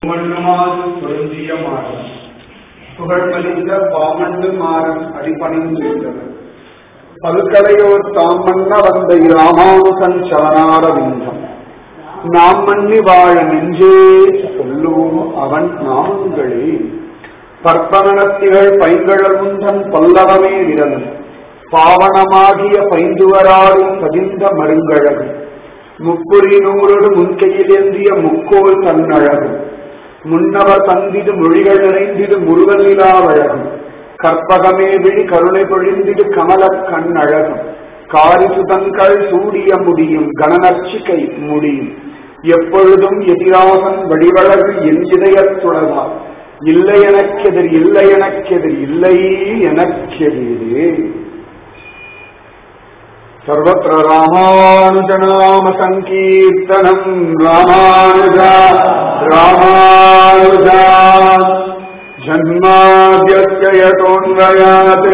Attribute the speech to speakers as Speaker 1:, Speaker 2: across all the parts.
Speaker 1: மண்ணுமாறு பொருந்திய மாறும் புகழ்மலிந்த பாமண்டு மாறும் அடிபணிந்திருந்தவர் பல்கலையோர் தாம் மன்ன வந்த இராமானுசன் சரணாரவிந்தம் நாம் மன்னி வாழ நெஞ்சே சொல்லுவோம் அவன் நாமங்களே பற்பனத்திகள் பைங்கழல் முந்தன் பல்லவமே விரலும் பாவனமாகிய பைந்துவராடும் பதிந்த மருங்கழகு முப்புரி நூறோடு முன்கையில் ஏந்திய முக்கோல் தன்னழகு முன்னவர் தந்திடு மொழிகள் நிறைந்திடு முருகன் நிலாவழகும் கற்பகமே விழி கருணை பொழிந்திடு கமல கண்ணழகும் காரிசுதங்கள் சூடிய முடியும் கணநர்ச்சிகை முடியும் எப்பொழுதும் எதிராகன் வடிவழகு என் இதயத்துளதா இல்லை எனக்கெதிர் இல்லை எனக்கெதிர் இல்லை எனக்கெதிரே सर्वत्र रामानुजनाम सङ्कीर्तनम् रामानुजा रामानुजा जन्माद्यस्य यतोऽन्वयात्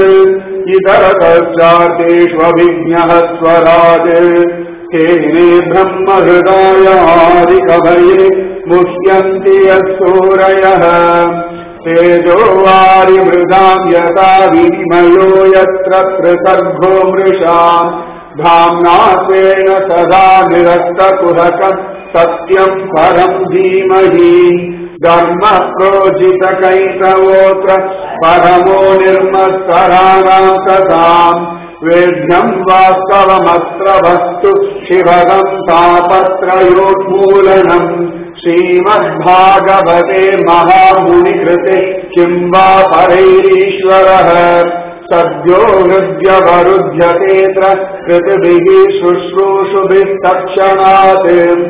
Speaker 1: इतरतश्चार्तेष्वभिज्ञः स्वरात् तेने ब्रह्महृदायादिकभये मुह्यन्ति यत्सूरयः तेजो वारिमृदाम् यथा विनिमयो यत्र त्रिसर्गो मृषाम् धाम्ना स्वेन सदा निरस्तकुहकम् सत्यम् परम् धीमहि धर्मः प्रोजितकैतवोऽत्र परमो निर्मत्सराणाम् सताम् वेद्यम् वास्तवमत्र वस्तु शिवदम् तापत्रयोन्मूलनम् श्रीमद्भागवते महामुनिकृते किम् वा परैरीश्वरः सद्यो हृद्यवरुध्यतेऽत्र कृतिभिः शुश्रूषुभिः तत्क्षणात्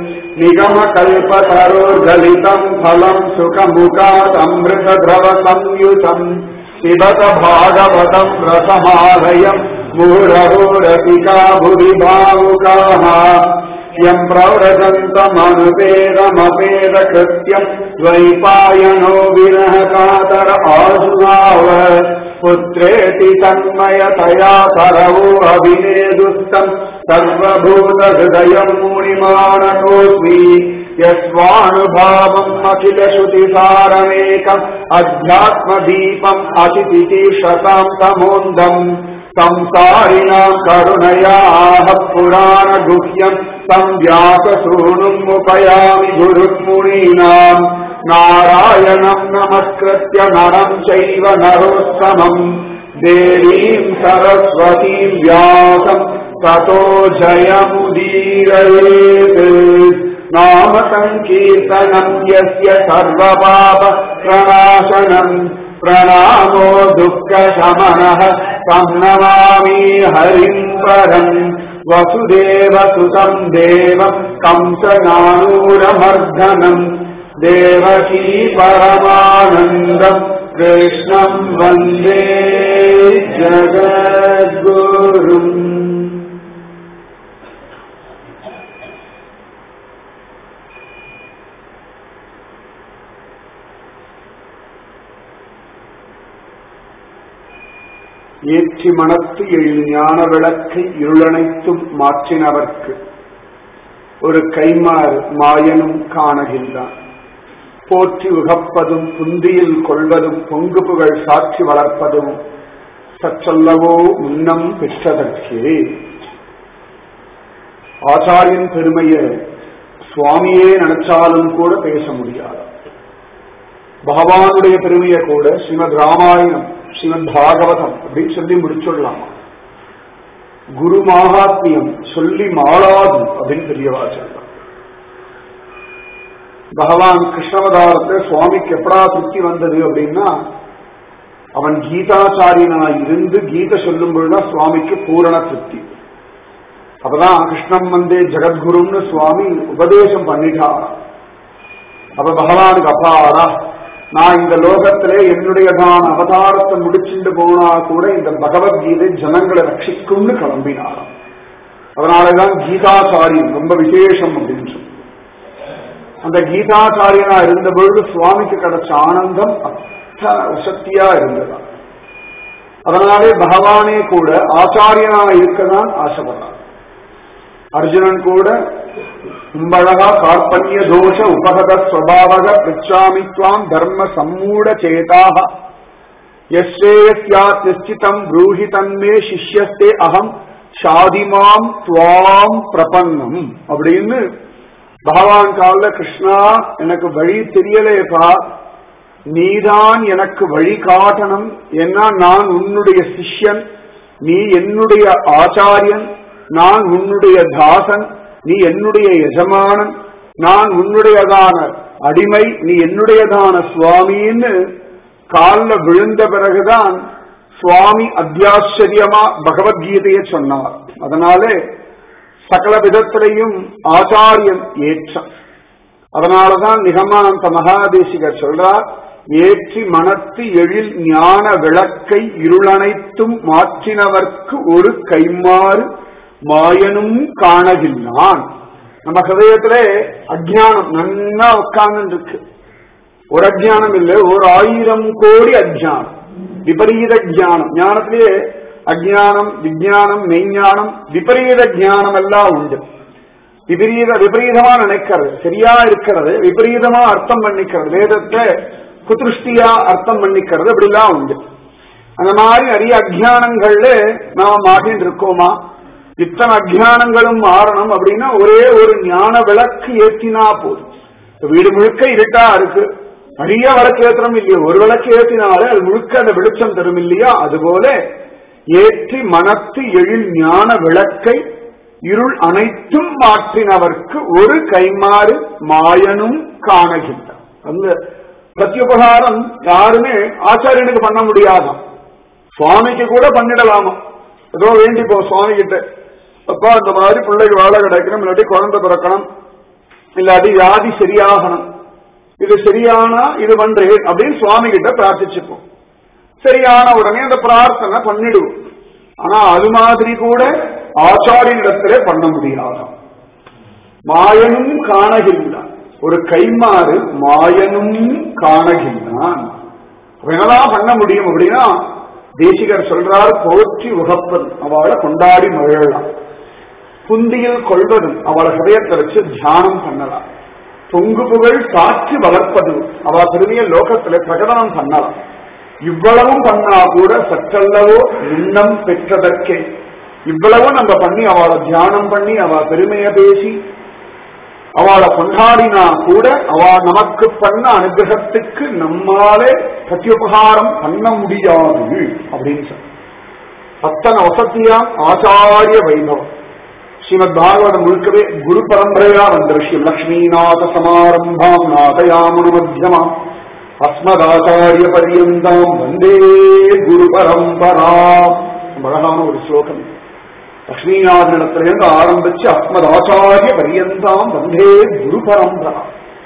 Speaker 1: निगमकल्पतरोर्गलितम् फलम् सुखमुखादमृतद्रवसंयुतम् पिबत भागवतम् रसमालयम् मुहुरहो रसिका भुवि भावुकाः यम् प्रव्रजन्तमनुपेदमपेदकृत्यम् द्वैपायनो विनः कातर आजुनाव पुत्रेति तन्मयतया करवो अभिनेदुस्तम् सर्वभूतहृदयम् मुनिमानतोऽस्मि यस्वानुभावम् अखिलश्रुतिसारमेकम् अध्यात्मदीपम् अतिथितीशताम् तमोन्दम् संसारिणाम् करुणयाः पुराणगुह्यम् तम् व्याससूनुमुपयामि गुरुमुनीनाम् नारायणम् नमस्कृत्य नरम् चैव नरोत्तमम् देवीम् सरस्वतीम् व्यासम् ततो जयमुदीरयेत् नाम सङ्कीर्तनम् यस्य सर्वपाप प्रणाशनम् प्रणामो दुःखशमनः तम् नमामि हरिम् परम् वसुदेवसुतम् देवम् कंसनानूरमर्दनम् देवकी परमानन्दम् कृष्णम् वन्दे जगद्गुरुम् ஏற்றி மனத்து எழு ஞான விளக்கை இருளனைத்தும் மாற்றினவர்க்கு ஒரு கைமாறு மாயனும் காணகின்றான் போற்றி உகப்பதும் புந்தியில் கொள்வதும் பொங்கு புகழ் சாட்சி வளர்ப்பதும் சற்றல்லவோ முன்னம் பெற்றதற்கே ஆச்சாரியன் பெருமையை சுவாமியே நினைச்சாலும் கூட பேச முடியாது பகவானுடைய பெருமையை கூட ஸ்ரீமத் ராமாயணம் ஸ்ரீமத் பாகவதம் அப்படின்னு சொல்லி முடிச்சுடலாமா குரு மகாத்மியம் சொல்லி மாளாது அப்படின்னு பெரியவா சொல்றான் பகவான் கிருஷ்ணவதாரத்தை சுவாமிக்கு எப்படா திருப்தி வந்தது அப்படின்னா அவன் கீதாச்சாரியனாய் இருந்து கீதை சொல்லும் பொழுதுதான் சுவாமிக்கு பூரண திருப்தி அப்பதான் கிருஷ்ணம் வந்தே ஜெகத்குருன்னு சுவாமி உபதேசம் பண்ணிட்டார் அப்ப பகவானுக்கு அப்பாடா நான் இந்த லோகத்திலே என்னுடையதான அவதாரத்தை முடிச்சுட்டு போனா கூட இந்த பகவத்கீதை ஜனங்களை ரட்சிக்கும்னு கிளம்பினாராம் அதனாலதான் கீதாச்சாரியம் ரொம்ப விசேஷம் அப்படின்னு சொல்லி அந்த கீதாச்சாரியனா இருந்த பொழுது சுவாமிக்கு கிடைச்ச ஆனந்தம் அத்தனை சக்தியா இருந்ததா அதனாலே பகவானே கூட ஆச்சாரியனா இருக்கதான் ஆசைப்படுறான் அர்ஜுனன் கூட கும்பழகா கார்பண்ய தோஷ உபகத ஸ்வபாவக பிச்சாமி துவாம் தர்ம சம்மூட சேதாக யஸ்ரேயஸ்யாத் நிச்சிதம் ப்ரூஹி தன்மே சிஷ்யஸ்தே அகம் ஷாதிமாம் துவாம் பிரபன்னம் அப்படின்னு பகவான் கால கிருஷ்ணா எனக்கு வழி தெரியலேப்பா நீதான் எனக்கு வழி காட்டணும் ஏன்னா நான் உன்னுடைய சிஷ்யன் நீ என்னுடைய ஆச்சாரியன் நான் உன்னுடைய தாசன் நீ என்னுடைய எஜமானன் நான் உன்னுடையதான அடிமை நீ என்னுடையதான சுவாமின்னு கால்ல விழுந்த பிறகுதான் சுவாமி அத்தியாச்சரியமா பகவத்கீதையை சொன்னார் அதனாலே சகல விதத்திலையும் ஆச்சாரியன் ஏற்றம் அதனாலதான் நிகமானந்த மகாதேசிகர் சொல்றார் ஏற்றி மனத்து எழில் ஞான விளக்கை இருளனைத்தும் மாற்றினவர்க்கு ஒரு கைமாறு மாயனும் காணகில்லான் நம்ம ஹதயத்திலே அஜானம் நன்னா உட்கார்ந்து இருக்கு ஒரு அஜானம் இல்லை ஒரு ஆயிரம் கோடி அஜானம் விபரீத ஜானம் ஞானத்திலேயே அஜானம் விஜயானம் மெய்ஞானம் விபரீத ஜானம் எல்லாம் உண்டு விபரீத விபரீதமா நினைக்கிறது சரியா இருக்கிறது விபரீதமா அர்த்தம் பண்ணிக்கிறது வேதத்தை குதிருஷ்டியா அர்த்தம் பண்ணிக்கிறது அப்படிலாம் உண்டு அந்த மாதிரி நிறைய அஜானங்கள்ல நாம மாட்டின்னு இருக்கோமா இத்தனை அஜானங்களும் மாறணும் அப்படின்னா ஒரே ஒரு ஞான விளக்கு ஏற்றினா போதும் வீடு முழுக்க இருட்டா இருக்கு நிறைய விளக்கு ஏற்றணும் இல்லையா ஒரு விளக்கு ஏற்றினாலே அது முழுக்க அந்த வெளிச்சம் தரும் இல்லையா அதுபோல ஏற்றி மனத்து எழில் ஞான விளக்கை இருள் அனைத்தும் மாற்றினவர்க்கு ஒரு கைமாறு மாயனும் காணுகின்றான் அந்த பிரத்யுபகாரம் யாருமே ஆச்சாரியனுக்கு பண்ண முடியாதாம் சுவாமிக்கு கூட பண்ணிடலாமா ஏதோ வேண்டிப்போ சுவாமி கிட்ட அப்பா இந்த மாதிரி பிள்ளைக்கு வாழ கிடைக்கணும் இல்லாட்டி குழந்தை பிறக்கணும் இல்லாட்டி வியாதி சரியாகணும் இது சரியானா இது பண்றேன் அப்படின்னு சுவாமி கிட்ட பிரார்த்திச்சுப்போம் சரியான உடனே அந்த பிரார்த்தனை பண்ணிடுவோம் ஆனா அது மாதிரி கூட ஆச்சாரியனிடத்திலே பண்ண முடியாதாம் மாயனும் காணகின்றான் ஒரு கைமாறு மாயனும் காணகின்றான் என்னதான் பண்ண முடியும் அப்படின்னா தேசிகர் சொல்றார் போற்றி உகப்பன் அவளை கொண்டாடி மகிழலாம் புந்தியில் கொள்வதும் அவளை ஹதயத்தை வச்சு தியானம் பண்ணலாம் தொங்கு புகழ் சாட்சி வளர்ப்பது அவ பெருமைய லோகத்துல பிரகடனம் பண்ணலாம் இவ்வளவும் பண்ணா கூட சற்றல்லவோ முன்னம் பெற்றதற்கே இவ்வளவும் நம்ம பண்ணி அவளை தியானம் பண்ணி அவ பெருமைய பேசி அவளை கொண்டாடினா கூட அவ நமக்கு பண்ண அனுகிரகத்துக்கு நம்மாலே பிரத்யுபகாரம் பண்ண முடியாது அப்படின்னு சொல்ல அத்தனை வசதியாம் ஆச்சாரிய வைபவம் ஸ்ரீமத் பாகவதம் முழுக்கவே குரு பரம்பரையா வந்த விஷயம் லக்ஷ்மிநாத சமாரம்பாம் நாதயாமுனு மத்தியமாம் அஸ்மதாச்சாரிய பரியந்தாம் வந்தே குரு பரம்பராம் அழகான ஒரு ஸ்லோகம் லக்ஷ்மிநாதனிடத்திலிருந்து ஆரம்பிச்சு அஸ்மதாச்சாரிய பரியந்தாம் வந்தே குரு பரம்பரா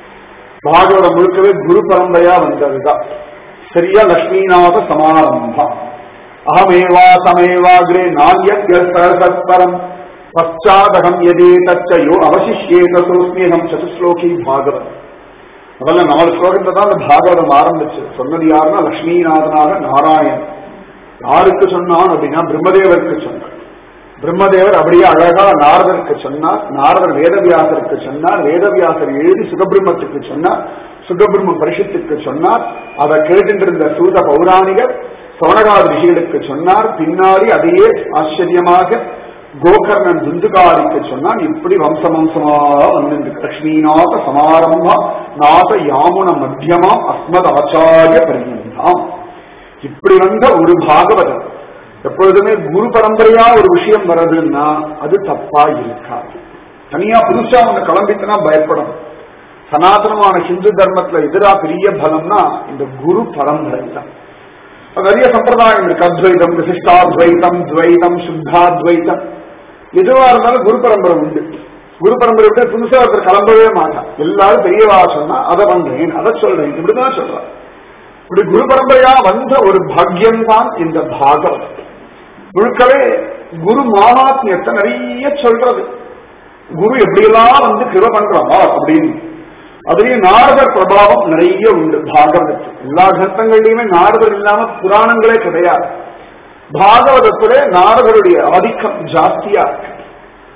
Speaker 1: பாகவதம் முழுக்கவே குரு பரம்பரையா வந்ததுதான் சரியா லக்ஷ்மிநாத சமாரம்பா அகமேவா சமேவாகிரே நால்யத்பரம் பச்சாதகம் எதே தச்சையோ அவசிஷேத சோஸ்மியகம் சதுஸ்லோகி பாகவத் முதல்ல நாலு ஸ்லோகத்தை தான் அந்த பாகவதம் ஆரம்பிச்சு சொன்னது யாருன்னா லக்ஷ்மிநாதனாக நாராயணன் யாருக்கு சொன்னான் அப்படின்னா பிரம்மதேவருக்கு சொன்னார் பிரம்மதேவர் அப்படியே அழகா நாரதருக்கு சொன்னார் நாரதர் வேதவியாசருக்கு சொன்னார் வேதவியாசர் எழுதி சுகபிரம்மத்துக்கு சொன்னார் சுகபிரம்ம பரிஷத்துக்கு சொன்னார் அதை கேட்டுருந்த சூத பௌராணிகர் சோனகாத ரிஷிகளுக்கு சொன்னார் பின்னாடி அதையே ஆச்சரியமாக கோகர்ணன் துந்துகாரிக்கு சொன்னான் இப்படி வம்ச வம்சமா வந்து லக்ஷ்மிநாத சமாரம்பா நாத யாமுன மத்தியமா அஸ்மத் ஆச்சாரிய பரியந்தாம் இப்படி வந்த ஒரு பாகவதம் எப்பொழுதுமே குரு பரம்பரையா ஒரு விஷயம் வர்றதுன்னா அது தப்பா இருக்காது தனியா புதுசா ஒண்ணு கிளம்பிட்டுனா பயப்படணும் சனாதனமான ஹிந்து தர்மத்துல எதிரா பெரிய பலம்னா இந்த குரு பரம்பரை தான் நிறைய சம்பிரதாயம் இருக்கு அத்வைதம் விசிஷ்டாத்வைதம் துவைதம் சுத்தாத்வைதம் எதுவா இருந்தாலும் குரு பரம்பரை உண்டு குரு பரம்பரை விட்டு புதுசா ஒருத்தர் கிளம்பவே மாட்டான் எல்லாரும் பெரியவா சொன்னா அதை பண்றேன் அதை சொல்றேன் இப்படிதான் சொல்றான் இப்படி குரு பரம்பரையா வந்த ஒரு பாக்கியம் தான் இந்த பாகவதம் முழுக்கவே குரு மாகாத்மியத்தை நிறைய சொல்றது குரு எப்படியெல்லாம் வந்து கிருப பண்றா அப்படின்னு அதுலயும் நாரதர் பிரபாவம் நிறைய உண்டு பாகவதத்தில் எல்லா கிரந்தங்கள்லயுமே நாரதர் இல்லாம புராணங்களே கிடையாது பாகவதத்திலே நாரதருடைய ஆதிக்கம் ஜாஸ்தியா இருக்கு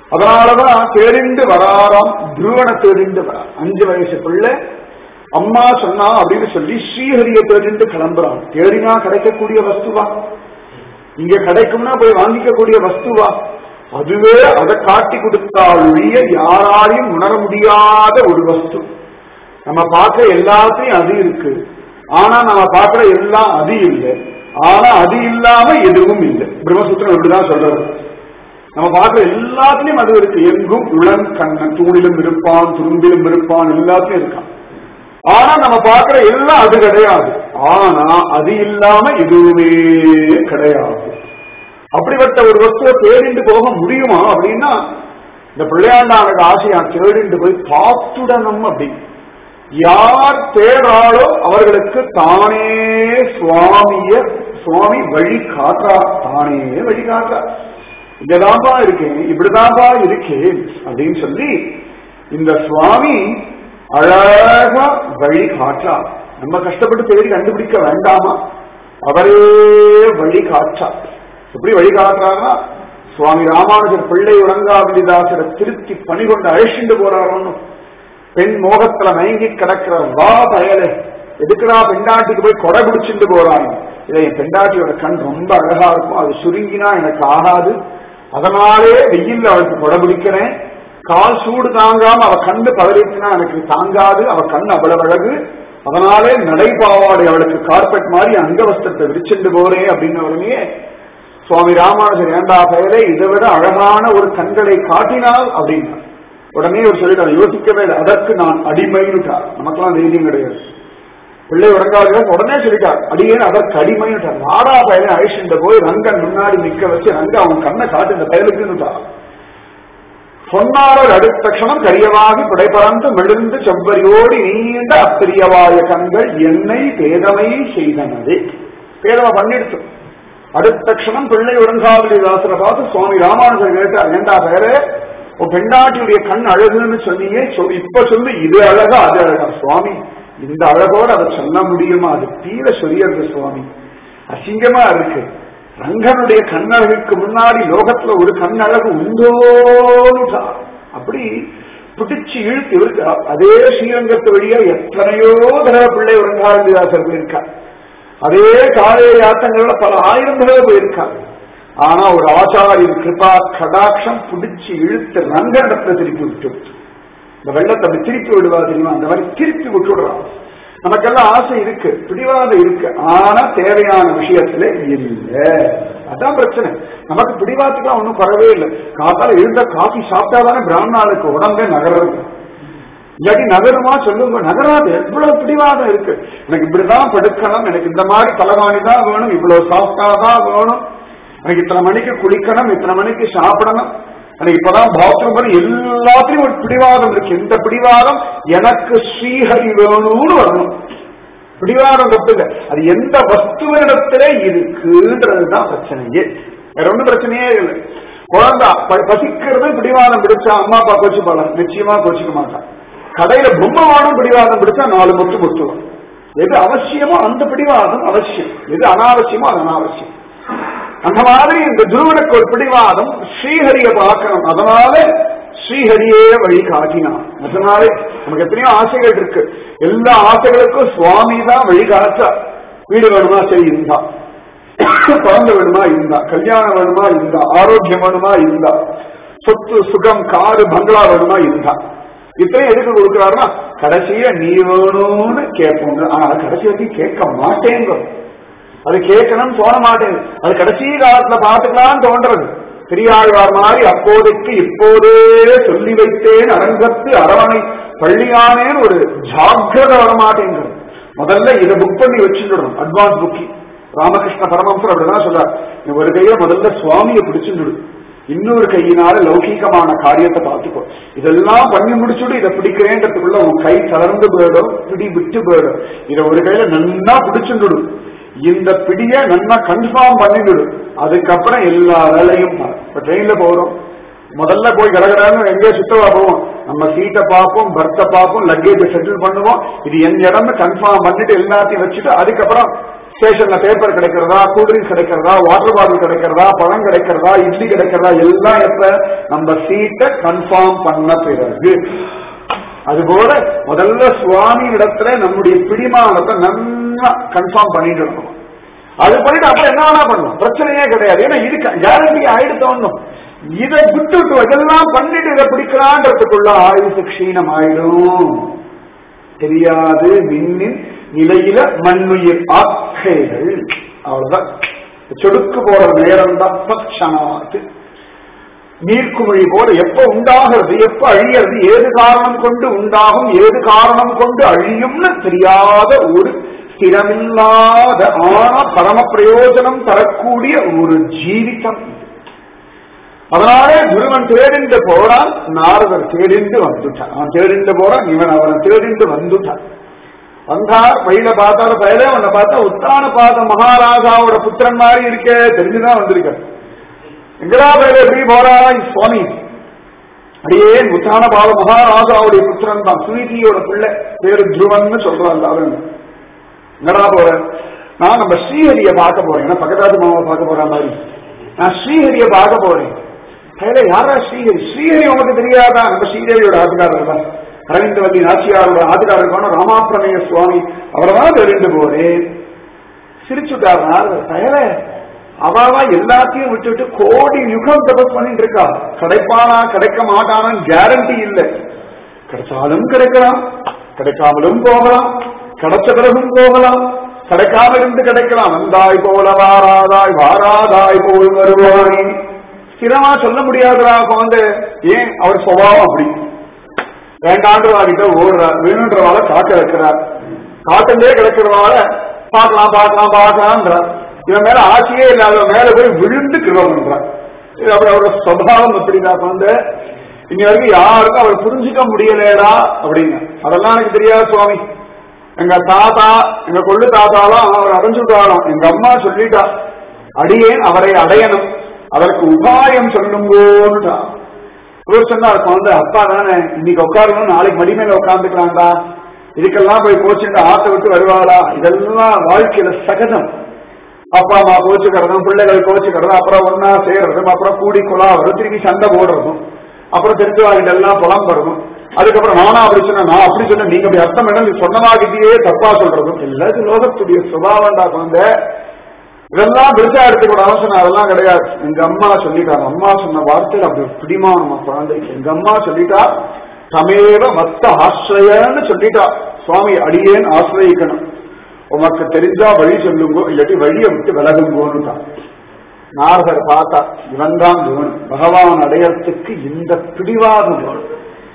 Speaker 1: அதனாலதான் தேடிண்டு வராராம் துருவனை தேடிண்டு வரா அஞ்சு வயசு பிள்ளை அம்மா சொன்னா அப்படின்னு சொல்லி ஸ்ரீஹரிய தேடிண்டு கிளம்புறான் தேடினா கிடைக்கக்கூடிய வஸ்துவா இங்க கிடைக்கும்னா போய் வாங்கிக்கக்கூடிய வஸ்துவா அதுவே அதை காட்டி கொடுத்தால் ஒழிய யாராலையும் உணர முடியாத ஒரு வஸ்து நம்ம பார்க்கிற எல்லாத்தையும் அது இருக்கு ஆனா நம்ம பார்க்கிற எல்லாம் அது இல்லை ஆனா அது இல்லாம எதுவும் இல்லை பிரம்மசூத்திரம் இப்படிதான் சொல்றது நம்ம பார்க்கிற எல்லாத்துலயும் அது இருக்கு எங்கும் உளன் கண்ணன் தூணிலும் இருப்பான் துரும்பிலும் இருப்பான் எல்லாத்துலயும் இருக்கான் ஆனா நம்ம பார்க்கிற எல்லாம் அது கிடையாது ஆனா அது இல்லாம எதுவுமே கிடையாது அப்படிப்பட்ட ஒரு வஸ்துவை தேடிண்டு போக முடியுமா அப்படின்னா இந்த பிள்ளையாண்டானுக்கு ஆசையா தேடிண்டு போய் பார்த்துடணும் அப்படின்னு யார் தேடுறாளோ அவர்களுக்கு தானே சுவாமிய சுவாமி வழி காட்டுறா தானே வழி காட்டுறா இங்கதான்பா இருக்கேன் இப்படிதான்பா இருக்கேன் அப்படின்னு சொல்லி இந்த சுவாமி அழகா வழி காற்றா நம்ம கஷ்டப்பட்டு தேடி கண்டுபிடிக்க வேண்டாமா அவரே வழி காற்றா எப்படி வழி காட்டுறாங்கன்னா சுவாமி ராமானுஜர் பிள்ளை உறங்காவிலிதாசரை திருத்தி பணி கொண்டு அழைச்சிட்டு போறாரோன்னு பெண் மோகத்துல மயங்கி கிடக்கிற வா பயலே எதுக்குடா பெண்டாட்டிக்கு போய் கொடை பிடிச்சிட்டு போறாங்க இதை என் பெண்டாட்டியோட கண் ரொம்ப அழகா இருக்கும் அது சுருங்கினா எனக்கு ஆகாது அதனாலே வெயில்ல அவளுக்கு கொடை பிடிக்கிறேன் கால் சூடு தாங்காம அவ கண்ணு பதறிச்சுனா எனக்கு தாங்காது அவ கண் அவ்வளவு அழகு அதனாலே நடைபாவாடை அவளுக்கு கார்பெட் மாதிரி அங்கவஸ்திரத்தை விரிச்சுட்டு போறேன் அப்படின்னு உடனே சுவாமி ராமானுஜர் ஏண்டா பெயரே இதை விட அழகான ஒரு கண்களை காட்டினால் அப்படின்னா உடனே ஒரு சொல்லிட்டார் யோசிக்கவே இல்லை அதற்கு நான் அடிமைன்னுட்டார் நமக்கெல்லாம் தைரியம் கிடையாது பிள்ளை உறங்காத உடனே சொல்லிட்டார் அடியேன் அதற்கு அடிமைன்னுட்டார் நாடா பயனை அழிச்சுட்டு போய் ரங்கன் முன்னாடி நிக்க வச்சு ரங்க அவன் கண்ணை காட்டு இந்த பயலுக்குன்னுட்டார் சொன்னாரர் அடுத்த க்ஷணம் கரியவாகி புடைபறந்து மெழுந்து செவ்வரியோடி நீண்ட அப்பிரியவாய கண்கள் என்னை பேதமை செய்தனது பேதமை பண்ணிடுச்சு அடுத்த க்ஷணம் பிள்ளை உறங்காவிலிதாசரை பார்த்து சுவாமி ராமானுஜர் கேட்டார் ஏண்டா பேரே உன் பெண்டாட்டியுடைய கண் அழகுன்னு சொன்னீங்க சொல் இப்ப சொல்லு இது அழகா அது அழகா சுவாமி இந்த அழகோட அதை சொல்ல முடியுமா அது தீர சொல்லியது சுவாமி அசிங்கமா இருக்கு ரங்கனுடைய கண்ணழகுக்கு முன்னாடி லோகத்துல ஒரு கண்ணழகு உண்டோன்னு அப்படி பிடிச்சு இழுத்து இருக்கு அதே ஸ்ரீரங்கத்து வழியா எத்தனையோ தடவை பிள்ளை உறங்காவிதாசர் போயிருக்கார் அதே காலைய யாத்தங்கள்ல பல ஆயிரம் தடவை போயிருக்காங்க ஆனா ஒரு ஆச்சாரியின் கிருபா கடாட்சம் பிடிச்சு இழுத்து ரங்கனிடத்துல திருப்பி விட்டு இந்த வெள்ளத்தை அப்படி திருப்பி விடுவா தெரியுமா அந்த மாதிரி திருப்பி விட்டுடுறான் நமக்கெல்லாம் ஆசை இருக்கு பிடிவாதம் இருக்கு ஆனா தேவையான விஷயத்துல இல்ல அதான் பிரச்சனை நமக்கு பிடிவாதத்துக்குலாம் ஒன்றும் குறவே இல்லை காத்தால எழுந்த காஃபி சாப்பிட்டாதானே பிராமணாளுக்கு உடம்பே நகரம் இல்லாட்டி நகருமா சொல்லுங்க நகராது எவ்வளவு பிடிவாதம் இருக்கு எனக்கு இப்படிதான் படுக்கணும் எனக்கு இந்த மாதிரி தலைவாணி தான் வேணும் இவ்வளவு சாஃப்டா தான் வேணும் எனக்கு இத்தனை மணிக்கு குளிக்கணும் இத்தனை மணிக்கு சாப்பிடணும் எனக்கு இப்பதான் பாத்ரூம் பண்ணி எல்லாத்துலயும் ஒரு பிடிவாதம் இருக்கு இந்த பிடிவாதம் எனக்கு ஸ்ரீஹரி வேணும்னு வரணும் பிடிவாதம் தப்பு இல்லை அது எந்த வஸ்துவினிடத்துல இருக்குன்றதுதான் பிரச்சனையே வேற ஒன்றும் பிரச்சனையே இல்லை குழந்தை பசிக்கிறது பிடிவாதம் பிடிச்சா அம்மா அப்பா கோச்சுப்பாள நிச்சயமா கோச்சிக்க மாட்டான் கடையில பொம்மை வானம் பிடிவாதம் பிடிச்சா நாலு முட்டு முட்டுவோம் எது அவசியமோ அந்த பிடிவாதம் அவசியம் எது அனாவசியமோ அது அனாவசியம் அந்த மாதிரி இந்த துருவனுக்கு ஒரு பிடிவாதம் ஸ்ரீஹரிய பார்க்கணும் அதனால ஸ்ரீஹரியே வழி காட்டினான் அதனாலே நமக்கு எத்தனையோ ஆசைகள் இருக்கு எல்லா ஆசைகளுக்கும் சுவாமி தான் வழி காட்டா வீடு வேணுமா சரி இருந்தா குழந்தை வேணுமா இருந்தா கல்யாணம் வேணுமா இருந்தா ஆரோக்கியம் வேணுமா இருந்தா சொத்து சுகம் காரு பங்களா வேணுமா இருந்தா இத்தனையும் எதுக்கு கொடுக்குறாருன்னா கடைசியில நீ வேணும்னு கேட்போங்க ஆனா கடைசி வரைக்கும் கேட்க மாட்டேங்க அது கேட்கணும்னு தோண மாட்டேங்குது அது கடைசி காலத்துல பாத்துக்கலாம்னு தோன்றது பெரியாழ்வார் மாதிரி அப்போதைக்கு இப்போதே சொல்லி வைத்தேன் அரங்கத்து அரவணை பள்ளியானேன்னு ஒரு ஜாக்கிரதை வரமாட்டேங்கிறது முதல்ல இதை புக் பண்ணி வச்சுடணும் அட்வான்ஸ் புக்கிங் ராமகிருஷ்ண பரமம்சர் அப்படிதான் சொல்றார் நீ ஒரு கையில முதல்ல சுவாமியை பிடிச்சுடு இன்னொரு கையினால லௌகீகமான காரியத்தை பார்த்துக்கோ இதெல்லாம் பண்ணி முடிச்சுட்டு இதை பிடிக்கிறேன்றதுக்குள்ள உன் கை தளர்ந்து போயிடும் பிடி விட்டு போயிடும் இதை ஒரு கையில நன்னா பிடிச்சுடும் இந்த பிடிய நல்லா கன்ஃபார்ம் பண்ணிவிடு அதுக்கப்புறம் எல்லா வேலையும் இப்ப ட்ரெயின்ல போறோம் முதல்ல போய் கடகடான்னு எங்கேயோ சுத்தவா போவோம் நம்ம சீட்டை பார்ப்போம் பர்த்தை பார்ப்போம் லக்கேஜை செட்டில் பண்ணுவோம் இது என் இடம்னு கன்ஃபார்ம் பண்ணிட்டு எல்லாத்தையும் வச்சுட்டு அதுக்கப்புறம் ஸ்டேஷன்ல பேப்பர் கிடைக்கிறதா கூல்ட்ரிங்க்ஸ் கிடைக்கிறதா வாட்டர் பாட்டில் கிடைக்கிறதா பழம் கிடைக்கிறதா இட்லி கிடைக்கிறதா எல்லாம் எப்ப நம்ம சீட்டை கன்ஃபார்ம் பண்ண பிறகு அதுபோல முதல்ல சுவாமி இடத்துல நம்முடைய பிடிமானத்தை நல்லா கன்ஃபார்ம் பண்ணிட்டு இருக்கணும் அது பண்ணிட்டு அப்புறம் என்ன வேணா பண்ணலாம் பிரச்சனையே கிடையாது ஏன்னா இது கேரண்டி ஆயிடுத்து ஒண்ணும் இதை விட்டுட்டு இதெல்லாம் பண்ணிட்டு இதை பிடிக்கலான்றதுக்குள்ள ஆயுசு க்ஷீணம் ஆயிடும் தெரியாது மின்னின் நிலையில மண்ணுயிர் ஆக்கைகள் அவ்வளவுதான் சொடுக்கு போற நேரம் தான் பட்சணாத்து நீர்க்குமிழி போல எப்ப உண்டாகிறது எப்ப அழியறது ஏது காரணம் கொண்டு உண்டாகும் ஏது காரணம் கொண்டு அழியும்னு தெரியாத ஒரு ஸ்திரமில்லாத ஆன பரம பிரயோஜனம் தரக்கூடிய ஒரு ஜீவிதம் இது. அதனாலே குருவன் தேடிந்து போறான் நாரதர் தேடிந்து வந்துட்டான் அவன் தேடிந்து போறான் இவன் அவனை தேடிந்து வந்துட்டான் வந்தார் வழியில பார்த்தாரு பயில அவனை பார்த்தா உத்தான பார்த்த மகாராஜாவோட புத்திரன் மாதிரி இருக்கே தெரிஞ்சுதான் வந்திருக்க எங்கடா பயில எப்படி போறா சுவாமி அடியே உத்தான பால மகாராஜாவுடைய புத்திரன் தான் சுனிதியோட பிள்ளை பேரு துருவன் சொல்றான் எல்லாரும் என்னடா போற நான் நம்ம ஸ்ரீஹரியை பார்க்க போறேன் ஏன்னா பக்கத்தாத்து மாமாவை பார்க்க போற மாதிரி நான் ஸ்ரீஹரியை பார்க்க போறேன் கையில யாரா ஸ்ரீஹரி ஸ்ரீஹரி உனக்கு தெரியாதா நம்ம ஸ்ரீதேவியோட ஆத்துக்காரர் தான் அரவிந்தவல்லி நாச்சியாரோட ஆத்துக்காரருக்கான ராமாப்பிரமேய சுவாமி அவரை தான் தெரிந்து போறேன் சிரிச்சுட்டாருனார் கையில அவாவா எல்லாத்தையும் விட்டுட்டு கோடி யுகம் தபஸ் பண்ணிட்டு இருக்கா கிடைப்பானா கிடைக்க மாட்டானான்னு கேரண்டி இல்லை கிடைச்சாலும் கிடைக்கலாம் கிடைக்காமலும் போகலாம் கிடைச்ச பிறகும் போகலாம் கிடைக்காம இருந்து கிடைக்கலாம் வந்தாய் போல வாராதாய் வாராதாய் போல் வருவாய் ஸ்திரமா சொல்ல முடியாதுடா குழந்தை ஏன் அவர் சுபாவம் அப்படி வேண்டாண்டுவா கிட்ட ஓடுறார் வேணுன்றவால காக்க வைக்கிறார் காட்டிலே கிடக்கிறவால பார்க்கலாம் பார்க்கலாம் பார்க்கலாம்ன்றார் இவன் மேல ஆசையே இல்லாத மேல போய் விழுந்து கிருபம்ன்றார் இது அப்படி அவரோட சுபாவம் எப்படிதான் குழந்தை இனி வரைக்கும் யாருக்கும் அவர் புரிஞ்சுக்க முடியலேடா அப்படின்னு அதெல்லாம் எனக்கு தெரியாது சுவாமி எங்க தாத்தா எங்க கொள்ளு தாத்தாலாம் அவர் அடைஞ்சுட்டாராம் எங்க அம்மா சொல்லிட்டா அடியேன் அவரை அடையணும் அதற்கு உபாயம் சொல்லுங்கோன்னுட்டா இவர் சொன்னார் குழந்தை அப்பா தானே இன்னைக்கு உட்காரணும் நாளைக்கு மடி மேல உட்காந்துக்கலாம்டா இதுக்கெல்லாம் போய் கோச்சுட்டு ஆட்டை விட்டு வருவாளா இதெல்லாம் வாழ்க்கையில சகஜம் அப்பா அம்மா கோச்சுக்கிறதும் பிள்ளைகள் கோச்சுக்கிறதும் அப்புறம் ஒன்னா சேர்றதும் அப்புறம் கூடி குழாவதும் திரும்பி சண்டை போடுறதும் அப்புறம் தெரிஞ்சவாகிட்ட எல்லாம் புலம்புறதும் அதுக்கப்புறம் நானா அப்படி சொன்ன நான் அப்படி சொன்ன நீங்க அப்படி அர்த்தம் என்ன நீ சொன்னதாகிட்டே தப்பா சொல்றதும் எல்லாத்தையும் லோகத்துடைய சுபாவண்டா குழந்தை இதெல்லாம் பெருசா எடுத்துக்கூட அவசரம் அதெல்லாம் கிடையாது எங்க அம்மா சொல்லிட்டாங்க அம்மா சொன்ன வார்த்தையில் அப்படி ஒரு பிடிமா நம்ம குழந்தைக்கு எங்க அம்மா சொல்லிட்டா தமேவ மத்த ஆசிரியன்னு சொல்லிட்டா சுவாமி அடியேன் ஆசிரயிக்கணும் உமக்கு தெரிஞ்சா வழி சொல்லுங்கோ இல்லாட்டி வழியை விட்டு விலகுங்கோன்னு தான் நாரதர் பார்த்தா இவன் தான் வேணும் பகவான் அடையறதுக்கு இந்த பிடிவாதம் வேணும்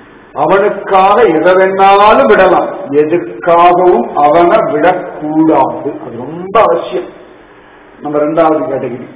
Speaker 1: அவனுக்காக எதை வேணாலும் விடலாம் எதுக்காகவும் அவனை விடக்கூடாது அது ரொம்ப அவசியம் நம்ம ரெண்டாவது கேட்டகிரி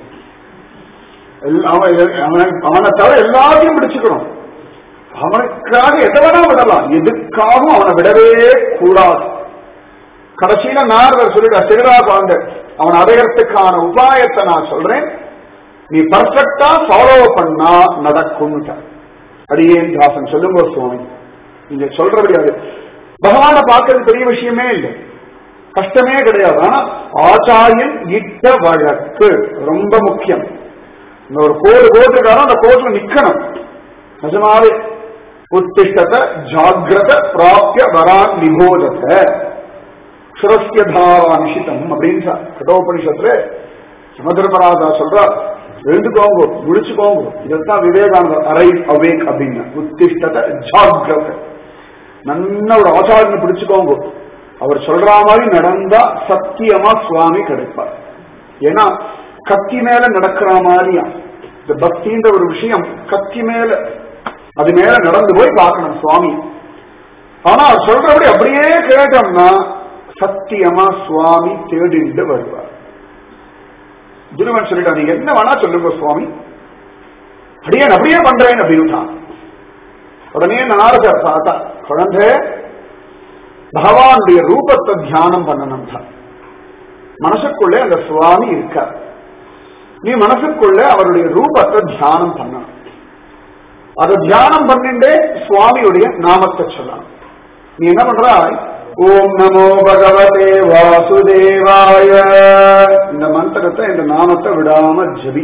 Speaker 1: அவனை தவிர எல்லாத்தையும் பிடிச்சுக்கணும் அவனுக்காக எதை வேணா விடலாம் எதுக்காகவும் அவனை விடவே கூடாது கடைசியில நாரதர் சொல்லிட சிறுதா குழந்தை அவன் அடையறதுக்கான உபாயத்தை நான் சொல்றேன் நீ பர்ஃபெக்டா ஃபாலோ பண்ணா நடக்கும்ட்ட அடியேன் தாசன் சொல்லுங்க சுவாமி நீங்க சொல்றது அது பகவான பார்க்கறது பெரிய விஷயமே இல்லை கஷ்டமே கிடையாது ஆனா ஆச்சாரியன் இட்ட வழக்கு ரொம்ப முக்கியம் இந்த ஒரு கோடு போட்டிருக்காரோ அந்த கோட்டில் நிக்கணும் நிஜமாவே உத்திஷ்டத்தை ஜாகிரத பிராப்திய வரான் நிபோதத்தை சுரஸ்யதாரா நிஷிதம் அப்படின்னு கடோபனிஷத்துல சமதர்மராஜா சொல்றா எழுந்துக்கோங்க முடிச்சுக்கோங்க இதைத்தான் விவேகானந்தர் அரை அவேக் அப்படின்னு உத்திஷ்டத்தை ஜாகிரத நல்ல ஒரு ஆச்சாரியனை பிடிச்சுக்கோங்க அவர் சொல்ற மாதிரி நடந்தா சத்தியமா சுவாமி கிடைப்பார் ஏன்னா கத்தி மேல நடக்கிற மாதிரியா இந்த பக்தின்ற ஒரு விஷயம் கத்தி மேல அது மேல நடந்து போய் பார்க்கணும் சுவாமி ஆனா அவர் சொல்றபடி அப்படியே கேட்டோம்னா சத்தியமா சுவாமி தேடிண்டு வருவார் துருவன் சொல்லிட்டா நீங்க என்ன வேணா சொல்லுங்க சுவாமி அப்படியே நான் அப்படியே பண்றேன் அப்படின்ட்டான் உடனே நாரதர் பார்த்தா குழந்தை பகவானுடைய ரூபத்தை தியானம் பண்ணணும் தான் மனசுக்குள்ளே அந்த சுவாமி இருக்கார் நீ மனசுக்குள்ள அவருடைய ரூபத்தை தியானம் பண்ணணும் அதை தியானம் பண்ணிண்டே சுவாமியுடைய நாமத்தை சொல்லணும் நீ என்ன பண்றாய் ஓம் நமோ பகவதே வாசுதேவாய இந்த மந்திரத்தை இந்த நாமத்தை விடாம ஜபி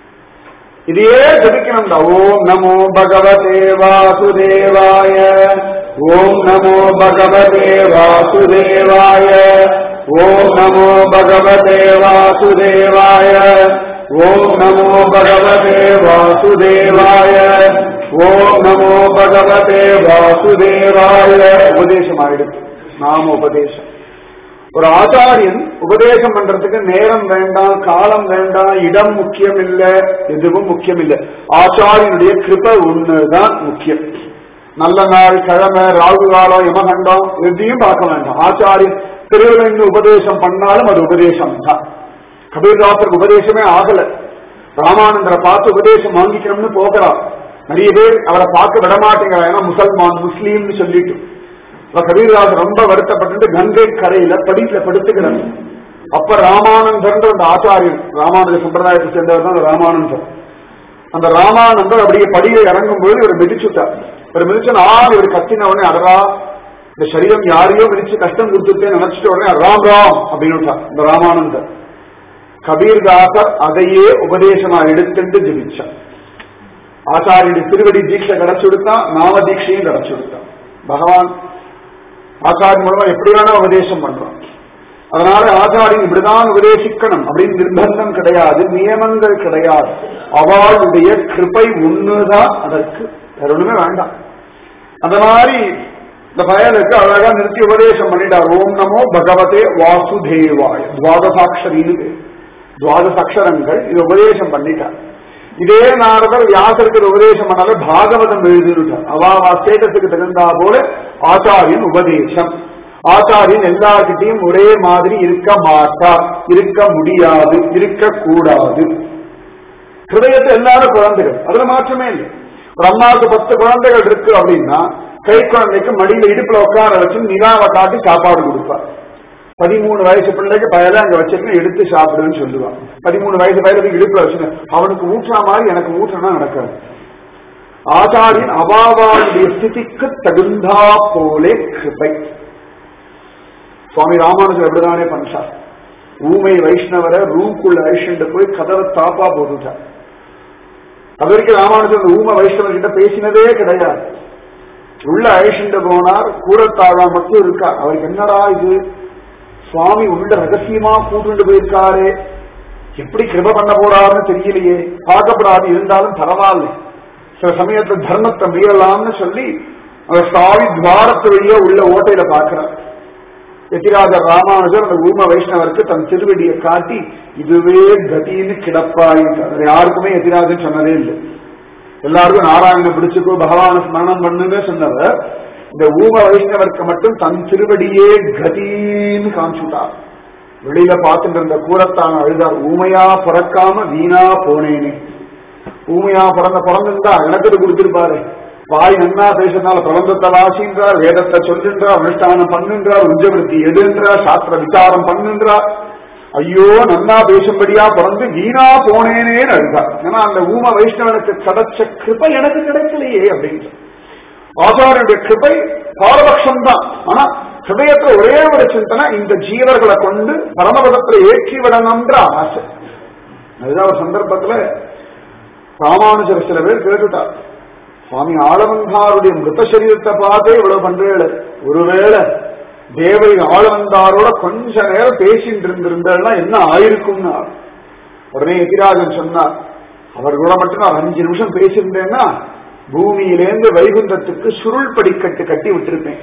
Speaker 1: இதையே ஜபிக்கணும்டா ஓம் நமோ பகவதே வாசுதேவாய ஓம் நமோ பகவதே வாசுதேவாய ஓம் நமோ பகவதே வாசுதேவாய ஓம் நமோ பகவதே வாசுதேவாய ஓம் நமோ பகவதே வாசுதேவாய உபதேசம் ஆயிடுச்சு நாம உபதேசம் ஒரு ஆச்சாரியன் உபதேசம் பண்றதுக்கு நேரம் வேண்டாம் காலம் வேண்டாம் இடம் முக்கியம் இல்ல எதுவும் முக்கியம் இல்ல ஆச்சாரியனுடைய கிருப ஒண்ணுதான் முக்கியம் நல்ல நாள் கிழமை ராகு காலம் யமகண்டம் எதையும் பார்க்க வேண்டாம் ஆச்சாரியன் திருவிழந்து உபதேசம் பண்ணாலும் அது உபதேசம் தான் கபீர்தாசருக்கு உபதேசமே ஆகல ராமானந்தரை பார்த்து உபதேசம் வாங்கிக்கணும்னு போகிறார் நிறைய பேர் அவரை பார்க்க விடமாட்டேங்கிறார் ஏன்னா முசல்மான் முஸ்லீம்னு சொல்லிட்டு அப்ப கபீர்தாஸ் ரொம்ப வருத்தப்பட்டு கங்கை கரையில படிப்புல படுத்துக்கிறார் அப்ப ராமானந்தர் அந்த ஆச்சாரியன் ராமானுஜ சம்பிரதாயத்தை சேர்ந்தவர் தான் அந்த ராமானந்தர் அந்த ராமானந்தர் அப்படியே படியில இறங்கும் பொழுது இவர் மிதிச்சுட்டார் இவர் மிதிச்ச நான் இவர் கத்தின உடனே அடரா இந்த சரீரம் யாரையோ மிதிச்சு கஷ்டம் கொடுத்துட்டே நினைச்சிட்ட உடனே ராம் ராம் அப்படின்னு விட்டார் இந்த ராமானந்தர் கபீர்தாசர் அதையே உபதேசமா எடுத்துட்டு ஜபிச்சார் ஆச்சாரியுடைய திருவடி தீட்சை கிடைச்சுடுத்தான் நாம தீட்சையும் கிடைச்சுடுத்தான் பகவான் ஆச்சாரியன் மூலமா எப்படி வேணா உபதேசம் பண்றான் அதனால ஆச்சாரியன் இப்படிதான் உபதேசிக்கணும் அப்படின்னு நிர்பந்தம் கிடையாது நியமங்கள் கிடையாது அவளுடைய கிருபை ஒண்ணுதான் அதற்கு வேற ஒண்ணுமே வேண்டாம் அந்த மாதிரி இந்த பயலுக்கு அழகா நிறுத்தி உபதேசம் பண்ணிட்டார் ஓம் நமோ பகவதே வாசுதேவாய் துவாதசாட்சரின்னு பேர் துவாதசாட்சரங்கள் இது உபதேசம் பண்ணிட்டார் இதே நாரதர் வியாசருக்கு உபதேசம் பண்ணால பாகவதம் எழுதிட்டார் அவா ஸ்டேட்டஸுக்கு தகுந்தா போல ஆச்சாரியன் உபதேசம் ஆச்சாரியன் எல்லார்கிட்டையும் ஒரே மாதிரி இருக்க மாட்டார் இருக்க முடியாது இருக்க கூடாது ஹிருதயத்தை எல்லாரும் குழந்தைகள் அதுல மாற்றமே இல்லை ஒரு அம்மாவுக்கு பத்து குழந்தைகள் இருக்கு அப்படின்னா கை குழந்தைக்கு மடியில இடுப்புல உட்கார வச்சு நிலாவை காட்டி சாப்பாடு கொடுப்பார் பதிமூணு வயசு பிள்ளைக்கு பயல அங்க வச்சிருக்க எடுத்து சாப்பிடுன்னு சொல்லுவான் பதிமூணு வயசு பயலுக்கு இடுப்புல வச்சு அவனுக்கு ஊற்றா மாதிரி எனக்கு ஊற்றனா நடக்காது ஆச்சாரியன் அபாவாளுடைய ஸ்திதிக்கு தகுந்தா போலே கிருபை சுவாமி ராமானுஜர் எப்படிதானே பண்றார் ஊமை வைஷ்ணவரை ரூம்குள்ள அழிச்சுட்டு போய் கதவை தாப்பா போட்டுட்டார் அது வரைக்கும் ராமானுஜர் அந்த ஊம வைஷ்ணவர் கிட்ட பேசினதே கிடையாது உள்ள அழிச்சுட்டு போனார் கூடத்தாழா மட்டும் இருக்கா அவருக்கு என்னடா இது சுவாமி உள்ள ரகசியமா கூட்டுண்டு போயிருக்காரு எப்படி கிருப பண்ண போறாருன்னு தெரியலையே பார்க்கப்படாது இருந்தாலும் பரவாயில்ல சில சமயத்துல தர்மத்தை மீறலாம்னு சொல்லி அந்த சாவி துவாரத்து வழியா உள்ள ஓட்டையில பாக்குறார் எத்திராஜர் ராமானுஜர் அந்த ஊம வைஷ்ணவருக்கு தன் திருவடியை காட்டி இதுவே கதின்னு கிடப்பாயிட்டார் யாருக்குமே எதிராஜன் சொன்னதே இல்லை எல்லாருக்கும் நாராயண பிடிச்சுக்கோ பகவான ஸ்மரணம் பண்ணுன்னு சொன்னவர் இந்த ஊம வைஷ்ணவருக்கு மட்டும் தன் திருவடியே கதின்னு காமிச்சுட்டார் வெளியில பார்த்துட்டு இருந்த கூரத்தான் அழுதார் ஊமையா பிறக்காம வீணா போனேனே ஊமையா பிறந்த பிறந்திருந்தா எனக்கு கொடுத்திருப்பாரு வாய் நன்னா பேசுறதுனால பிரபந்தத்தை வாசின்றார் வேதத்தை சொல்லுன்றார் அனுஷ்டானம் பண்ணுன்றார் உஞ்சவருத்தி எடுன்றார் சாஸ்திர விசாரம் பண்ணுன்றார் ஐயோ நன்னா பேசும்படியா பிறந்து வீணா போனேனே அழுதார் ஏன்னா அந்த ஊம வைஷ்ணவனுக்கு கிடைச்ச கிருப்பை எனக்கு கிடைக்கலையே அப்படின்னு ஆச்சாரியனுடைய கிருபை பாரபட்சம் தான் ஆனா ஹிருதயத்துல ஒரே ஒரு சிந்தனை இந்த ஜீவர்களை கொண்டு பரமபதத்துல ஏற்றி விடணும்ன்ற ஆசை அதுதான் ஒரு சந்தர்ப்பத்துல ராமானுஜர் சில பேர் கேட்டுட்டார் சுவாமி ஆளவந்தாருடைய மிருத சரீரத்தை பார்த்தே இவ்வளவு பண்றேன் ஒருவேளை தேவை ஆளவந்தாரோட கொஞ்ச நேரம் பேசிட்டு இருந்திருந்தா என்ன ஆயிருக்கும்னா உடனே எதிராஜன் சொன்னார் அவர் கூட மட்டும் நான் அஞ்சு நிமிஷம் பேசியிருந்தேன்னா பூமியிலேருந்து வைகுந்தத்துக்கு சுருள் படிக்கட்டு கட்டி விட்டிருப்பேன்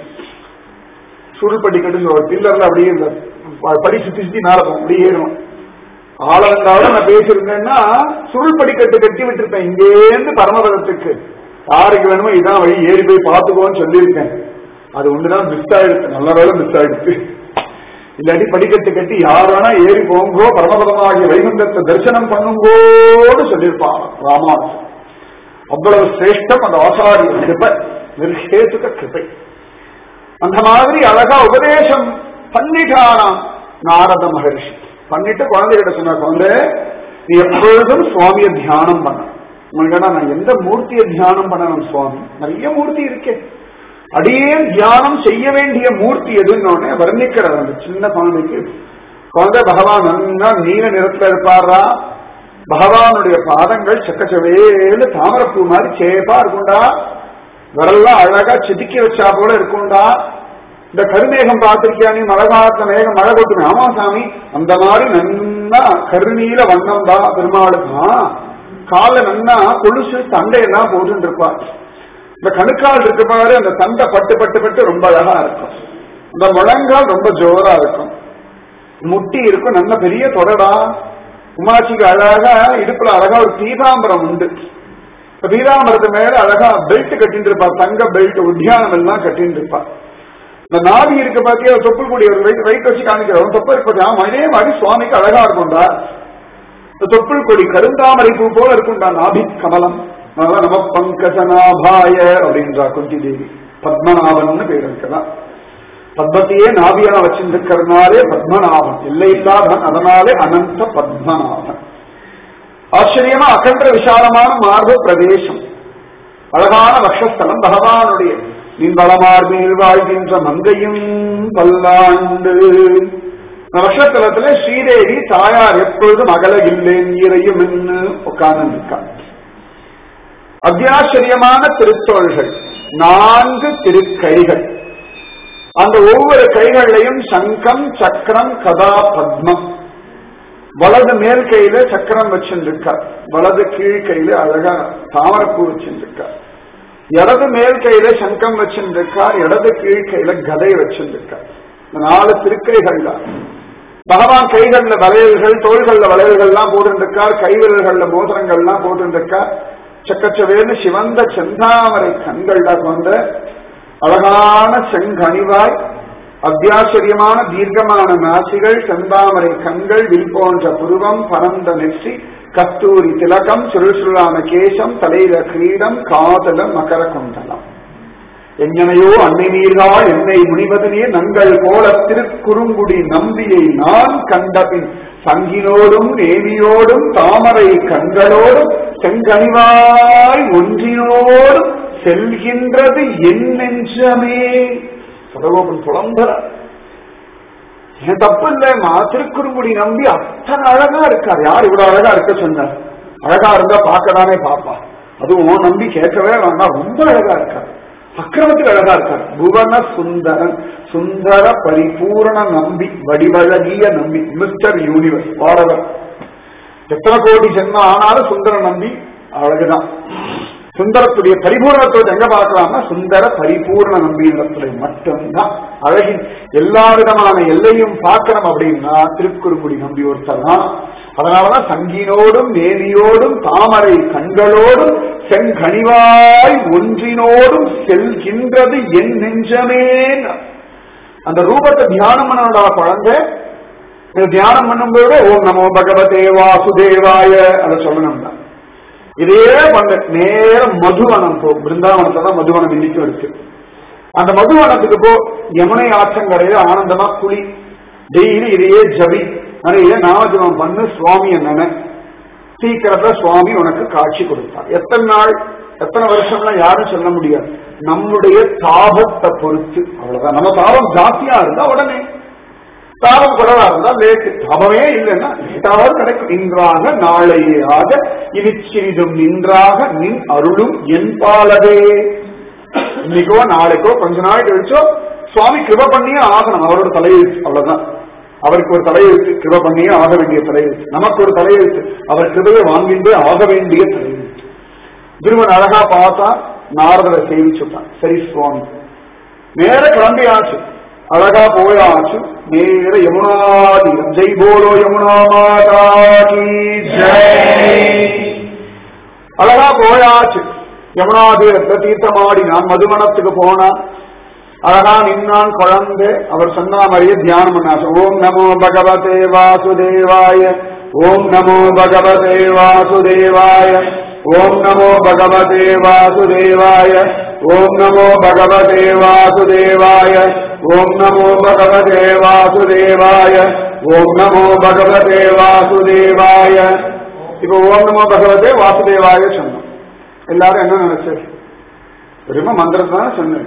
Speaker 1: சுருள் படிக்கட்டு ஒரு பில்லர்ல அப்படியே இந்த படி சுத்தி சுத்தி மேல போகும் அப்படியே ஏறும் ஆளவந்தாவோட நான் பேசியிருந்தேன்னா சுருள் படிக்கட்டு கட்டி விட்டிருப்பேன் இங்கேருந்து பரமபதத்துக்கு யாருக்கு வேணுமோ இதான் வழி ஏறி போய் பார்த்துக்கோன்னு சொல்லியிருக்கேன் அது ஒண்ணுதான் மிஸ் ஆயிடுச்சு நல்ல வேலை மிஸ் ஆயிடுச்சு இல்லாட்டி படிக்கட்டு கட்டி யார் வேணா ஏறி போங்கோ பரமபதமாகிய வைகுந்தத்தை தரிசனம் பண்ணுங்கோன்னு சொல்லியிருப்பான் ராமானுஜன் அவ்வளவு சிரேஷ்டம் அந்த ஆசாரிய கிருபை நிர்ஹேதுக கிருபை அந்த மாதிரி அழகா உபதேசம் பண்ணிட்டானாம் நாரத மகர்ஷி பண்ணிட்டு குழந்தைகிட்ட சொன்ன குழந்தை நீ எப்பொழுதும் சுவாமியை தியானம் பண்ண உனக்கு நான் எந்த மூர்த்தியை தியானம் பண்ணணும் சுவாமி நிறைய மூர்த்தி இருக்கே அடியே தியானம் செய்ய வேண்டிய மூர்த்தி எதுன்னு வர்ணிக்கிறார் அந்த சின்ன குழந்தைக்கு குழந்தை பகவான் நன்னா நீல நிறத்துல இருப்பாரா பகவானுடைய பாதங்கள் சக்கச்சவேன்னு தாமரப்பூ மாதிரி சேப்பா இருக்கும்டா விரல்லாம் அழகா செதுக்கி வச்சா போல இருக்கும்டா இந்த கருமேகம் பார்த்திருக்கியா நீ மழை காலத்துல மேகம் மழை கொட்டுமே ஆமா சாமி அந்த மாதிரி நன்னா கருநீல வண்ணம் தான் பெருமாளுக்கு கால நன்னா கொலுசு தண்டையெல்லாம் போட்டு இருப்பா இந்த கணுக்கால் இருக்கு பாரு அந்த தண்டை பட்டு பட்டு பட்டு ரொம்ப அழகா இருக்கும் இந்த முழங்கால் ரொம்ப ஜோரா இருக்கும் முட்டி இருக்கும் நல்ல பெரிய தொடடா உமாச்சிக்கு அழகா இடுப்புல அழகா ஒரு பீதாம்பரம் உண்டு இப்ப பீதாம்பரத்து மேல அழகா பெல்ட் கட்டிட்டு இருப்பா தங்க பெல்ட் உத்தியானம் எல்லாம் கட்டிட்டு இருப்பா இந்த நாதி இருக்க பாத்தியா தொப்புள் கூடிய ஒரு வெயிட் வெயிட் வச்சு காமிக்கிறோம் தொப்பல் இருப்பது ஆமா இதே மாதிரி சுவாமிக்கு அழகா இருக்கும்டா இந்த தொப்புள் கொடி கருந்தாமரை பூ போல இருக்கும்டா நாபி கமலம் அதனால நம பங்கஜநாபாய அப்படின்றா குந்தி தேவி பத்மநாபன் பேர் இருக்கலாம் பத்மத்தையே நாபியா வச்சிருக்கிறதுனாலே பத்மநாபன் இல்லை இல்லாதவன் அதனாலே அனந்த பத்மநாபன் ஆச்சரியமா அகன்ற விசாலமான மார்பு பிரதேசம் அழகான வக்ஷஸ்தலம் பகவானுடைய நின்பளமார்பில் வாழ்கின்ற மங்கையும் பல்லாண்டு நவசத்தலத்துல ஸ்ரீதேவி தாயார் எப்பொழுதும் அகல இல்லேன் ஈரையும் என்று உட்கார்ந்து இருக்கார் அத்தியாச்சரியமான திருத்தோள்கள் நான்கு திருக்கைகள் அந்த ஒவ்வொரு கைகள்லையும் சங்கம் சக்கரம் கதா பத்மம் வலது மேல் கையில சக்கரம் வச்சிருக்கார் வலது கீழ் கையில அழகா தாமரப்பூ வச்சிருக்கார் இடது மேல் கையில சங்கம் வச்சிருக்கார் இடது கீழ் கையில கதை வச்சிருக்கார் இந்த நாலு திருக்கைகள் தான் பகவான் கைகள்ல வளையல்கள் தோள்கள்ல வளையல்கள்லாம் போட்டுருக்கார் கைவிரல்கள்ல மோதிரங்கள்லாம் போட்டுருக்கார் சக்கச்சவேன்னு சிவந்த செந்தாமரை கண்கள்ல கொண்ட அழகான செங்கனிவாய் அத்தியாச்சரியமான தீர்க்கமான நாசிகள் செந்தாமரை கண்கள் வில் போன்ற புருவம் பரந்த நெற்றி கஸ்தூரி திலகம் சுருசுருளான கேசம் தலையில கிரீடம் காதல மகர குண்டலம் எங்கனையோ அன்னை நீர்கால் என்னை முனிவதனே நங்கள் போல திருக்குறுங்குடி நம்பியை நான் கண்டபின் சங்கினோடும் நேமியோடும் தாமரை கண்களோடும் செங்கனிவாய் ஒன்றினோடும் செல்கின்றது என் நெஞ்சமே சடகோபன் புலம்புற என் தப்பு இல்லைம்மா திருக்குறுங்குடி நம்பி அத்தனை அழகா இருக்கார் யார் இவ்வளவு அழகா இருக்க சொன்னார் அழகா இருந்தா பார்க்கதானே பாப்பா அதுவும் நம்பி கேட்கவே வேண்டாம் ரொம்ப அழகா இருக்கார் அக்கிரமத்துக்கு அழகா இருக்கார் புவன சுந்தரன் சுந்தர பரிபூரண நம்பி வடிவழகிய நம்பி மிஸ்டர் யூனிவர்ஸ் வாடவர் எத்தனை கோடி ஜென்மம் ஆனாலும் சுந்தர நம்பி அழகுதான் சுந்தரத்துடைய பரிபூர்ணத்துவத்தை எங்க பார்க்கலாம்னா சுந்தர பரிபூர்ண நம்பியிடத்துல மட்டும்தான் அழகின் எல்லா விதமான எல்லையும் பார்க்கணும் அப்படின்னா திருக்குறுங்குடி நம்பி ஒருத்தர் தான் அதனாலதான் சங்கினோடும் நேரியோடும் தாமரை கண்களோடும் செங்கனிவாய் ஒன்றினோடும் செல்கின்றது என் நெஞ்சமே அந்த ரூபத்தை தியானம் பண்ணோட குழந்தை தியானம் பண்ணும்போது ஓம் நமோ பகவதே வாசுதேவாய அதை சொல்லணும் தான் இதே பண்ண நேரம் மதுவனம் போ பிருந்தாவனத்துல தான் மதுவனம் இன்னைக்கும் இருக்கு அந்த மதுவனத்துக்கு போ யமுனை ஆற்றங்கரையில ஆனந்தமா குளி டெய்லி இதையே ஜபி நிறைய நாமஜபம் பண்ணு சுவாமிய நினை சீக்கிரத்துல சுவாமி உனக்கு காட்சி கொடுத்தார் எத்தனை நாள் எத்தனை வருஷம்லாம் யாரும் சொல்ல முடியாது நம்முடைய தாபத்தை பொறுத்து அவ்வளவுதான் நம்ம தாபம் ஜாஸ்தியா இருந்தா உடனே தாபம் குறைவா இருந்தா லேட்டு தாபமே இல்லைன்னா லேட்டாவது கிடைக்கும் இன்றாக நாளையாக இனி சிறிதும் நின்றாக நின் அருளும் என் பாலதே இன்னைக்கோ நாளைக்கோ கொஞ்ச நாள் கழிச்சோ சுவாமி கிருப பண்ணியே ஆகணும் அவரோட தலையெழுத்து அவ்வளவுதான் அவருக்கு ஒரு தலையெழுத்து கிருப பண்ணியே ஆக வேண்டிய தலையெழுத்து நமக்கு ஒரு தலையெழுத்து அவர் கிருபையை வாங்கின்றே ஆக வேண்டிய தலையெழுத்து திருமன் அழகா பார்த்தா நாரதரை சேவிச்சுட்டான் சரி சுவாமி நேர கிளம்பியாச்சு அழகா போயாச்சு நேர யமுனாதீரம் ஜெய் போலோ யமுனா மாதா கி ஜெய் அழகா போயாச்சு யமுனாதீரத்தை தீர்த்தமாடி நான் மதுமணத்துக்கு போனான் அழகா நின்னான் குழந்தை அவர் சொன்ன மாதிரியே தியானம் பண்ணாச்சு ஓம் நமோ பகவதே வாசுதேவாய ஓம் நமோ பகவதே வாசுதேவாய ஓம் நமோ பகவதே வாசுதேவாய ஓம் நமோ பகவதே வாசுதேவாய ஓம் நமோ பகவதே வாசுதேவாய ஓம் நமோ பகவதே வாசுதேவாய இப்ப ஓம் நமோ பகவதே வாசுதேவாய சொன்னோம் எல்லாரும் என்ன நினைச்சு வெறும மந்திரம் தான் சொன்னேன்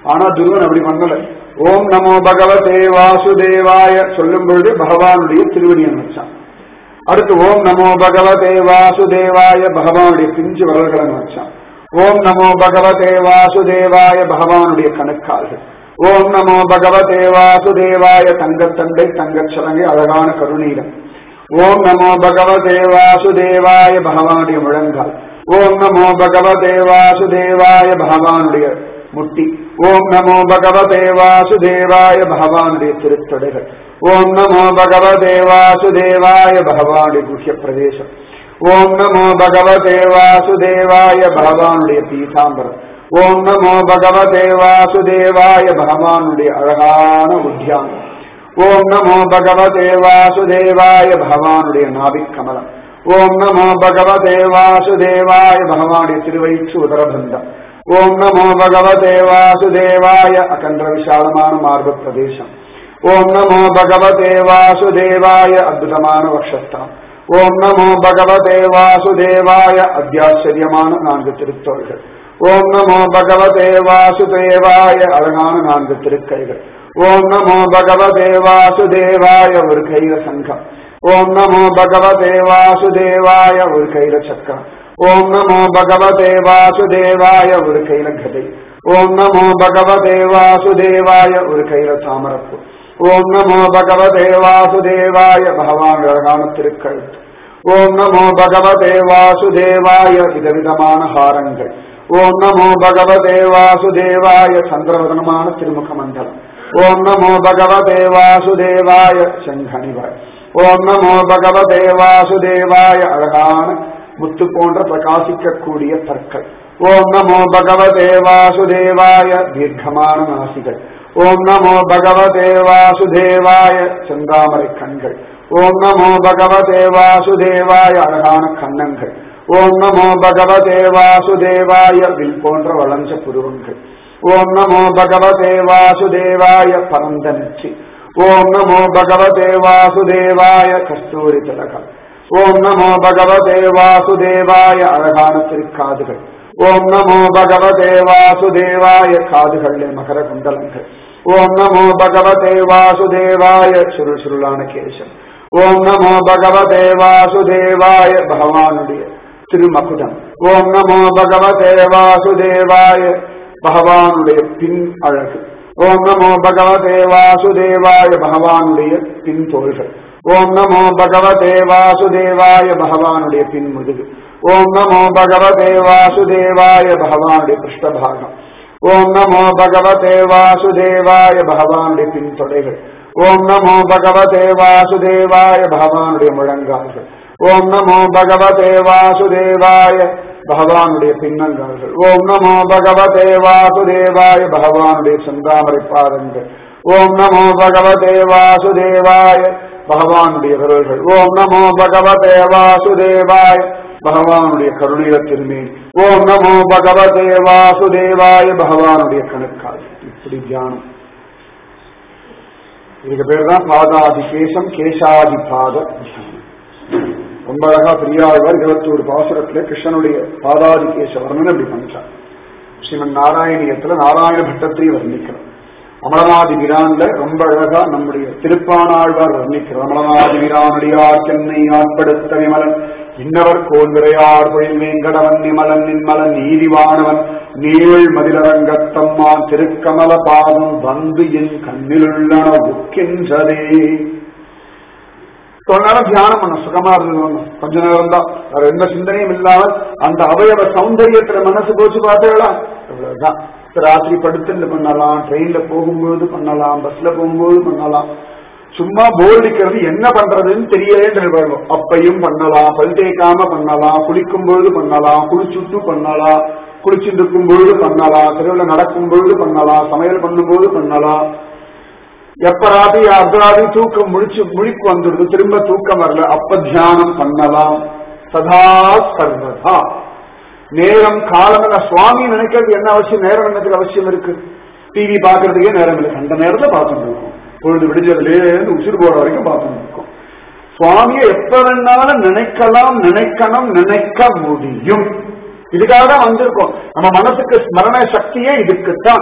Speaker 1: ஆனா துருவன் அப்படி பண்ணல ஓம் நமோ பகவதே வாசுதேவாய சொல்லும் பொழுது பகவானுடைய திருவடியை வச்சான் அடுத்து ஓம் நமோ பகவதே வாசுதேவாய பகவானுடைய பிஞ்சு வரல்களை வச்சான் ஓம் நமோ பகவதே வாசுதேவாய பகவானுடைய கணக்கால்கள் ஓம் நமோ பகவதே வாசுதேவாய தங்கத்தண்டை தங்கச்சலங்கை அழகான கருணீரம் ஓம் நமோ பகவதே வாசுதேவாய பகவானுடைய முழங்கால் ஓம் நமோ பகவதே வாசுதேவாய பகவானுடைய முட்டி ஓம் நமோ பகவதே வாசுதேவாய பகவானுடைய திருத்தொடைகள் ஓம் நமோ பகவதே வாசுதேவாய பகவானுடைய குஹ்ய பிரதேசம் ஓம் நமோ பகவதே வாசுதேவாய பகவானுடைய பீதாம்பரம் ஓம் நமோ பகவதே வாசுதேவாய பகவானுடைய அழகான உத்தியானம் ஓம் நமோ பகவதே வாசுதேவாய பகவானுடைய நாபிக் கமலம் ஓம் நமோ பகவதே வாசுதேவாய பகவானுடைய திருவயிற்று உதரபந்தம் ஓம் நமோ பகவதே வாசுதேவாய அகன்ற விசாலமான மார்ப பிரதேசம் ஓம் நமோ பகவதே வாசுதேவாய அற்புதமான வக்ஷஸ்தாம் ஓம் நமோ பகவதே வாசுதேவாய அத்தியாச்சரியமான நான்கு திருத்தோள்கள் ஓம் நமோ பகவதே வாசுதேவாய அழகான நான்கு திருக்கைகள் ஓம் நமோ பகவதே வாசுதேவாய ஒரு கைல சங்கம் ஓம் நமோ பகவதே வாசுதேவாய ஒரு கைல சக்கரம் ஓம் நமோ பகவதே வாசுதேவாய ஒரு கைல கதை ஓம் நமோ பகவதே வாசுதேவாய ஒரு கைல தாமரப்பு ஓம் நமோ பகவதே வாசுதேவாய பகவான் அழகான திருக்கழுத்து ஓம் நமோ பகவதே வாசுதேவாய விதவிதமான ஹாரங்கள் ஓம் நமோ பகவதே வாசுதேவாய சந்திரவதனமான திருமுக மண்டலம் ஓம் நமோ பகவதே வாசுதேவாய செங்கனிவாய் ஓம் நமோ பகவதே வாசுதேவாய அழகான முத்து போன்ற பிரகாசிக்கக்கூடிய பற்கள் ஓம் நமோ பகவதே வாசுதேவாய தீர்க்கமான நாசிகள் ஓம் நமோ பகவதே வாசுதேவாய செந்தாமரை கண்கள் ஓம் நமோ பகவதே வாசுதேவாய அழகான கன்னங்கள் ஓம் நமோ பகவதே வாசுதேவாய வில் போன்ற வளஞ்ச புருவங்கள் ஓம் நமோ பகவதே வாசுதேவாய பரந்த நெற்றி ஓம் நமோ பகவதே வாசுதேவாய கஸ்தூரி திலகம் ஓம் நமோ பகவதே வாசுதேவாய அழகான திருக்காதுகள் ஓம் நமோ பகவதே வாசுதேவாய காதுகளிலே மகர குண்டலங்கள் ஓம் நமோ பகவதே வாசுதேவாய சுருள் சுருளான கேசம் ஓம் நமோ பகவதே வாசுதேவாய பகவானுடைய திருமகுடம் ஓம் நமோ பகவதே வாசுதேவாய பகவானுடைய பின் அழகு ஓம் நமோ பகவதே வாசுதேவாய பகவானுடைய பின் தோள்கள் ஓம் நமோ பகவதே வாசுதேவாய பகவானுடைய பின் முதுகு ஓம் நமோ பகவதே வாசுதேவாய பகவானுடைய பிருஷ்டபாகம் ஓம் நமோ பகவதே வாசுதேவாய பகவானுடைய பின் தொடைகள் ஓம் நமோ பகவதே வாசுதேவாய பகவானுடைய முழங்கால்கள் ஓம் நமோ பகவதே வாசுதேவாய பகவானுடைய பின்னங்கால்கள் ஓம் நமோ பகவதே வாசுதேவாய பகவானுடைய செந்தாமரை பாதங்கள் ஓம் நமோ பகவதே வாசுதேவாய பகவானுடைய விரல்கள் ஓம் நமோ பகவதே வாசுதேவாய பகவானுடைய கருணீர திருமேனி ஓம் நமோ பகவதே வாசுதேவாய பகவானுடைய கணக்கால் இப்படி தியானம் இதுக்கு பேர் தான் பாதாதி கேசம் கேசாதி பாத தியானம் ரொம்ப அழகா பெரியாழ்வார் இருபத்தோரு பாசுரத்துல கிருஷ்ணனுடைய பாதாதி கேச வர்ணனை அப்படி பண்றார் ஸ்ரீமன் நாராயணியத்துல நாராயண பட்டத்தையும் வர்ணிக்கிறார் அமரநாதி விரான்ல ரொம்ப அழகா நம்முடைய திருப்பானாழ்வார் வர்ணிக்கிறார் அமரநாதி விரானடியார் சென்னை ஆட்படுத்த விமலன் இன்னவர் கோல் விரையார் பொழில் வேங்கடவன் நிமலன் நின்மலன் நீதிவானவன் நீள் மதிலரங்கத்தம்மான் திருக்கமல பாதம் வந்து என் கண்ணிலுள்ளன உக்கின்றதே கொஞ்ச நேரம் தியானம் பண்ண சுகமா இருந்தது கொஞ்ச நேரம் தான் வேற எந்த சிந்தனையும் இல்லாமல் அந்த அவயவ சௌந்தரியத்துல மனசு போச்சு பார்த்தீங்களா அவ்வளவுதான் ராத்திரி படுத்துட்டு பண்ணலாம் ட்ரெயின்ல போகும்போது பண்ணலாம் பஸ்ல போகும்போது பண்ணலாம் சும்மா போர் அடிக்கிறது என்ன பண்றதுன்னு தெரியலே அப்பையும் பண்ணலாம் பல் தேய்க்காம பண்ணலாம் குளிக்கும் பொழுது பண்ணலாம் குளிச்சுட்டு பண்ணலாம் குளிச்சுட்டு இருக்கும் பொழுது பண்ணலாம் தெருவில் நடக்கும் பொழுது பண்ணலாம் சமையல் பண்ணும்போது பண்ணலாம் எப்ப ராத்திரி அர்த்தராத்திரி தூக்கம் முழிச்சு முழிப்பு வந்துடுது திரும்ப தூக்கம் வரல அப்ப தியானம் பண்ணலாம் சதா சர்வதா நேரம் காலம் சுவாமி நினைக்கிறது என்ன அவசியம் நேரம் என்னத்துக்கு அவசியம் இருக்கு டிவி பாக்குறதுக்கே நேரம் இல்லை அந்த நேரத்துல பார்த்துட்டு இருக்கோம் பொழுது விடிஞ்சதுலேருந்து உசுறு போற வரைக்கும் பார்த்துட்டு இருக்கோம் சுவாமியை எப்ப வேணாலும் நினைக்கலாம் நினைக்கணும் நினைக்க முடியும் இதுக்காக தான் வந்திருக்கோம் நம்ம மனசுக்கு ஸ்மரண சக்தியே இதுக்குத்தான்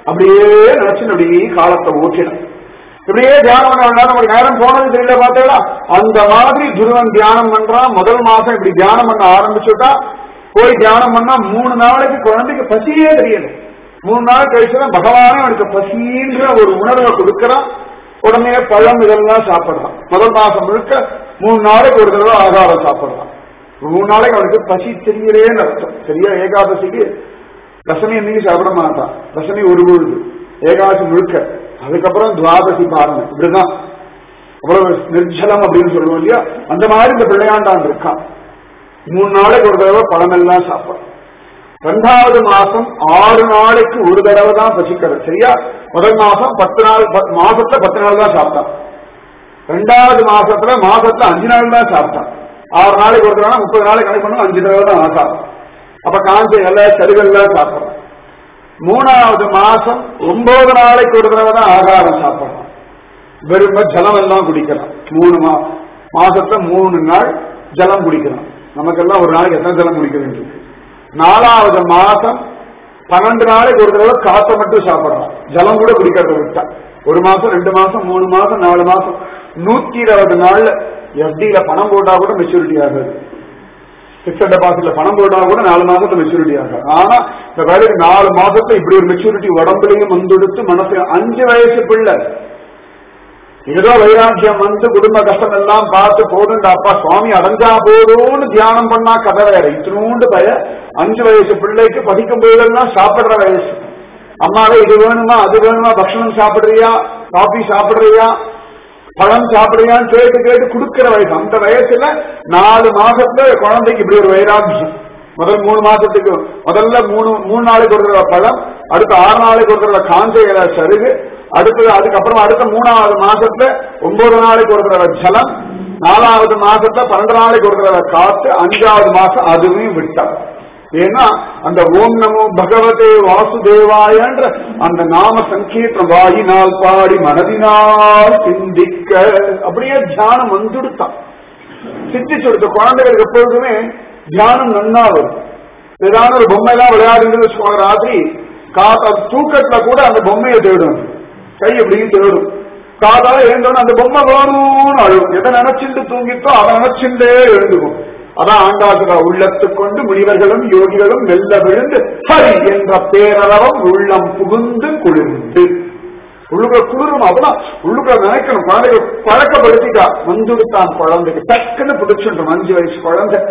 Speaker 1: அப்படியே நினைச்சு அப்படியே காலத்தை ஓட்டிடும் இப்படியே தியானம் பண்ண நமக்கு நேரம் போனது தெரியல பார்த்தீங்களா அந்த மாதிரி துருவன் தியானம் பண்றான் முதல் மாசம் இப்படி தியானம் பண்ண ஆரம்பிச்சுட்டா போய் தியானம் பண்ணா மூணு நாளைக்கு குழந்தைக்கு பசியே தெரியல மூணு நாள் கழிச்சுதான் பகவானே அவனுக்கு பசின்ற ஒரு உணர்வை கொடுக்கறான் உடனே பழம் இதெல்லாம் சாப்பிடுறான் முதல் மாசம் முழுக்க மூணு நாளைக்கு ஒரு தடவை ஆகாரம் சாப்பிடுறான் மூணு நாளைக்கு அவனுக்கு பசி தெரியலேன்னு அர்த்தம் சரியா ஏகாதசிக்கு தசமி என்னைக்கு சாப்பிட மாட்டான் தசமி ஒரு பொழுது ஏகாதசி முழுக்க அதுக்கப்புறம் துவாதசி பாரணம் இப்படிதான் அவ்வளவு நிர்ஜலம் அப்படின்னு சொல்லுவோம் இல்லையா அந்த மாதிரி இந்த பிள்ளையாண்டான் இருக்கான் மூணு நாளைக்கு ஒரு தடவை பழமெல்லாம் சாப்பிடும் ரெண்டாவது மாசம் ஆறு நாளைக்கு ஒரு தடவை தான் பசிக்கிறது சரியா முதல் மாசம் பத்து நாள் ப- மாசத்துல பத்து நாள் தான் சாப்பிட்டான் ரெண்டாவது மாசத்துல மாசத்துல அஞ்சு நாள் தான் சாப்பிட்டான் ஆறு நாளைக்கு ஒரு தடவை முப்பது நாளைக்கு கணக்கு பண்ணும் அஞ்சு தடவை தான் ஆசாரம் அப்ப காஞ்ச இலை செடிகள்லாம் சாப்பிடலாம் மூணாவது மாசம் ஒன்பது நாளைக்கு ஒரு தடவை தான் ஆகாரம் சாப்பிடலாம் வெறும ஜலம் எல்லாம் குடிக்கலாம் மூணு மா மாசத்துல மூணு நாள் ஜலம் குடிக்கலாம் நமக்கெல்லாம் ஒரு நாளைக்கு எத்தனை ஜலம் குடிக்க வேண்டியது நாலாவது மாசம் பன்னெண்டு நாளைக்கு ஒரு தடவை காத்த மட்டும் சாப்பிடலாம் ஜலம் கூட குடிக்கிறத விட்டா ஒரு மாசம் ரெண்டு மாசம் மூணு மாசம் நாலு மாசம் நூத்தி இருபது நாள்ல எஃப்டியில பணம் போட்டா கூட மெச்சூரிட்டி ஆகாது பிக்சட் டெபாசிட்ல பணம் போட்டா கூட நாலு மாசத்துல மெச்சூரிட்டி ஆகாது ஆனா இந்த வேலைக்கு நாலு மாசத்துல இப்படி ஒரு மெச்சூரிட்டி உடம்புலையும் வந்துடுத்து மனசு அஞ்சு வயசு பிள்ளை ஏதோ வைராக்கியம் வந்து குடும்ப கஷ்டம் எல்லாம் பார்த்து போதுண்டா அப்பா சுவாமி அடைஞ்சா போதும்னு தியானம் பண்ணா கதை வேற இத்தினூண்டு பய அஞ்சு வயசு பிள்ளைக்கு படிக்கும் போதெல்லாம் சாப்பிடுற வயசு அம்மாவே இது வேணுமா அது வேணுமா பக்ஷணம் சாப்பிடுறியா காபி சாப்பிடுறியா பழம் சாப்பிடுறியான்னு கேட்டு கேட்டு கொடுக்கிற வயசு அந்த வயசுல நாலு மாசத்துல குழந்தைக்கு இப்படி ஒரு வைராக்கியம் முதல் மூணு மாசத்துக்கு முதல்ல மூணு மூணு நாளைக்கு ஒரு தடவை பழம் அடுத்த ஆறு நாளைக்கு ஒரு தடவை காஞ்ச இலை சருகு அடுத்தது அதுக்கப்புறம் அடுத்த மூணாவது மாசத்துல ஒன்பது நாளைக்கு ஒரு தடவை ஜலம் நாலாவது மாசத்துல பன்னெண்டு நாளைக்கு ஒரு தடவை காத்து அஞ்சாவது மாசம் அதுவும் விட்டார் ஏன்னா அந்த ஓம் நமோ பகவதே வாசுதேவாயன்ற அந்த நாம சங்கீர்த்தம் வாயினால் பாடி மனதினால் சிந்திக்க அப்படியே தியானம் வந்துடுத்தான் சித்திச்சு கொடுத்த குழந்தைகளுக்கு எப்பொழுதுமே தியானம் நன்னா வரும் ஏதாவது ஒரு பொம்மை எல்லாம் விளையாடுன்னு வச்சுக்கோங்க ராத்திரி காத்தா தூக்கத்துல கூட அந்த பொம்மையை தேடும் கை எப்படி தேடும் காதால எழுந்தோன்னு அந்த பொம்மை வேணும்னு அழுகும் எதை நினைச்சுட்டு தூங்கிட்டோ அதை நினைச்சுட்டே எழுந்துக்கும் அதான் ஆண்டாசுரா உள்ளத்து கொண்டு முனிவர்களும் யோகிகளும் மெல்ல விழுந்து ஹரி என்ற பேரளவம் உள்ளம் புகுந்து குளிர்ந்து உள்ளுக்குள்ள குளிரும் அப்பதான் உள்ளுக்குள்ள நினைக்கணும் குழந்தைக்கு பழக்கப்படுத்திட்டா வந்துடுத்தான் குழந்தைக்கு டக்குன்னு பிடிச்சுட்டோம் அஞ்சு வயசு குழந்தை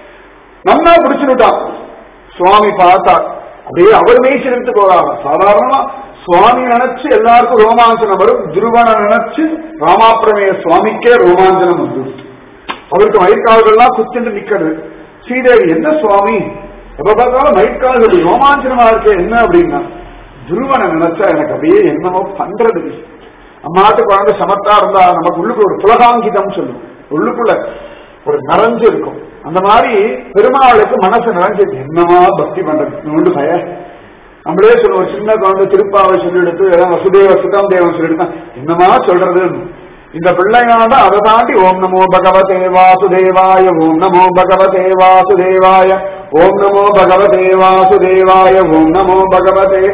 Speaker 1: நல்லா பிடிச்சுட்டான் சுவாமி பார்த்தா அப்படியே அவர் மேய்ச்சிருந்து போறாங்க சாதாரணமா சுவாமி நினைச்சு எல்லாருக்கும் ரோமாஞ்சனம் வரும் துருவனை நினைச்சு ராமாப்பிரமேய சுவாமிக்கே ரோமாஞ்சனம் வந்துடும் அவருக்கு மயிர்கால்கள்லாம் குத்திட்டு நிக்கிறது ஸ்ரீதேவி என்ன சுவாமி எப்ப பார்த்தாலும் மயிர்கால்கள் ரோமாஞ்சனமா இருக்கு என்ன அப்படின்னா துருவனை நினைச்சா எனக்கு அப்படியே என்னமோ பண்றது இல்லை. அம்மாட்டு குழந்தை சமத்தா இருந்தா நமக்கு உள்ளுக்குள்ள ஒரு புலகாங்கிதம் சொல்லும் உள்ளுக்குள்ள ஒரு நிறைஞ்சு இருக்கும் அந்த மாதிரி பெருமாளுக்கு மனசு நிறைஞ்சு என்னமா பக்தி பண்றது உண்டு பய நம்மளே சொல்லுவோம் சின்ன குழந்தை திருப்பாவை சொல்லி எடுத்து எல்லாம் வசுதேவ சுதம் தேவன் சொல்லி எடுத்தா என்னமா சொல்றது இந்த பிள்ளைங்க தான் அதை தாண்டி ஓம் நமோ பகவதே வாசுதேவாய ஓம் நமோ பகவதே வாசுதேவாய ஓம் நமோ பகவதே வாசுதேவாய ஓம் நமோ பகவதே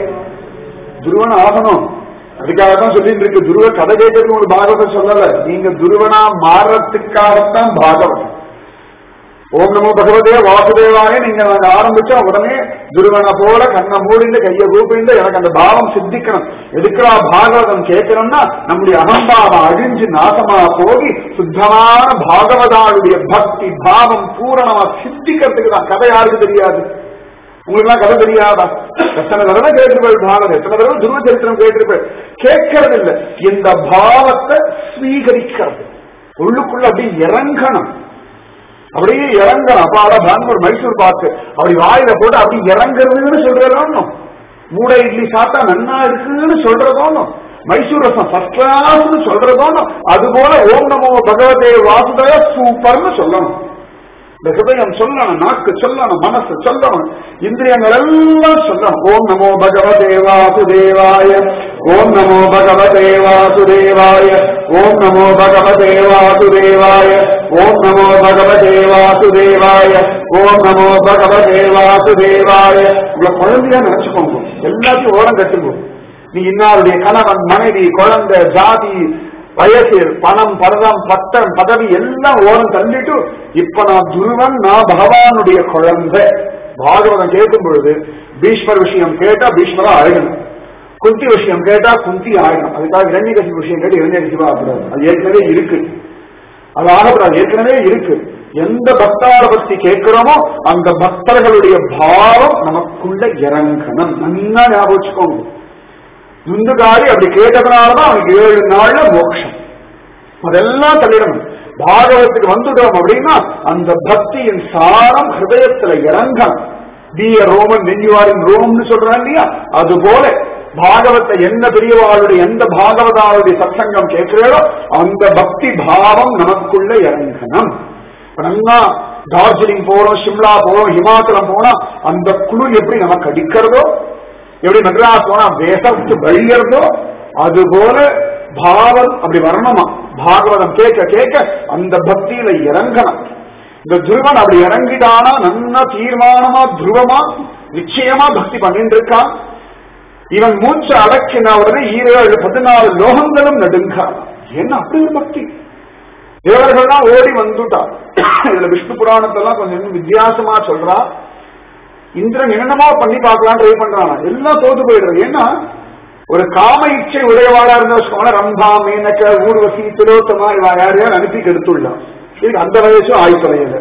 Speaker 1: துருவன் ஆகணும் அதுக்காக தான் சொல்லிட்டு இருக்கு துருவ கதை கேட்கறதுக்கு ஒரு பாகவதம் சொல்லல நீங்க துருவனா மாறத்துக்காகத்தான் பாகவதம் ஓம் நமோ பகவதே வாசுதேவாய நீங்க நாங்க ஆரம்பிச்சா உடனே துருவனை போல கண்ணை மூடிந்து கையை கூப்பிண்டு எனக்கு அந்த பாவம் சித்திக்கணும் எதுக்குறா பாகவதம் கேட்கணும்னா நம்முடைய அகம்பாவம் அழிஞ்சு நாசமா போகி சுத்தமான பாகவதாளுடைய பக்தி பாவம் பூரணமா சித்திக்கிறதுக்கு தான் கதை யாருக்கு தெரியாது உங்களுக்கு கதை தெரியாதா எத்தனை தடவை கேட்டிருப்பேன் பாரதம் எத்தனை தடவை துருவ சரித்திரம் கேட்டிருப்பேன் கேட்கறது இல்ல இந்த பாவத்தை ஸ்வீகரிக்கிறது உள்ளுக்குள்ள அப்படி இறங்கணும் அப்படியே இறங்கணும் அப்பாடா பெங்களூர் மைசூர் பார்த்து அப்படி வாயில போட்டு அப்படி இறங்குறதுன்னு சொல்றதோன்னும் மூடை இட்லி சாப்பிட்டா நன்னா இருக்குன்னு சொல்றதோன்னும் மைசூர் ரசம் ஃபர்ஸ்ட் கிளாஸ்னு சொல்றதோன்னும் அது போல ஓம் நமோ பகவதே வாசுதேவ சூப்பர்னு சொல்லணும் இந்த ஹிருதயம் சொல்லணும் நாக்கு சொல்லணும் மனசு சொல்லணும் இந்திரியங்கள் எல்லாம் சொல்லணும் ஓம் நமோ பகவதே வாசுதேவாய ஓம் நமோ பகவதே வாசுதேவாய ஓம் நமோ பகவதே வாசுதேவாய ஓம் நமோ பகவதே வாசுதேவாய ஓம் நமோ பகவதே வாசுதேவாய உங்களை குழந்தையா நினைச்சுக்கோங்க எல்லாத்தையும் ஓரம் கட்டுங்க நீ இன்னாருடைய கணவன் மனைவி குழந்தை ஜாதி வயசு பணம் பரதம் பட்டம் பதவி எல்லாம் ஓரம் தள்ளிட்டு இப்ப நான் துருவன் நான் பகவானுடைய குழந்தை பாகவதம் கேட்கும் பொழுது பீஷ்மர் விஷயம் கேட்டா பீஷ்மரா அழகணும் குந்தி விஷயம் கேட்டா குந்தி ஆகணும் அதுக்காக இரண்யகசி விஷயம் கேட்டு இரண்யகசிவா ஆகக்கூடாது அது ஏற்கனவே இருக்கு அது ஆகக்கூடாது ஏற்கனவே இருக்கு எந்த பக்தார பக்தி கேட்கிறோமோ அந்த பக்தர்களுடைய பாவம் நமக்குள்ள இறங்கணும் நல்லா ஞாபகம் வச்சுக்கோங்க துந்துகாரி அப்படி கேட்டதுனாலதான் அவனுக்கு ஏழு நாள்ல மோட்சம் அதெல்லாம் தள்ளிடணும் பாகவத்துக்கு வந்துட்டோம் அப்படின்னா அந்த பக்தியின் சாரம் ஹிருதயத்துல இறங்கணும் பி ரோமன் வென்யூஆரின் ரோம்னு சொல்றாங்க இல்லையா அது போல பாகவத்தை எந்த பெரியவாளுடைய எந்த பாகவதாளுடைய சத்சங்கம் கேட்கிறதோ அந்த பக்தி பாவம் நமக்குள்ள இறங்கணும் நல்லா டார்ஜிலிங் போறோம் சிம்லா போறோம் ஹிமாச்சலம் போனா அந்த குளிர் எப்படி நமக்கு அடிக்கிறதோ எப்படி மெட்ராஸ் போனா வேசத்து வழியறதோ அது போல பாவம் அப்படி வரணுமா பாகவதம் கேட்க கேட்க அந்த பக்தியில இறங்கணும் இந்த துருவன் அப்படி இறங்கிட்டானா நல்லா தீர்மானமா துருவமா நிச்சயமா பக்தி பண்ணிட்டு இருக்கான் இவன் மூச்சு அடக்கின உடனே ஈரேழு பதினாலு லோகங்களும் நடுங்கான் என்ன அப்படி ஒரு பக்தி தேவர்கள்லாம் ஓடி வந்துட்டா இதுல விஷ்ணு புராணத்தெல்லாம் கொஞ்சம் இன்னும் வித்தியாசமா சொல்றா இந்திரன் என்னென்னமோ பண்ணி பார்க்கலாம் ட்ரை பண்றான் எல்லாம் தோத்து போயிடுறது ஏன்னா ஒரு காம இச்சை உடையவாளா இருந்த வச்சுக்கோங்களேன் ரம்பா மீனக்க ஊர்வசி திலோத்தமா இவா யார் யார் அனுப்பி கெடுத்துள்ளான் இதுக்கு அந்த வயசும் ஆய்ப்படையல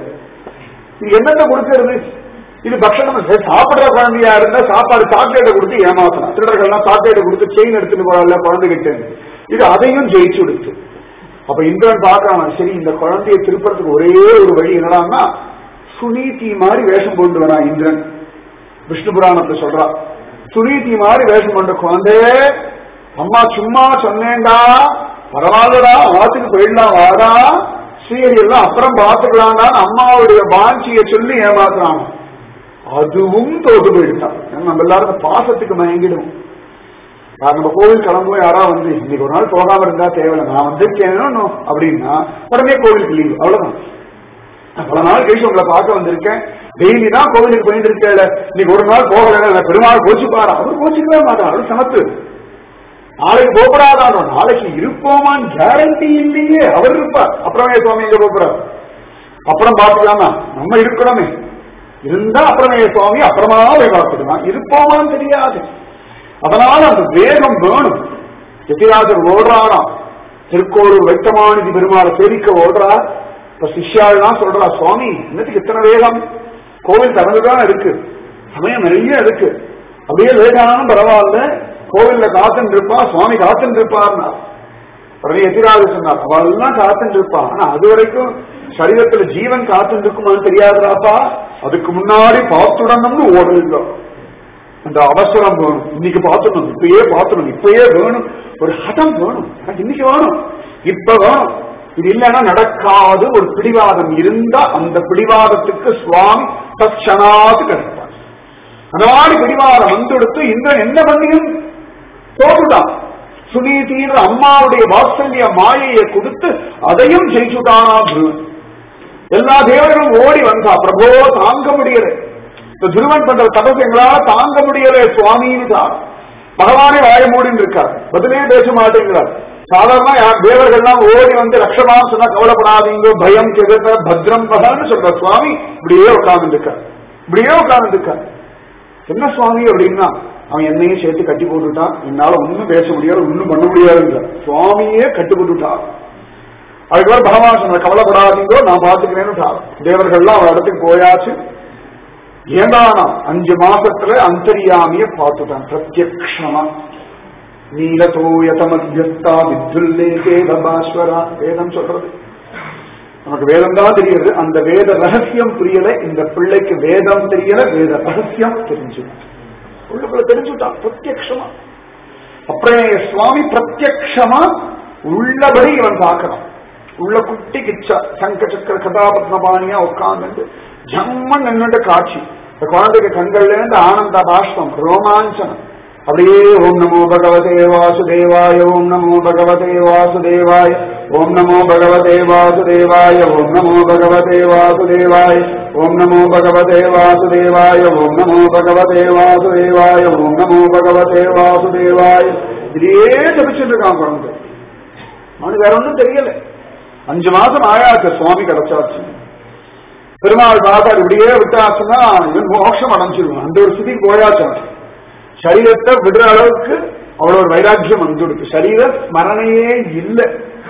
Speaker 1: இது என்னென்ன கொடுக்கறது இது பக்ஷணம் சரி, சாப்பிடுற குழந்தையா இருந்தா சாப்பாடு சாக்லேட்டை கொடுத்து ஏமாத்தலாம் திருடர்கள்லாம் சாக்லேட்டை கொடுத்து செயின் எடுத்துட்டு போறாள் குழந்தைகிட்ட இது அதையும் ஜெயிச்சு கொடுத்து அப்ப இந்திரன் பார்க்கறான் சரி இந்த குழந்தையை திருப்பறதுக்கு ஒரே ஒரு வழி என்னடான்னா சுனீதி மாதிரி வேஷம் கொண்டு வரான் இந்திரன் விஷ்ணு புராணத்தை சொல்றா சுனீதி மாதிரி வேஷம் கொண்ட குழந்தை அம்மா சும்மா சொன்னேன்டா பரவாயில்லடா ஆத்துக்கு போயிடலாம் வாடா சீரி எல்லாம் அப்புறம் பார்த்துக்கலாம்டா அம்மாவுடைய வாஞ்சியை சொல்லி ஏமாத்துறான் அதுவும் தோத்து போயிட்டான் ஏன்னா நம்ம எல்லாரும் அந்த பாசத்துக்கு மயங்கிடும் யார் நம்ம கோவில் கிளம்புவோம் யாரா வந்து இன்னைக்கு ஒரு நாள் போகாம இருந்தா தேவையில்லை நான் வந்திருக்கேன் அப்படின்னா உடனே கோவிலுக்கு லீவு அவ்வளவுதான் நான் பல நாள் கழிச்சு உங்களை பார்க்க வந்திருக்கேன் டெய்லி தான் கோவிலுக்கு போயிட்டு இருக்கேன் இன்னைக்கு ஒரு நாள் போகல பெருமாள் கோச்சுப்பாரா அவர் கோச்சிக்கவே மாட்டார் அவர் சமத்து நாளைக்கு போகப்படாதானோ நாளைக்கு இருப்போமான்னு கேரண்டி இல்லையே அவர் இருப்பார் அப்புறமே சுவாமி எங்க போகிறார் அப்புறம் பார்த்துக்கலாமா நம்ம இருக்கணுமே இருந்தா அப்புறமே சுவாமி அப்புறமா போய் பார்த்துக்கலாம் இருப்போமான்னு தெரியாது அதனால அந்த வேகம் வேணும் எத்திராஜர் ஓடுறாராம் திருக்கோளூர் வைத்தமானிதி பெருமாளை சேவிக்க ஓடுறா இப்ப சிஷ்யாள்லாம் சொல்றா சுவாமி இன்னத்துக்கு இத்தனை வேகம் கோவில் திறந்துதான் இருக்கு சமயம் நிறைய இருக்கு அப்படியே லேட்டானாலும் பரவாயில்ல கோவில்ல காத்துட்டு இருப்பா சுவாமி காத்துட்டு இருப்பார்னா உடனே எதிராக சொன்னார் அவெல்லாம் காத்துட்டு இருப்பா ஆனா அது வரைக்கும் சரீரத்துல ஜீவன் காத்துட்டு இருக்குமான்னு தெரியாதுடாப்பா அதுக்கு முன்னாடி பார்த்துடணும்னு ஓடல அந்த அவசரம் வேணும் இன்னைக்கு பார்த்துடணும் இப்பயே பார்த்துடணும் இப்பயே வேணும் ஒரு ஹடம் வேணும் எனக்கு இன்னைக்கு வேணும் இப்ப வேணும் இது இல்லைன்னா நடக்காது ஒரு பிடிவாதம் இருந்தா அந்த பிடிவாதத்துக்கு சுவாமி தட்சணாது கிடைப்பார் அந்த மாதிரி பிடிவாதம் வந்துடுத்து இந்திரன் என்ன பண்ணியும் தோற்றுதான் சுனீதின்ற அம்மாவுடைய வாத்சல்ய மாயையை கொடுத்து அதையும் ஜெயிச்சுட்டானா துருவன் எல்லா தேவர்களும் ஓடி வந்தா பிரபோ தாங்க முடியல இந்த துருவன் பண்ற தபஸ் எங்களால தாங்க முடியல சுவாமின்னு தான் பகவானே வாய மூடின்னு இருக்கார் பதிலே பேச மாட்டேங்கிறார் சாதாரண யார் தேவர்கள்லாம் ஓடி வந்து ரக்ஷமான்னு சொன்னா கவலைப்படாதீங்க பயம் கெகத பத்ரம் பகன்னு சொல்ற சுவாமி இப்படியே உட்கார்ந்து இருக்கார் இப்படியே உட்கார்ந்து இருக்கார் என்ன சுவாமி அப்படின்னா அவன் என்னையும் சேர்த்து கட்டி போட்டுட்டான் என்னால ஒண்ணும் பேச முடியாது ஒண்ணும் பண்ண முடியாதுங்க சுவாமியே கட்டி போட்டுட்டான் அதுக்கப்புறம் பகவான் சொன்ன கவலைப்படாதீங்கோ நான் பாத்துக்கிறேன்னு தேவர்கள்லாம் அவன் இடத்துக்கு போயாச்சு ஏந்தானா அஞ்சு மாசத்துல அந்தரியாமிய பார்த்துட்டான் பிரத்யக்ஷமா நீலதோயத மத்தியஸ்தா வித்துல்லேகே பபாஸ்வரா வேதம் சொல்றது நமக்கு வேதம் தான் தெரியுது அந்த வேத ரகசியம் புரியல இந்த பிள்ளைக்கு வேதம் தெரியல வேத ரகசியம் தெரிஞ்சு உள்ளுக்குள்ள தெரிஞ்சுட்டான் பிரத்யக்ஷமா அப்புறம் சுவாமி பிரத்யக்ஷமா உள்ளபடி இவன் பார்க்கறான் உள்ள குட்டி கிச்சா சங்க சக்கர கதாபத்மபாணியா உட்கார்ந்து ஜம்மன் நின்னுட்டு காட்சி இந்த குழந்தைக்கு கண்கள்ல இருந்து ஆனந்த பாஷ்பம் ரோமாஞ்சனம் அப்படியே ஓம் நமோ பகவதே வாசுதேவாய ஓம் நமோ பகவதே வாசுதேவாய ஓம் நமோ பகவதே வாசுதேவாய ஓம் நமோ பகவதே வாசுதேவாய ஓம் நமோ பகவதே வாசுதேவாய ஓம் நமோ பகவதே வாசுதேவாய ஓம் நமோ பகவதே வாசுதேவாய இதே ஜபிச்சுட்டு இருக்கான் குழந்தை அவனுக்கு வேற ஒன்றும் தெரியல அஞ்சு மாசம் ஆயாச்சு சுவாமி கிடைச்சாச்சு பெருமாள் பார்த்தார் இப்படியே விட்டாச்சுன்னா இவன் மோட்சம் அடைஞ்சிருவான் அந்த ஒரு ஸ்திதிக்கு போயாச்சு அவன். சரீரத்தை விடுற அளவுக்கு அவ்வளவு ஒரு வைராக்கியம் வந்துடுது சரீர ஸ்மரணையே இல்லை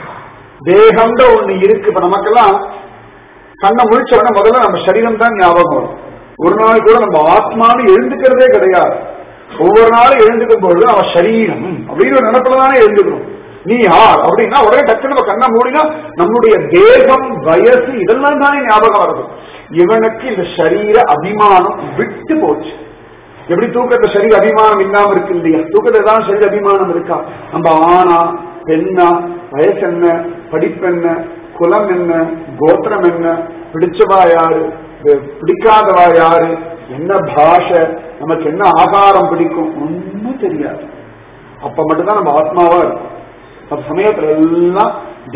Speaker 1: தேகம்ன்ற ஒண்ணு இருக்கு இப்ப நமக்கெல்லாம் கண்ணை முழிச்ச உடனே முதல்ல நம்ம சரீரம் தான் ஞாபகம் வரும் ஒரு நாள் கூட நம்ம ஆத்மான்னு எழுந்துக்கிறதே கிடையாது ஒவ்வொரு நாளும் எழுந்துக்கும் பொழுது அவன் சரீரம் அப்படின்னு ஒரு நினைப்புல தானே எழுந்துக்கணும் நீ யார் அப்படின்னா உடனே டக்குனு நம்ம கண்ணை மூடினா நம்முடைய தேகம் வயசு இதெல்லாம் தானே ஞாபகம் வருது இவனுக்கு இந்த சரீர அபிமானம் விட்டு போச்சு எப்படி தூக்கத்துல சரீர அபிமானம் இல்லாம இருக்கு இல்லையா தூக்கத்துல தான் சரீர அபிமானம் இருக்கா நம்ம ஆணா பெண்ணா வயசு என்ன படிப்பென்ன குலம் என்ன கோத்திரம் என்ன பிடிச்சவா யாரு பி- பிடிக்காதவா யாரு என்ன பாஷை நமக்கு என்ன ஆகாரம் பிடிக்கும் ஒன்றும் தெரியாது அப்ப மட்டும்தான் நம்ம ஆத்மாவா இருக்கும் அந்த சமயத்துல எல்லாம்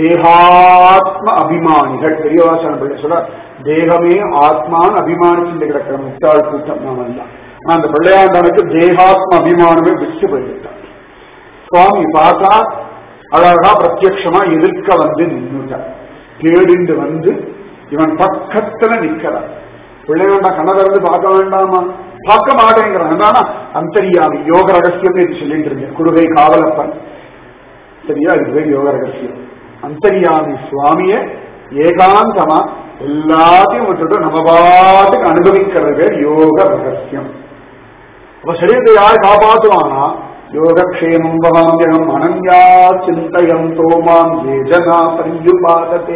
Speaker 1: தேகாத்ம அபிமானிகள் பெரியவாசன பிள்ளை சொல்ற தேகமே ஆத்மான்னு அபிமானிச்சுட்டு கிடக்கிற முட்டாள் கூட்டம் நாம எல்லாம் ஆனா அந்த பிள்ளையாண்டனுக்கு தேகாத்ம அபிமானமே விட்டு போயிட்டான் சுவாமி பார்த்தா அழகா பிரத்யட்சமா எதிர்க்க வந்து நின்றுட்டார் தேடிண்டு வந்து இவன் பக்கத்துல நிக்கிறான் பிள்ளையாண்டா கண்ண திறந்து பார்க்க வேண்டாமா பார்க்க மாட்டேங்கிறான் என்னன்னா அந்தரியாமி யோக ரகசியம் இது சொல்லிட்டு இருந்தேன் குருவை காவலப்பன் சரியா இதுவே யோக ரகசியம் அந்தரியாமி சுவாமிய ஏகாந்தமா எல்லாத்தையும் விட்டுட்டு நம்ம பாட்டுக்கு அனுபவிக்கிறது பேர் யோக ரகசியம் அப்ப சரீரத்தை யார் காப்பாற்றுவானா யோகக்ஷேமம் வகாமியம் அனன்யா சிந்தயம் தோமாம் ஏ ஜனா பரியுபாததே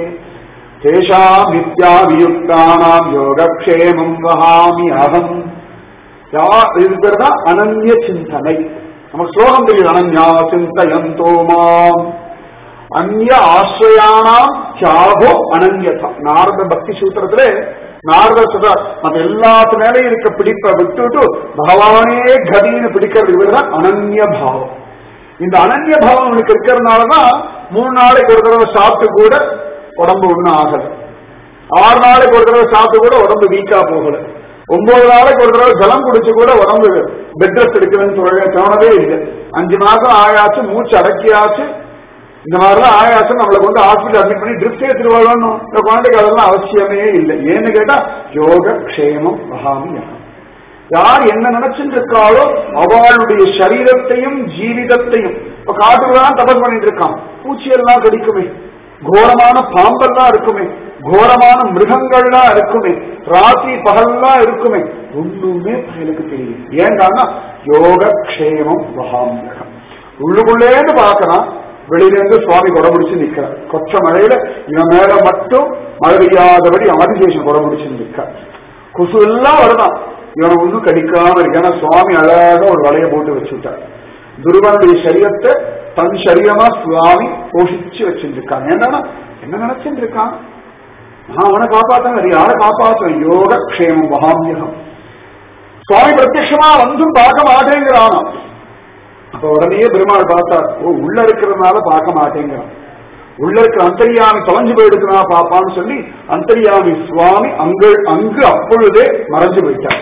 Speaker 1: தேஷாம் நித்யாவியுக்தானாம் யோகக்ஷேமம் வகாமி அகம் யா இது பேர் தான் அனன்ய சிந்தனை நமக்கு ஸ்லோகம் தெரியுது அனன்யா சிந்தயம் தோமாம் அந்நிய ஆசிரியானாம் தியாகோ அனன்யதா நாரத பக்தி சூத்திரத்துல நாரதர் சொல்றார் மத்த எல்லாத்து மேலேயும் இருக்க பிடிப்பை விட்டுட்டு பகவானே கதின்னு பிடிக்கிறது இவர்தான் அனன்ய பாவம் இந்த அனன்ய பாவம் உனக்கு இருக்கிறதுனாலதான் மூணு நாளைக்கு ஒரு தடவை சாப்பிட்டு கூட உடம்பு ஒண்ணும் ஆகல ஆறு நாளைக்கு ஒரு தடவை சாப்பிட்டு கூட உடம்பு வீக்கா போகல ஒன்பது நாளைக்கு ஒரு தடவை ஜலம் குடிச்சு கூட உடம்பு பெட் ரெஸ்ட் எடுக்கணும்னு சொல்ல தோணவே இல்லை அஞ்சு மாசம் ஆயாச்சு மூச்சு அடக்கியாச்சு இந்த மாதிரிலாம் ஆயாசம் நம்மளை கொண்டு ஹாஸ்பிட்டல் அட்மிட் பண்ணி ட்ரிப்ஸ் ஏற்றுவாங்கன்னு இந்த குழந்தைக்கு அதெல்லாம் அவசியமே இல்லை ஏன்னு கேட்டா யோக க்ஷேமம் மகாமியம் யார் என்ன நினைச்சுட்டு இருக்காளோ அவளுடைய சரீரத்தையும் ஜீவிதத்தையும் இப்ப காட்டுக்குதான் தபஸ் பண்ணிட்டு இருக்கான் பூச்சி எல்லாம் கடிக்குமே கோரமான பாம்பெல்லாம் இருக்குமே கோரமான மிருகங்கள்லாம் இருக்குமே ராத்திரி பகல்லாம் இருக்குமே ஒண்ணுமே பயலுக்கு தெரியும் ஏன்டான்னா யோக க்ஷேமம் மகாமியகம் உள்ளுக்குள்ளேன்னு பார்க்கலாம் வெளியில இருந்து சுவாமி கொடை பிடிச்சு நிக்கிறார் கொச்ச மழையில இவன் மேல மட்டும் மழை பெய்யாதபடி ஆதிசேஷன் கொடை பிடிச்சு நிற்க கொசு எல்லாம் வருதான் இவனை ஒன்றும் கடிக்காம இருக்கு ஏன்னா சுவாமி அழகாக ஒரு வலைய போட்டு வச்சுட்டார் துருவனுடைய சரீரத்தை தன் சரீரமா சுவாமி போஷிச்சு வச்சுருக்காங்க என்னன்னா என்ன நினைச்சுட்டு இருக்கான் நான் அவனை காப்பாத்தேன் வேற யாரை காப்பாற்றுவேன் யோக க்ஷேமம் மகாமியகம் சுவாமி பிரத்யட்சமா வந்தும் பார்க்க மாட்டேங்கிறானா அப்ப உடனே பெருமாள் பார்த்தார் ஓ உள்ள இருக்கிறதுனால பார்க்க மாட்டேங்கிறான் உள்ள இருக்கிற அந்தரியாமி தொலைஞ்சு போயிடுக்குனா பாப்பான்னு சொல்லி அந்தரியாமி சுவாமி அங்கு அங்கு அப்பொழுதே மறைஞ்சு போயிட்டார்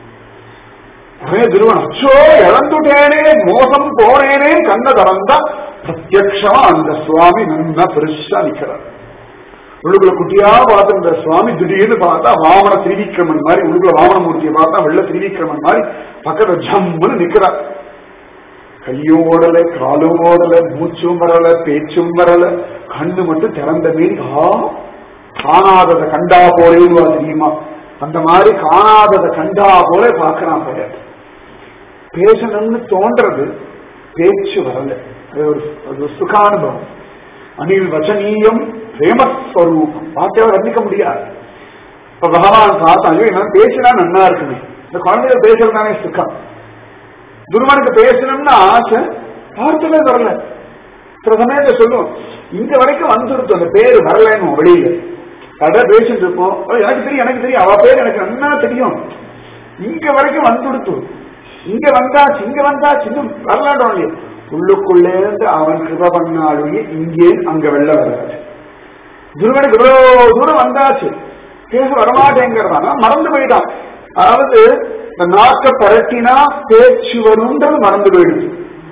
Speaker 1: அவன் திருவன் அச்சோ இழந்துட்டேனே மோசம் போனேனே கண்ண திறந்தா பிரத்யக்ஷமா அந்த சுவாமி நல்லா பெருசா நிக்கிறார் உள்ளுக்குள்ள குட்டியா பார்த்திருந்த சுவாமி திடீர்னு பார்த்தா வாமன திரிவிக்ரமன் மாதிரி உள்ளுக்குள்ள வாமனமூர்த்தியை பார்த்தா வெள்ள திரிவிக்ரமன் மாதிரி பக்கத்துல ஜம்முன்னு நிக்கிறார் கையும் ஓடல காலும் ஓடல மூச்சும் வரல பேச்சும் வரல கண்ணு மட்டும் திறந்த மீறி ஆ காணாதத கண்டா போலேன்னு தெரியுமா அந்த மாதிரி காணாதத கண்டா போல பார்க்கறான் பையன் பேசணும்னு தோன்றது பேச்சு வரல அது ஒரு அது ஒரு சுகானுபவம் அனில் வச்சனீயம் பிரேமஸ்வரூபம் வார்த்தையை வர்ணிக்க முடியாது இப்ப பகவான் பார்த்தாங்க என்ன பேசினா நன்னா இருக்குமே இந்த குழந்தைகள் பேசுறதுதானே சுகம் துருவனுக்கு பேசணும்னு ஆசை வார்த்தையே வரல சில சமயத்தை சொல்லுவோம் இங்க வரைக்கும் வந்துருத்தோம் அந்த பேரு வரலன்னு வெளியில அதான் பேசிட்டு இருப்போம் "ஓ, எனக்கு தெரியும் எனக்கு தெரியும் அவ பேர் எனக்கு நல்லா தெரியும் இங்க வரைக்கும் வந்துடுத்து இங்க வந்தாச்சு இங்க வந்தாச்சு இன்னும் வரலாடோம் உள்ளுக்குள்ளே இருந்து அவன் கிருப பண்ணாலுமே இங்கே அங்க வெள்ள வராது துருவனுக்கு இவ்வளவு தூரம் வந்தாச்சு பேச வரமாட்டேங்கிறதான மறந்து போயிட்டான் அதாவது இந்த நாக்க பரட்டினா பேச்சு வரும்ன்றது மறந்து போயிடுச்சு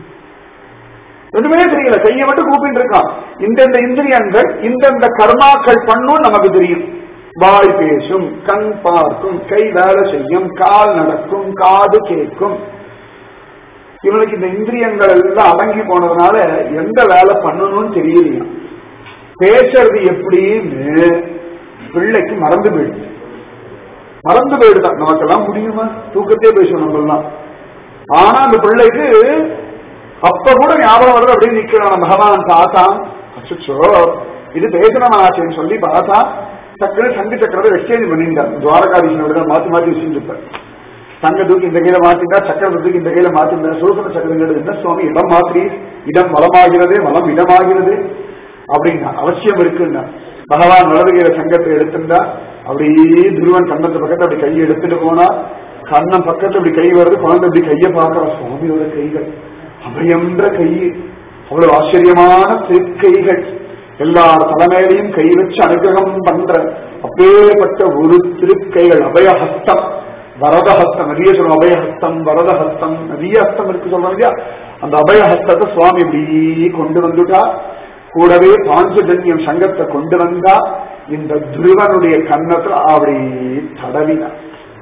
Speaker 1: ஒண்ணுமே தெரியல கையை மட்டும் கூப்பிட்டு இருக்கான் இந்தந்த இந்திரியங்கள் இந்தந்த கர்மாக்கள் பண்ணும் நமக்கு தெரியும் வாய் பேசும் கண் பார்க்கும் கை வேலை செய்யும் கால் நடக்கும் காது கேட்கும் இவனுக்கு இந்த இந்திரியங்கள் எல்லாம் அடங்கி போனதுனால எந்த வேலை பண்ணணும்னு தெரியலையா பேசுறது எப்படின்னு பிள்ளைக்கு மறந்து போயிடுது மறந்து போயிடுதான் நமக்கெல்லாம் முடியுமா தூக்கத்தே பேசுவோம் நம்மெல்லாம் ஆனா அந்த பிள்ளைக்கு அப்ப கூட ஞாபகம் வருது அப்படின்னு நிக்கிறான் பகவான் பார்த்தா அச்சோ இது பேசணமாச்சேன்னு சொல்லி பார்த்தா டக்குனு சங்கு சக்கரத்தை எக்ஸ்சேஞ்ச் பண்ணிட்டார் துவாரகாதீசனோட மாத்தி மாத்தி வச்சுருப்பார் சங்க தூக்கி இந்த கையில மாத்திட்டா சக்கரத்தை தூக்கி இந்த கையில மாத்திட்டா சூசன சக்கரங்கிறது என்ன சுவாமி இடம் மாற்றி இடம் வளமாகிறது வளம் இடமாகிறது அப்படின்னா அவசியம் இருக்குன்னா பகவான் வலது கையில சங்கத்தை எடுத்துட்டா அப்படியே துருவன் கண்ணத்து பக்கத்தை அப்படி கையை எடுத்துட்டு போனா கண்ணன் பக்கத்துல இப்படி கை வருது குழந்தை இப்படி கையை பார்க்கற சுவாமியோட கைகள் அபயம்ன்ற கை அவ்வளவு ஆச்சரியமான திருக்கைகள் எல்லார் தலைமையிலையும் கை வச்சு அனுகிரகம் பண்ற அப்பேற்பட்ட ஒரு திருக்கைகள் அபயஹஸ்தம் வரதஹஸ்தம் நிறைய சொல்லுவோம் அபயஹஸ்தம் வரதஹஸ்தம் நிறைய ஹஸ்தம் இருக்கு சொல்றோம் இல்லையா அந்த அபயஹஸ்தத்தை சுவாமி இப்படி கொண்டு வந்துட்டா கூடவே பாஞ்சஜன்யம் சங்கத்தை கொண்டு வந்தா இந்த துருவனுடைய கன்னத்துல அப்படி தடவினா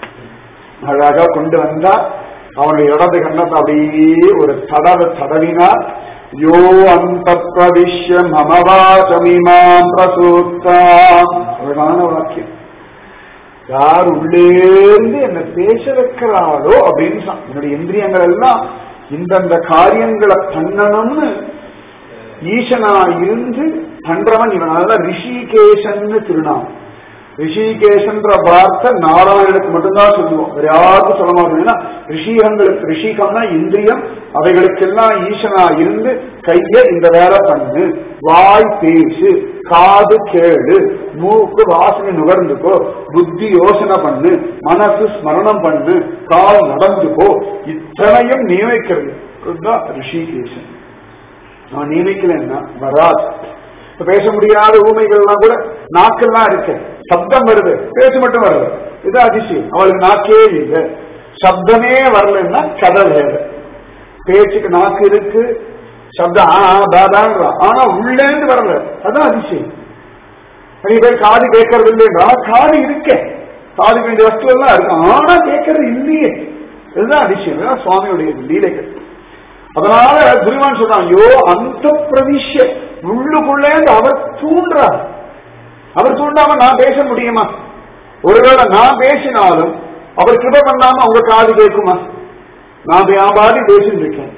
Speaker 1: அழகா கொண்டு வந்தா அவனுடைய இடது கண்ணத்தை அப்படியே ஒரு தடவை தடவினா யோ அந்த பிரவிஷ்ய மமவாசமிமாம் பிரசூத்தா அழகான வாக்கியம் யார் உள்ளேந்து என்ன பேச வைக்கிறாளோ அப்படின்னு சொன்னான். என்னுடைய இந்திரியங்கள் எல்லாம் இந்தந்த காரியங்களை பண்ணணும்னு ஈசனா இருந்து பண்றவன் இவனால ரிஷிகேஷன்னு திருநாமம் ரிஷிகேஷன்ற வார்த்தை நாராயணனுக்கு மட்டும்தான் சொல்லுவோம் வேற யாருக்கும் சொல்ல மாட்டோம் ஏன்னா ரிஷிகங்களுக்கு ரிஷிகம்னா இந்திரியம் அவைகளுக்கெல்லாம் ஈசனா இருந்து கைய இந்த வேலை பண்ணு வாய் பேசு காது கேளு மூக்கு வாசனை நுகர்ந்துக்கோ புத்தி யோசனை பண்ணு மனசு ஸ்மரணம் பண்ணு கால் நடந்துக்கோ இத்தனையும் நியமிக்கிறது இதுதான் ரிஷிகேஷன் நான் நியமிக்கலன்னா வராது இப்ப பேச முடியாத ஊமைகள்லாம் கூட நாக்கெல்லாம் இருக்கு சப்தம் வருது பேச்சு மட்டும் வருது இது அதிசயம் அவளுக்கு நாக்கே இல்லை சப்தமே வரலன்னா கதை வேற பேச்சுக்கு நாக்கு இருக்கு சப்தம் ஆ தாதான்றா ஆனா உள்ளேந்து வரல அதான் அதிசயம் நிறைய பேர் காது கேட்கறது இல்லைன்றா காது இருக்க காது வேண்டிய வஸ்து எல்லாம் இருக்கு ஆனா கேட்கறது இல்லையே இதுதான் அதிசயம் இதுதான் சுவாமியுடைய லீலைகள் அதனால துருவான் சொல்றான் யோ அந்த பிரவிஷ உள்ளுக்குள்ளே அவர் தூண்டுறார் அவர் தூண்டாம நான் பேச முடியுமா ஒருவேளை நான் பேசினாலும் அவர் கிருப பண்ணாம உங்க காது கேட்குமா நான் வியாபாரி பேசிட்டு இருக்கேன்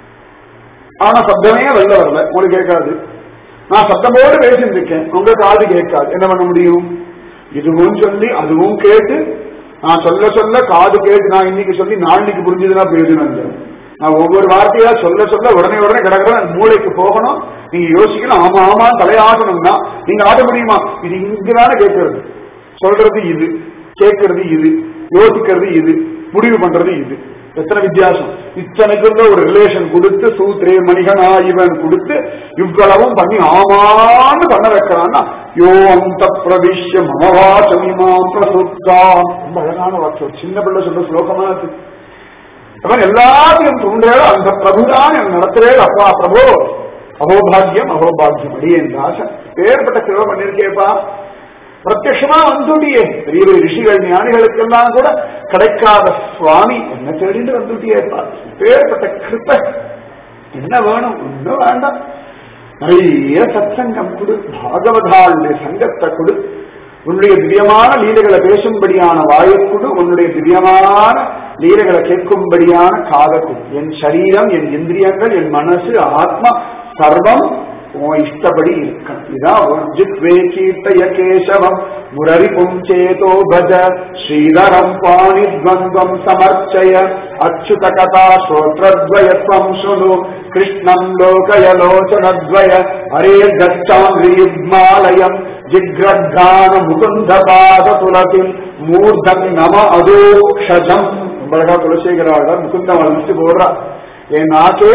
Speaker 1: ஆனா சப்தமே வெளில வரல உங்களுக்கு கேட்காது நான் சத்தமோடு பேசிட்டு இருக்கேன் உங்க காது கேட்காது என்ன பண்ண முடியும் இதுவும் சொல்லி அதுவும் கேட்டு நான் சொல்ல சொல்ல காது கேட்டு நான் இன்னைக்கு சொல்லி நாளைக்கு புரிஞ்சதுன்னா பேசுனேன் நான் ஒவ்வொரு வார்த்தையா சொல்ல சொல்ல உடனே உடனே கிடக்கிற மூளைக்கு போகணும் நீங்க யோசிக்கணும் ஆமா ஆமா தலையாட்டணும்னா நீங்க ஆட முடியுமா இது இங்கதானே கேட்கறது சொல்றது இது கேட்கறது இது யோசிக்கிறது இது முடிவு பண்றது இது எத்தனை வித்தியாசம் இத்தனைக்குள்ள ஒரு ரிலேஷன் கொடுத்து சூத்ரே மணிகனா இவன் கொடுத்து இவ்வளவும் பண்ணி ஆமான்னு பண்ண வைக்கிறான்னா யோ அந்த பிரவிஷ்ய மமவாசமிமாம் பிரசுத்தா ரொம்ப அழகான வாக்கியம் சின்ன பிள்ளை சொல்ற ஸ்லோகமா இருக்கு அவன் எல்லாத்தையும் தூண்டுறாரு அந்த பிரபுதான் என் நடத்துறேன் அப்பா பிரபு அகோபாகியம் அகோபாகியம் அடியேன் தாசன் பேர்பட்ட கிருவ பண்ணிருக்கேப்பா பிரத்யமா வந்துட்டியே பெரிய பெரிய ரிஷிகள் ஞானிகளுக்கெல்லாம் கூட கிடைக்காத சுவாமி என்ன தேடிட்டு வந்துட்டியேப்பா பேர்பட்ட கிருப்ப என்ன வேணும் ஒன்னும் வேண்டாம் நிறைய சத்சங்கம் கொடு பாகவதாளுடைய சங்கத்தை கொடு உன்னுடைய திவ்யமான லீலைகளை பேசும்படியான வாயக்குடு உன்னுடைய திவ்யமான லீலைகளை கேட்கும்படியான காதக்குடு என் சரீரம் என் இந்திரியங்கள் என் மனசு ஆத்மா சர்வம் உன் இஷ்டப்படி இருக்கணும் இதான் ஜித்வே கீர்த்தய கேசவம் முரரி புஞ்சேதோ பஜ ஸ்ரீதரம் பாணித்வந்தம் சமர்ச்சய அச்சுத கதா ஸ்ரோத்ரத்வயத்வம் சுனு கிருஷ்ணம் லோகயலோச்சனத்வய ஹரே கச்சாந்தியுக்மாலயம் ஜிக்ரத்தான முகுந்த பாத துலகில் மூர்தம் நம அதோக்ஷஜம் ரொம்ப அழகா குலசேகராக முகுந்தம் வளர்ந்து போடுறா என் நாக்கே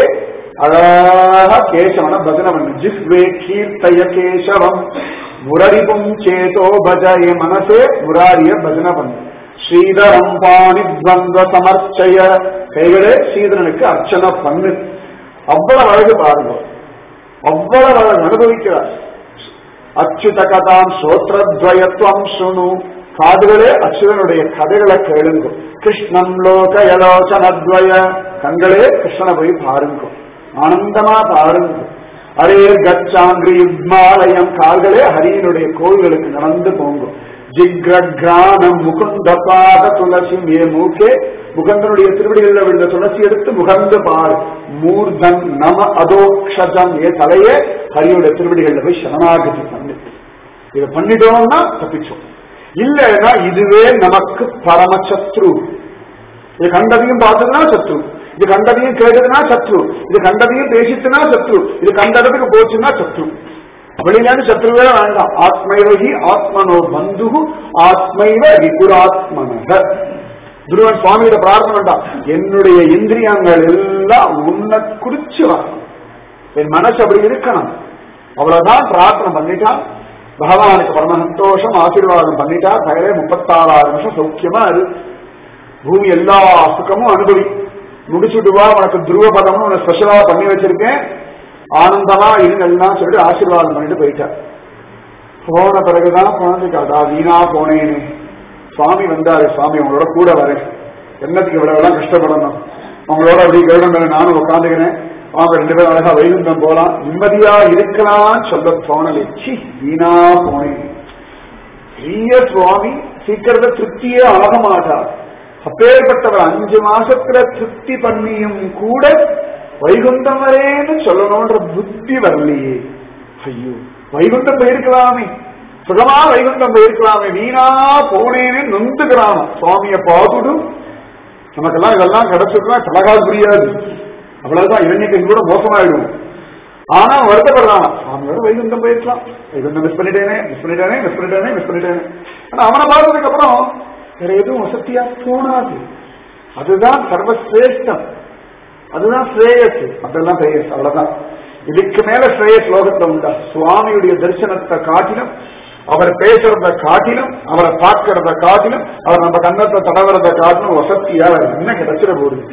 Speaker 1: அழகா கேசவன பஜனை பண்ணு ஜிஹ்வே கீர்த்தய கேசவம் முரரிபும் சேதோ பஜ என் மனசே முராரிய பஜனை பண்ணு ஸ்ரீதரம் பாணி துவந்த சமர்ச்சய கைகளே ஸ்ரீதரனுக்கு அர்ச்சனை பண்ணு அவ்வளவு அழகு பாருங்க அவ்வளவு அழகு அனுபவிக்கிறார் அச்சுத கதாம் சோத்திரத்வயத்துவம் சுணு காதுகளே அச்சுதனுடைய கதைகளை கேளுங்க கிருஷ்ணம் லோக யலோச்சனத்வய கண்களே கிருஷ்ணனை போய் பாருங்க ஆனந்தமா பாருங்க அரே கச்சாங்கிரி யுக்மாலயம் கால்களே ஹரியனுடைய கோவில்களுக்கு நடந்து போங்க ஜிக்ரக்ரானம் முகுந்த பாத துளசி மே மூக்கே முகந்தனுடைய திருவடிகளில் விழுந்த துளசி எடுத்து முகந்து பார் மூர்தன் நம அதோக்ஷதம் ஏ தலையே ஹரியோட திருவடிகளில் போய் சரணாகதி பண்ணு இதை பண்ணிட்டோம்னா தப்பிச்சோம் இல்லைன்னா இதுவே நமக்கு பரமசத்ரு இது கண்டதையும் பார்த்ததுன்னா சத்ரு இது கண்டதையும் கேட்டதுன்னா சத்ரு இது கண்டதையும் பேசித்துனா சத்ரு இது கண்டதுக்கு போச்சுன்னா சத்ரு அப்படியிலான சத்ருவே வேண்டாம் ஆத்மைவகி ஆத்மனோ பந்து ஆத்மைவ விபுராத்மனக துருவன் சுவாமியோட பிரார்த்தனை வேண்டாம் என்னுடைய இந்திரியங்கள் எல்லாம் உன்னை குறிச்சு வரணும் என் மனசு அப்படி இருக்கணும் அவ்வளவுதான் பிரார்த்தனை பண்ணிட்டான் பகவானுக்கு பரம சந்தோஷம் ஆசீர்வாதம் பண்ணிட்டா தகரே முப்பத்தாறாறு நிமிஷம் சௌக்கியமா இரு பூமி எல்லா சுகமும் அனுபவி முடிச்சுட்டு வா உனக்கு துருவ பதம்னு உனக்கு ஸ்பெஷலா பண்ணி வச்சிருக்கேன் ஆனந்தமா இருங்கெல்லாம் சொல்லிட்டு ஆசீர்வாதம் பண்ணிட்டு போயிட்டார் போன பிறகுதான் குழந்தைக்காதா வீணா போனேனே சுவாமி வந்தாரு சுவாமி உங்களோட கூட வரேன் என்னத்துக்கு இவ்வளவு எல்லாம் கஷ்டப்படணும் உங்களோட அப்படி கருடன் நானும் உட்காந்துக்கிறேன் வாங்க ரெண்டு பேரும் அழகா வைகுந்தம் போலாம் நிம்மதியா இருக்கலாம் சொல்ல தோணலை சி வீணா போனேன் பெரிய சுவாமி சீக்கிரத்தை திருப்தியே ஆக மாட்டார் அப்பேற்பட்டவர் அஞ்சு மாசத்துல திருப்தி பண்ணியும் கூட வைகுந்தம் வரேன்னு சொல்லணும்ன்ற புத்தி வரலையே ஐயோ வைகுந்தம் போயிருக்கலாமே சுகமா வைகுந்தம் போயிருக்கலாமே வீணா போனேன்னு நொந்துக்கிறான் சுவாமிய பார்த்துடும் நமக்கெல்லாம் இதெல்லாம் கிடைச்சிருந்தா கலகால் புரியாது அவ்வளவுதான் இளைஞர்கள் கூட மோசமாயிடும் ஆனா வருத்தப்படுறான் அவனோட வைகுந்தம் போயிருக்கலாம் வைகுந்தம் மிஸ் பண்ணிட்டேனே மிஸ் பண்ணிட்டேனே மிஸ் பண்ணிட்டேனே மிஸ் பண்ணிட்டேனே ஆனா அவனை பார்த்ததுக்கு அப்புறம் வேற எதுவும் வசதியா தோணாது அதுதான் சர்வசிரேஷ்டம் அதுதான் ஸ்ரேயஸ் அதெல்லாம் ஸ்ரேயஸ் அவ்வளவுதான் இதுக்கு மேல ஸ்ரேயஸ் லோகத்துல உண்டா சுவாமியுடைய தரிசனத்தை காட்டிலும் அவர் பேசுறத காட்டிலும் அவரை பார்க்கறத காட்டிலும் அவர் நம்ம கண்ணத்தை தடவுறத காட்டிலும் வசதியா வேற என்ன கிடைச்சிட போகுது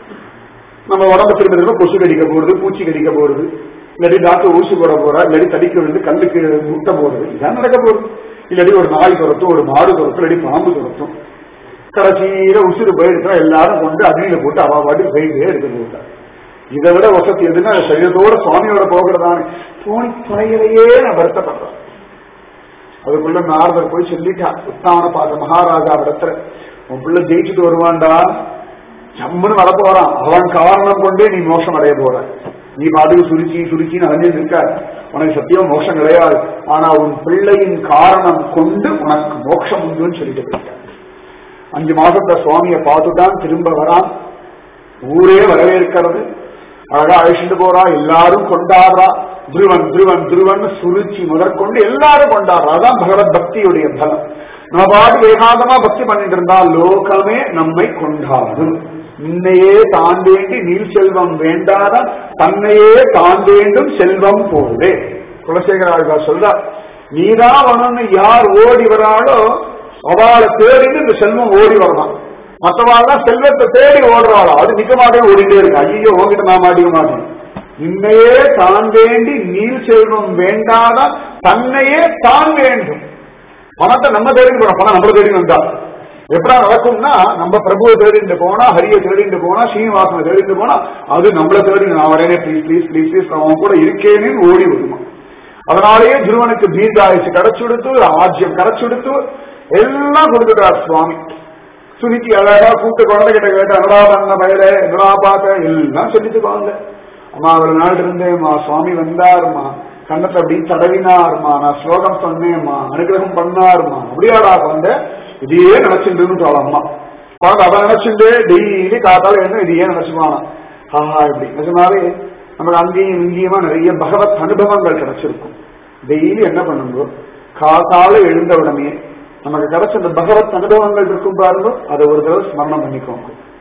Speaker 1: நம்ம உடம்பு திரும்ப திரும்ப கொசு கடிக்க போறது பூச்சி கடிக்க போறது இல்லாட்டி டாக்டர் ஊசி போட போறா இல்லாட்டி தடிக்க விழுந்து கல்லுக்கு முட்டை போடுறது இதான் நடக்க போகுது இல்லாட்டி ஒரு நாய் துரத்தும் ஒரு மாடு துரத்தும் இல்லாட்டி பாம்பு துரத்தும் கடைசியில உசுறு போயிருக்கா எல்லாரும் கொண்டு அக்னியில போட்டு அவ பாட்டு போயிட்டே இருக்க போட்டா இதை விட வசதி எதுன்னா சரீரத்தோட சுவாமியோட போகிறதானே போனி துணையிலேயே நான் வருத்தப்படுறேன் அதுக்குள்ள நாரதர் போய் சொல்லிட்டா உத்தான பார்த்த மகாராஜா இடத்துல உன் பிள்ளை ஜெயிச்சுட்டு வருவான்டா ஜம்முன்னு வர போறான் அவன் காரணம் கொண்டே நீ மோஷம் அடைய போற நீ பாட்டுக்கு சுருச்சி சுருச்சின்னு அலைஞ்சிட்டு இருக்க உனக்கு சத்தியம் மோட்சம் கிடையாது ஆனா உன் பிள்ளையின் காரணம் கொண்டு உனக்கு மோட்சம் உண்டுன்னு சொல்லிட்டு போயிட்ட அஞ்சு மாசத்துல சுவாமியை பார்த்துட்டான் திரும்ப வரான் ஊரே வரவேற்கிறது அழகா அழைச்சிட்டு போறா எல்லாரும் கொண்டாடுறா துருவன் துருவன் துருவன் சுருச்சி முதற்கொண்டு எல்லாரும் கொண்டாடுறா அதான் பகவத் பக்தியுடைய பலம் நம்ம பாட்டு ஏகாந்தமா பக்தி பண்ணிட்டு இருந்தா லோகமே நம்மை கொண்டாடும் நின்னையே தாண்டேண்டி நீல் செல்வம் வேண்டாத தன்னையே தாண்டேண்டும் செல்வம் போலே குலசேகர ஆழ்வார் சொல்றார் நீதான் வரணும்னு யார் ஓடி வராளோ அவளை தேடிட்டு இந்த செல்வம் ஓடி வரலாம் மற்றவாள்லாம் செல்வத்தை தேடி ஓடுறாளோ அது நிக்க மாட்டே ஓடிட்டே இருக்கு ஐயோ ஓங்கிட்ட நான் மாட்டிக்க மாட்டேன் இன்னையே தான் வேண்டி நீல் செல்வம் வேண்டாத தன்னையே தான் வேண்டும் பணத்தை நம்ம தேடிட்டு போறோம் பணம் நம்மள தேடி வந்தா எப்படா நடக்கும்னா நம்ம பிரபுவை தேடிட்டு போனா ஹரிய தேடிட்டு போனா ஸ்ரீனிவாசனை தேடிட்டு போனா அது நம்மள தேடி நான் வரேனே ப்ளீஸ் ப்ளீஸ் ப்ளீஸ் ப்ளீஸ் நான் அவன் கூட இருக்கேன்னு ஓடி வருமா அதனாலேயே துருவனுக்கு தீர்காயுசு கிடைச்சுடுத்து ஆஜ்யம் கிடைச்சுடுத்து எல்லாம் கொடுத்துட்டார் சுவாமி சுனிக்கு அழகா கூட்டு குழந்தை கிட்ட கேட்ட என்னடா பண்ண பயிர என்னடா பார்த்த எல்லாம் சொல்லிட்டு வாங்க அம்மா அவ்வளவு நாள் இருந்தேம்மா சுவாமி வந்தாருமா கண்ணத்தை அப்படி தடவினாருமா நான் ஸ்லோகம் சொன்னேம்மா அனுகிரகம் பண்ணாருமா அப்படியாடா குழந்தை இதையே நினைச்சுட்டு அம்மா குழந்தை அவன் நினைச்சுட்டு டெய்லி காத்தால எழுந்து இதையே நினைச்சுவானா ஆஹா இப்படி நிஜமாவே நமக்கு அங்கேயும் இங்கேயுமா நிறைய பகவத் அனுபவங்கள் கிடைச்சிருக்கும் டெய்லி என்ன பண்ணுங்க காத்தால எழுந்த உடனே நமக்கு கிடைச்ச அந்த பகவத் அனுபவங்கள் இருக்கும் பாருங்க அதை ஒரு தடவை ஸ்மரணம் பண்ணிக்கோங்க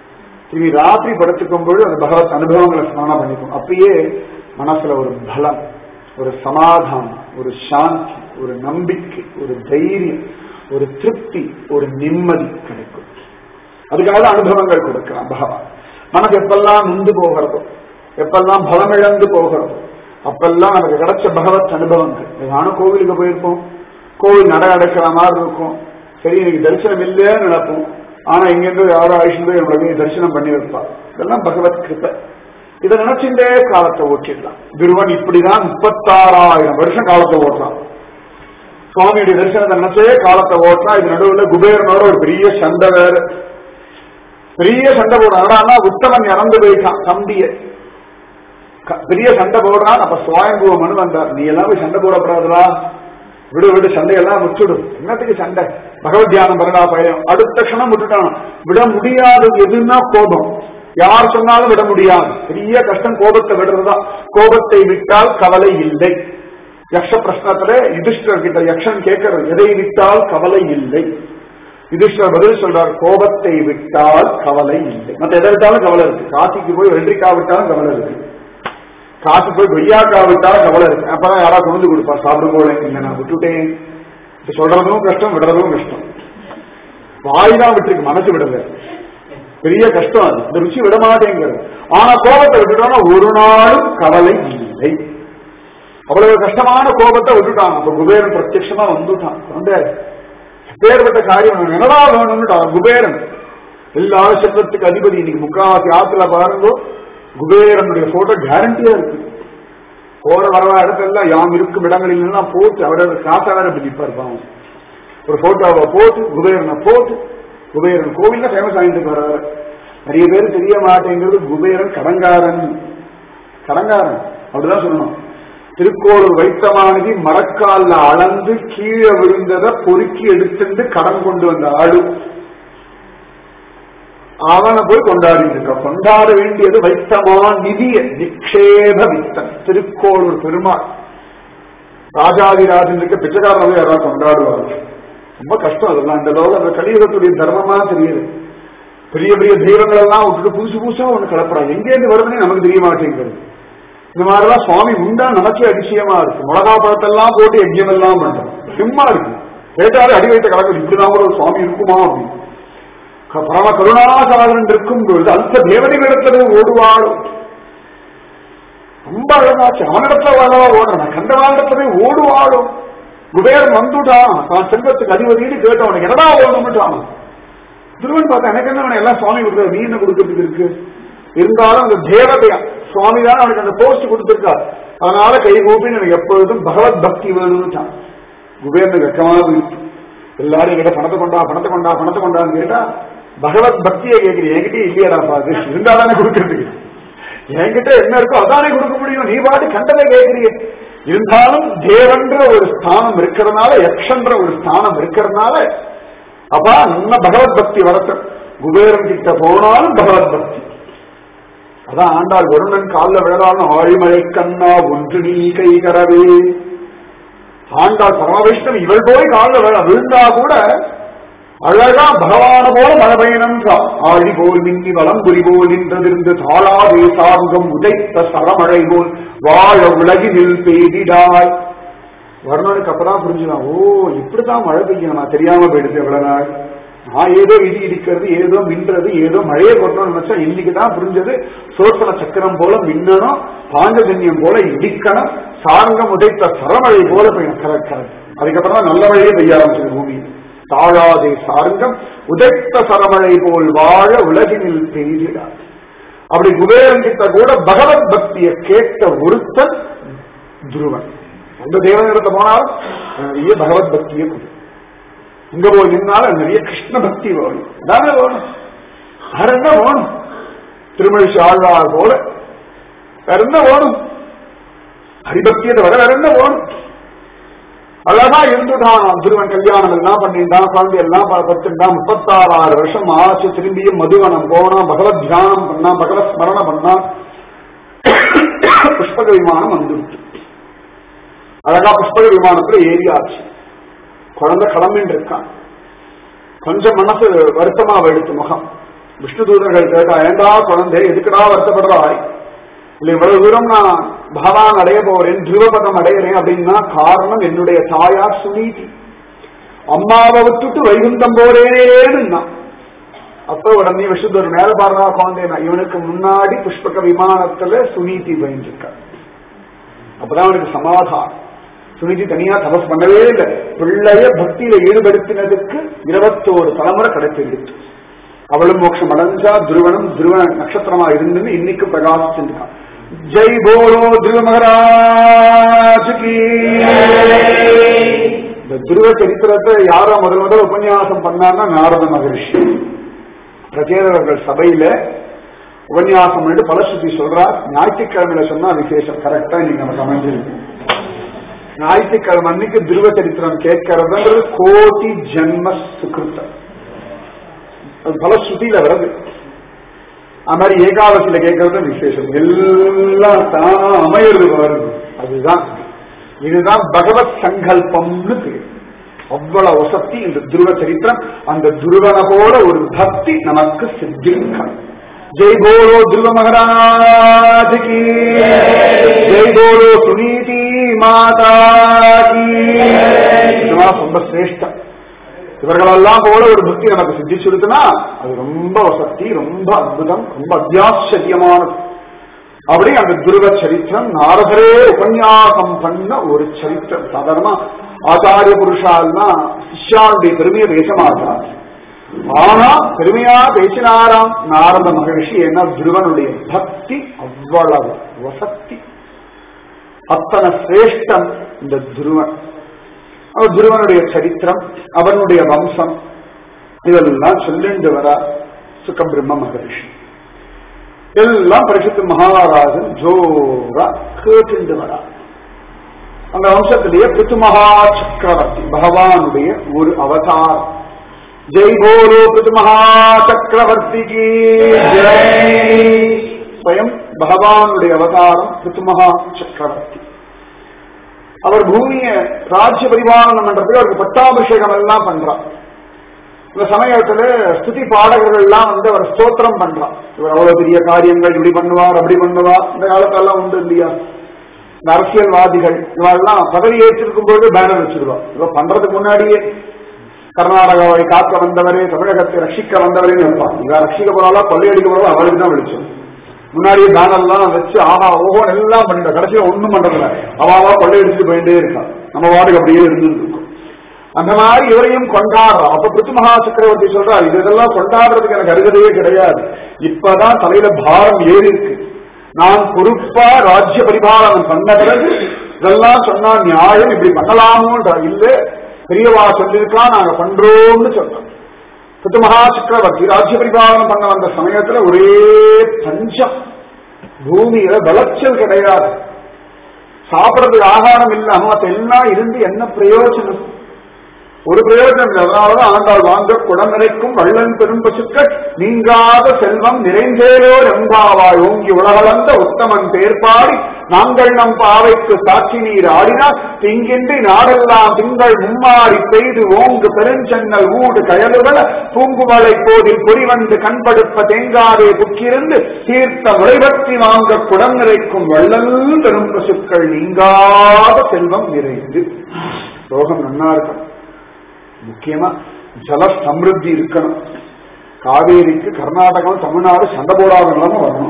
Speaker 1: திரும்பி ராத்திரி படுத்துக்கும் பொழுது அந்த பகவத் அனுபவங்களை ஸ்மரணம் பண்ணிக்கும் அப்பயே மனசுல ஒரு பலம் ஒரு சமாதானம் ஒரு சாந்தி ஒரு நம்பிக்கை ஒரு தைரியம் ஒரு திருப்தி ஒரு நிம்மதி கிடைக்கும் அதுக்காக தான் அனுபவங்கள் கொடுக்கிறான் பகவான் மனசு எப்பெல்லாம் நுந்து போகிறதோ எப்பெல்லாம் பலம் இழந்து போகிறதோ அப்பெல்லாம் நமக்கு கிடைச்ச பகவத் அனுபவங்கள் நானும் கோவிலுக்கு போயிருப்போம் கோவில் நட அடைக்கிற மாதிரி இருக்கும் சரி எனக்கு தரிசனம் இல்லைன்னு நினைப்போம் ஆனா இங்கிருந்து யாரோ ஆயுஷன் போய் நம்மளுக்கு தரிசனம் பண்ணி வைப்பா இதெல்லாம் பகவத் கிருப்பை இதை நினைச்சுட்டே காலத்தை ஓட்டிடலாம் துருவன் இப்படிதான் முப்பத்தாறாயிரம் வருஷம் காலத்தை ஓட்டுறான் சுவாமியுடைய தரிசனத்தை நினைச்சே காலத்தை ஓட்டினா இது நடுவில் குபேரனோட ஒரு பெரிய சண்டை வேற பெரிய சண்டை போடுறான் ஆனா உத்தமன் இறந்து போயிட்டான் தம்பிய க- பெரிய சண்டை போடுறான் அப்ப சுவாயம்புவ மனு வந்தார் நீ எல்லாம் போய் சண்டை போடப்படாதா விடு விடு சண்டையெல்லாம் விட்டுடும் என்னத்துக்கு சண்டை பகவத் தியானம் பண்ணடா பையன் அடுத்த க்ஷணம் விட்டுட்டான் விட முடியாதது எதுன்னா கோபம் யார் சொன்னாலும் விட முடியாது பெரிய கஷ்டம் கோபத்தை விடுறதுதான் கோபத்தை விட்டால் கவலை இல்லை யக்ஷ பிரശ്നத்துல யுதிஷ்டர் கிட்ட யக்ஷன் கேட்கறது எதை விட்டால் கவலை இல்லை யுதிஷ்டர் பதில் சொல்றார் கோபத்தை விட்டால் கவலை இல்லை மத்த எதை விட்டாலும் கவலை இருக்கு காசிக்கு போய் வெள்ளரிக்காய் விட்டாலும் கவலை இருக்கு காசு போய் கொய்யாக்காய் விட்டாலும் கவலை இருக்கு அப்பதான் யாராவது கொண்டு வந்து கொடுப்பா சாப்பிடும் போல இல்லை நான் விட்டுட்டேன் இப்ப சொல்றதும் கஷ்டம் விடுறதும் கஷ்டம் வாய் தான் விட்டுருக்கு மனசு விடல பெரிய கஷ்டம் அது இந்த ருச்சி விட மாட்டேங்கிறது ஆனா கோபத்தை விட்டுட்டோம்னா ஒரு நாளும் கவலை இல்லை அவ்வளவு கஷ்டமான கோபத்தை விட்டுட்டான் அப்ப குபேரன் பிரத்யட்சமா வந்துட்டான் வந்து பேர்பட்ட காரியம் அவனுக்கு என்னடா வேணும்னுட்டான் குபேரன் எல்லா செல்வத்துக்கு அதிபதி இன்னைக்கு முக்காவாசி ஆத்துல பாருங்க குபேரனுடைய போட்டோ கேரண்டியா இருக்கு போற வர இடத்தெல்லாம் யாம் இருக்கும் இடங்களில் எல்லாம் போட்டு அவரோட காசா வேற பிடிப்பார் பாவம் ஒரு போட்டோவை போட்டு குபேரனை போட்டு குபேரன் கோவில்ல ஃபேமஸ் ஆகிட்டு வர்றாரு நிறைய பேர் தெரிய மாட்டேங்கிறது குபேரன் கடங்காரன் கடங்காரன் அப்படிதான் சொல்லணும் திருக்கோளூர் வைத்தமானதி மரக்கால்ல அளந்து கீழே விழுந்ததை பொறுக்கி எடுத்துட்டு கடன் கொண்டு வந்த ஆளு அவனை போய் கொண்டாடிட்டு இருக்க கொண்டாட வேண்டியது வைத்தமா நிதிய நிக்ஷேப வித்தன் திருக்கோளூர் பெருமாள் ராஜாதிராஜனுக்கு பிச்சைக்காரன் போய் யாராவது கொண்டாடுவாங்க ரொம்ப கஷ்டம் அதெல்லாம் இந்த லோகம் அந்த கலியுகத்துடைய தர்மமா தெரியுது பெரிய பெரிய தெய்வங்கள் எல்லாம் விட்டுட்டு புதுசு புதுசா ஒண்ணு கலப்புறாங்க எங்கேருந்து வருதுன்னு நமக்கு தெரிய மாட்டேங்கிறது இந்த மாதிரிலாம் சுவாமி உண்டா நமக்கே அதிசயமா இருக்கு மிளகா பழத்தெல்லாம் போட்டு யஜ்யம் எல்லாம் பண்றோம் சும்மா இருக்கு கேட்டாரு அடி வைத்த கலக்கு இப்படிதான் கூட ஒரு சுவாமி இருக்குமா அப்படின்னு க- பரம கருணாசாகரன் இருக்கும் பொழுது அல்ப தேவதைகளிடத்துல ஓடுவாளும் ரொம்ப அழகாச்சு அவனிடத்துல வரவா ஓடுறான் கண்டவானிடத்துல போய் ஓடுவாளும் குபேரன் வந்துட்டான் தான் செல்வத்துக்கு அதிபதினு கேட்டு அவனுக்கு என்னடா ஓடணும்ட்டான் திருவன் பார்த்தா எனக்கு என்ன அவனை எல்லாம் சுவாமி கொடுக்குற நீ என்ன கொடுக்கறதுக்கு இருக்கு இருந்தாலும் அந்த தேவதையா சுவாமி தான் அவனுக்கு அந்த போஸ்ட் கொடுத்திருக்கார் அதனால கை கூப்பி எனக்கு எப்பொழுதும் பகவத் பக்தி வேணும்னுட்டான் குபேரனுக்கு வெக்கமா போயிடுச்சு எல்லாரும் என்கிட்ட பணத்தை கொண்டா பணத்தை கொண்டா பணத்தை கொண்டான்னு கேட்டா பகவத் பக்தியை கேட்கிறீ என்கிட்ட இல்லையாடா பாது இருந்தாதானே கொடுக்கறதுக்கு என்கிட்ட என்ன இருக்கோ அதானே கொடுக்க முடியும் நீ பாட்டு கண்டதை கேட்கிறீங்க இருந்தாலும் தேவன்ற ஒரு ஸ்தானம் இருக்கிறதுனால யக்ஷன்ற ஒரு ஸ்தானம் இருக்கிறதுனால அப்பா நல்ல பகவத் பக்தி வளர்த்த குபேரன் கிட்ட போனாலும் பகவத் பக்தி அதான் ஆண்டாள் வருணன் காலில் விழறாலும் ஆழிமழை கண்ணா ஒன்று நீ கை கரவே ஆண்டாள் பரமவிஷ்ணன் இவள் போய் காலில் விழ விழுந்தா கூட அழகா பகவான போல மழை பெய்யணும் ஆழி போல் மின்னி வளம்புரி போல் நின்றதிருந்து தாளாதே சார்ந்தம் உதைத்த சரமழை போல் வாழ உலகினில் பெய்திடாய் வர்ணனுக்கு அப்பதான் புரிஞ்சுதான் ஓ இப்படிதான் மழை பெய்யணுமா தெரியாம போயிடுச்சு எவ்வளவு நாள் நான் ஏதோ இடி இடிக்கிறது ஏதோ மின்றது ஏதோ மழையை கொட்டணும்னு நினைச்சா இன்னைக்கு தான் புரிஞ்சது சோசன சக்கரம் போல மின்னணும் பாஞ்சஜன்யம் போல இடிக்கணும் சாரங்கம் உதைத்த சரமழை போல பெய்யணும் கரெக்ட் கரெக்ட் அதுக்கப்புறம் தான் நல்ல மழையே பெய்ய ஆரம்பிச்சது பூமி தாழாதே சாரங்கம் உதைத்த சரமழை போல் வாழ உலகினில் பெய்திடார் அப்படி குபேரன் கிட்ட கூட பகவத் பக்தியை கேட்ட ஒருத்தன் துருவன் அந்த தேவனிடத்தை போனாலும் நிறைய பகவத் பக்தியை கொடு இங்க போய் நின்னாலும் நிறைய கிருஷ்ண பக்தி வேணும் தானே வேணும் வேற என்ன வேணும் திருமழிச்சு ஆழ்வார் போல வேற என்ன வேணும் ஹரிபக்தியை தவிர வேற என்ன வேணும் அழகா இருந்துதான் திருவன் கல்யாணம் எல்லாம் பண்ணிட்டான் குழந்தை எல்லாம் பத்துட்டான் முப்பத்தாறாறு வருஷம் ஆச்சு திரும்பியும் மதுவனம் போனான் பகவத் தியானம் பண்ணான் பகவத் ஸ்மரணம் பண்ணான் புஷ்பக விமானம் வந்துருச்சு அழகா புஷ்பக விமானத்துல ஏறியாச்சு குழந்தை கிளம்பின்னு இருக்கான் கொஞ்சம் மனசு வருத்தமா எடுத்து முகம் விஷ்ணு தூதர்கள் கேட்டா ஏண்டா குழந்தை எதுக்குடா வருத்தப்படுறாய் இல்ல இவ்வளவு தூரம் நான் பகவான் அடைய போறேன் திருவபதம் அடையிறேன் அப்படின்னா காரணம் என்னுடைய தாயார் சுனீதி அம்மாவை விட்டுட்டு வைகுந்தம் போறேனேன்னு அப்ப உடனே விஷ்ணுதூர் மேல பாருனா குழந்தை இவனுக்கு முன்னாடி புஷ்பக விமானத்துல சுனீதி பயந்துருக்க அப்பதான் அவனுக்கு சமாதானம் சுனிதி தனியா தபஸ் பண்ணவே இல்லை பிள்ளைய பக்தியில ஈடுபடுத்தினதுக்கு இருபத்தோரு தலைமுறை கிடைச்சிருக்கு அவளும் மோட்சம் அடைஞ்சா துருவனும் துருவ நட்சத்திரமா இருந்து இன்னைக்கு பிரகாசிச்சிருக்கான் ஜெய் போலோ துருவ மகராஜுக்கு இந்த துருவ சரித்திரத்தை யாரோ முதல் முதல் உபன்யாசம் பண்ணார்னா நாரத மகரிஷி பிரச்சேதவர்கள் சபையில உபன்யாசம் பண்ணிட்டு பலஸ்ருதி சொல்றார் ஞாயிற்றுக்கிழமையில சொன்னா விசேஷம் கரெக்டா நீங்க நமக்கு அமைஞ்சிருக்கு ஞாயிற்றுக்கிழமை அன்னைக்கு துருவ சரித்திரம் கேட்கறதுன்றது கோடி ஜென்ம சுகிருத்தம் அது பலஸ்ருதியில வருது அது மாதிரி ஏகாதசியில கேட்கறது விசேஷம் எல்லாம் தானா அமையிறது வருது அதுதான் இதுதான் பகவத் சங்கல்பம்னு பேர் அவ்வளவு வசதி இந்த துருவ சரித்திரம் அந்த துருவன போல ஒரு பக்தி நமக்கு சித்திருக்க ஜெய் போலோ துருவ மகராஜ் கி ஜெய் போலோ சுனீதி மாதா கி இதெல்லாம் ரொம்ப சிரேஷ்டம் இவர்களெல்லாம் போல ஒரு பக்தி நமக்கு சித்திச்சுடுத்துனா அது ரொம்ப வசதி ரொம்ப அற்புதம் ரொம்ப அத்தியாச்சரியமானது அப்படி அந்த துருவ சரித்திரம் நாரதரே உபன்யாசம் பண்ண ஒரு சரித்திரம் சாதாரணமா ஆச்சாரிய புருஷால்னா சிஷ்யாளுடைய பெருமையை பேச மாட்டார் ஆனா பெருமையா பேசினாராம் நாரத மகரிஷி ஏன்னா துருவனுடைய பக்தி அவ்வளவு வசக்தி அத்தனை சிரேஷ்டம் இந்த துருவன் அவர் துருவனுடைய சரித்திரம் அவனுடைய வம்சம் இதெல்லாம் சொல்லிண்டு வர சுகபிரம்ம மகரிஷி எல்லாம் பரிசுத்த மகாராஜன் ஜோரா கேட்டு வரா அந்த வம்சத்திலேயே பிருத்துமகா சக்கரவர்த்தி பகவானுடைய ஒரு அவதாரம் ஜெய் போலோ பிருத்துமகா சக்கரவர்த்திக்கு ஸ்வயம் பகவானுடைய அவதாரம் பிருத்துமகா சக்கரவர்த்தி அவர் பூமியை ராஜ்ய பரிபாலனம் பண்றதுக்கு அவருக்கு பட்டாபிஷேகம் எல்லாம் பண்றார் இந்த சமயத்துல ஸ்துதி பாடகர்கள் எல்லாம் வந்து அவர் ஸ்தோத்திரம் பண்றார் இவர் அவ்வளவு பெரிய காரியங்கள் இப்படி பண்ணுவார் அப்படி பண்ணுவார் இந்த காலத்தெல்லாம் உண்டு இல்லையா இந்த அரசியல்வாதிகள் இவெல்லாம் பதவி ஏற்றிருக்கும் போது பேனர் வச்சிருவா இவ பண்றதுக்கு முன்னாடியே கர்நாடகாவை காக்க வந்தவரே தமிழகத்தை ரட்சிக்க வந்தவரே இருப்பான் இவ ரட்சிக்க போறாளா கொள்ளையடிக்க போறாளா அவளுக்கு தான் வெளிச்சம் முன்னாடியே பேனர்லாம் வச்சு ஆஹா ஓஹோ எல்லாம் பண்ணிட்டா கடைசியில ஒண்ணும் பண்றதில்ல அவாவா கொள்ளையடிச்சுட்டு போயிட்டே இருக்கான் நம்ம வார்டுக்கு அப்படியே இருந்துட்டு இருக்கும் அந்த மாதிரி இவரையும் கொண்டாடுறோம் அப்ப பிருத்து மகா சக்கரவர்த்தி சொல்றாரு இது இதெல்லாம் கொண்டாடுறதுக்கு எனக்கு அருகதையே கிடையாது இப்பதான் தலையில பாரம் ஏறி இருக்கு நான் பொறுப்பா ராஜ்ய பரிபாலனம் பண்ண பிறகு இதெல்லாம் சொன்னா நியாயம் இப்படி பண்ணலாமோன்ற இல்ல பெரியவா சொல்லியிருக்கா நாங்க பண்றோம்னு சொல்றோம் பிருத்து மகா சக்கரவர்த்தி ராஜ்ய பரிபாலனம் பண்ண வந்த சமயத்துல ஒரே பஞ்சம் பூமியில விளைச்சல் கிடையாது சாப்பிடறதுக்கு ஆகாரம் இல்லாம மத்த எல்லாம் இருந்து என்ன பிரயோஜனம் ஒரு பிரயோஜனம் இல்லை அதனாலதான் ஆண்டாள் வாங்க குடம் நிறைக்கும் வள்ளன் பெரும் பசுக்கள் நீங்காத செல்வம் நிறைந்தேரோ எம்பாவாய் ஓங்கி உலகளந்த உத்தமன் பேர்பாடி நாங்கள் நம் பாவைக்கு சாட்சி நீர் ஆடினார் திங்கின்றி நாடெல்லாம் திங்கள் மும்மாறி பெய்து ஓங்கு பெருஞ்சன்னல் ஊடு கயலுகள பூங்குமலை போதில் பொறிவந்து கண்படுப்ப தேங்காதே புக்கிருந்து தீர்த்த முளைபற்றி வாங்க குடம் நிறைக்கும் வள்ளல் பெரும் பசுக்கள் நீங்காத செல்வம் நிறைந்து ரோகம் நன்னா இருக்கும் முக்கியமா ஜல சமிருத்தி இருக்கணும் காவேரிக்கு கர்நாடகம் தமிழ்நாடு சண்டை போடாத நிலைமை வரணும்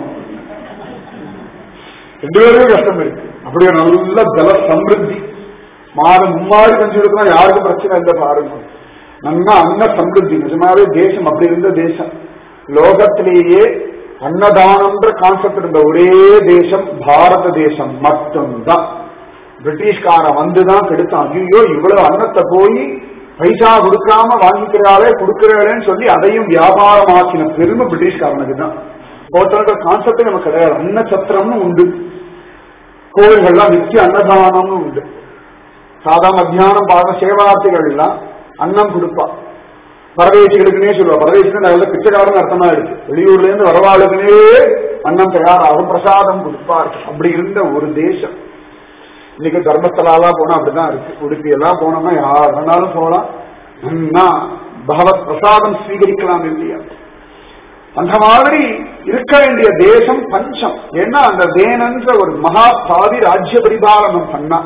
Speaker 1: ரெண்டு பேருமே கஷ்டம் இருக்கு அப்படியே நல்ல ஜல சமிருத்தி மாதம் மும்மாறு கஞ்சி எடுக்கணும் யாருக்கும் பிரச்சனை இல்லை பாருங்க நல்லா அன்ன சமிருத்தி நிஜமாவே தேசம் அப்படி இருந்த தேசம் லோகத்திலேயே அன்னதானம்ன்ற கான்செப்ட் இருந்த ஒரே தேசம் பாரத தேசம் மட்டும்தான் பிரிட்டிஷ்காரன் வந்துதான் கெடுத்தான் ஐயோ இவ்வளவு அன்னத்தை போய் பைசா கொடுக்காம வாங்கிக்கிறாளே கொடுக்கிறாளேன்னு சொல்லி அதையும் வியாபாரமாக்கின பெருமை பிரிட்டிஷ்காரனுக்கு தான் ஹோட்டல்ன்ற கான்செப்டே நமக்கு கிடையாது அன்னச்சத்திரம்னு உண்டு கோவில்கள்லாம் நித்திய அன்னதானம்னு உண்டு சாதா மத்தியானம் பார்க்க சேவார்த்திகள் எல்லாம் அன்னம் கொடுப்பா பரதேசிகளுக்குனே சொல்லுவா பரதேசிக்கு நல்ல பிச்சைக்காரன் அர்த்தமா இருக்கு வெளியூர்ல இருந்து வரவாளுக்குனே அன்னம் தயாராகும் பிரசாதம் கொடுப்பார் அப்படி இருந்த ஒரு தேசம் இன்னைக்கு தர்மஸ்தலாலாம் போனா அப்படிதான் இருக்கு உடுப்பி எல்லாம் போனோம்னா யார் வேணாலும் போகலாம் பகவத் பிரசாதம் ஸ்வீகரிக்கலாம் இல்லையா அந்த மாதிரி இருக்க வேண்டிய தேசம் பஞ்சம் ஏன்னா அந்த வேணன்ற ஒரு மகா பாதி ராஜ்ய பரிபாலனம் பண்ணா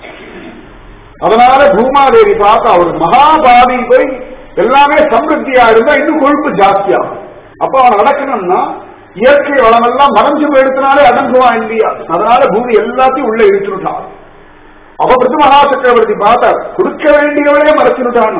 Speaker 1: அதனால பூமாதேவி பார்த்தா ஒரு மகாபாவி போய் எல்லாமே சமிருத்தியா இருந்தா இன்னும் கொழுப்பு ஜாஸ்தியாகும் அப்ப அவன் நடக்கணும்னா இயற்கை வளமெல்லாம் மறைஞ்சு போயிடுத்தினாலே அடங்குவான் இல்லையா அதனால பூமி எல்லாத்தையும் உள்ள இழுத்துட்டான் அப்ப பிருத்து மகா சக்கரவர்த்தி பார்த்தார் கொடுக்க வேண்டியவளே மறைச்சுட்டான்னு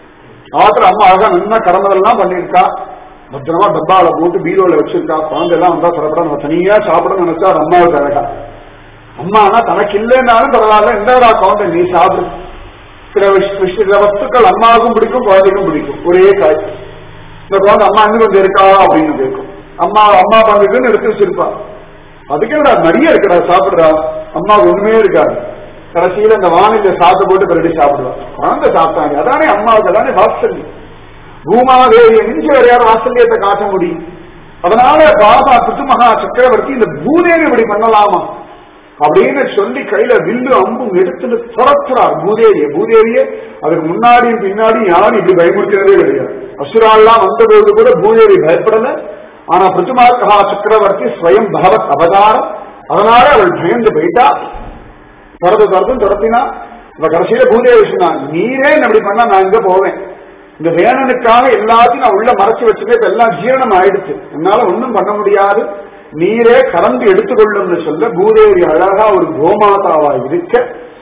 Speaker 1: ஆத்திர அம்மா அழகா நல்லா கடந்ததெல்லாம் பண்ணிருக்கா பத்திரமா டப்பால போட்டு பீரோல வச்சிருக்கா குழந்தை எல்லாம் வந்தா பரப்பட நம்ம தனியா சாப்பிடணும்னு நினைச்சா அது அம்மாவுக்கு அழகா அம்மா ஆனா தனக்கு இல்லைன்னாலும் பரவாயில்ல என்னடா குழந்தை நீ சாப்பிடு சில விஷ- விஷ- சில வஸ்துக்கள் அம்மாவுக்கும் பிடிக்கும் குழந்தைக்கும் பிடிக்கும் ஒரே காய் இந்த குழந்தை அம்மா இன்னும் கொஞ்சம் இருக்கா அப்படின்னு கேட்கும் அம்மா அம்மா பங்குக்குன்னு எடுத்து வச்சிருப்பா அதுக்கு என்னடா நிறைய இருக்குடா சாப்பிடுறா அம்மாவுக்கு ஒண்ணுமே இருக்காது கடைசியில இந்த வானிலை சாப்பிட்டு போட்டு பிறடி சாப்பிடுவா குழந்தை சாப்பிட்டாங்க அதானே அம்மாவுக்கு அதானே வாத்சல்யம் பூமாதேவியை மிஞ்சி வேற யாரும் வாத்சல்யத்தை காட்ட முடியும் அதனால பாபா பித்துமகா சக்கரவர்த்தி இந்த பூதேவி இப்படி பண்ணலாமா அப்படின்னு சொல்லி கையில வில்லு அம்பும் எடுத்துட்டு துரத்துறார் பூதேவிய பூதேவிய அதுக்கு முன்னாடியும் பின்னாடியும் யாரும் இப்படி பயமுறுத்தினதே கிடையாது அசுரால்லாம் வந்தபோது கூட பூதேவி பயப்படல ஆனா பிருத்துமாகா சக்கரவர்த்தி ஸ்வயம் பகவத் அவதாரம் அதனால அவள் பயந்து போயிட்டா துரத்து துரத்தும் துரத்தினா இப்ப கடைசியில பூதேவி சொன்னா நீரே என்ன இப்படி பண்ணா நான் இங்க போவேன் இந்த வேணனுக்காக எல்லாத்தையும் நான் உள்ள மறைச்சு வச்சுட்டு இப்ப எல்லாம் ஜீரணம் ஆயிடுச்சு என்னால ஒண்ணும் பண்ண முடியாது நீரே கறந்து எடுத்துக்கொள்ளும்னு சொல்ல பூதேவி அழகா ஒரு கோமாதாவா இருக்க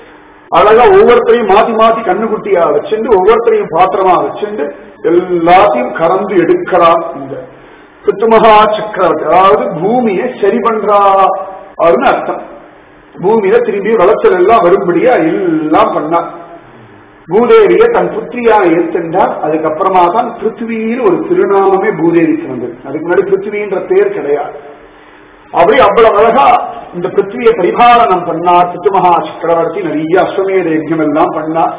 Speaker 1: அழகா ஒவ்வொருத்தரையும் மாத்தி மாத்தி கண்ணுக்குட்டியா வச்சுண்டு ஒவ்வொருத்தரையும் பாத்திரமா வச்சுண்டு எல்லாத்தையும் கறந்து எடுக்கிறார் இந்த பித்துமகா சக்கரவர்த்தி அதாவது பூமியை சரி பண்றா அப்படின்னு அர்த்தம் பூமியில திரும்பி வளர்ச்சல் எல்லாம் வரும்படியா எல்லாம் பண்ணா பூதேவியை தன் புத்திரியா ஏற்கண்டார் அதுக்கப்புறமா தான் பிருத்திவின்னு ஒரு திருநாமமே பூதேவிக்கு வந்தது அதுக்கு முன்னாடி பிருத்திவின்ற பேர் கிடையாது அப்படி அவ்வளவு அழகா இந்த பிருத்திவியை பரிபாலனம் பண்ணார் பித்துமகா சக்கரவர்த்தி நிறைய அஸ்வமேத யஜ்யம் எல்லாம் பண்ணார்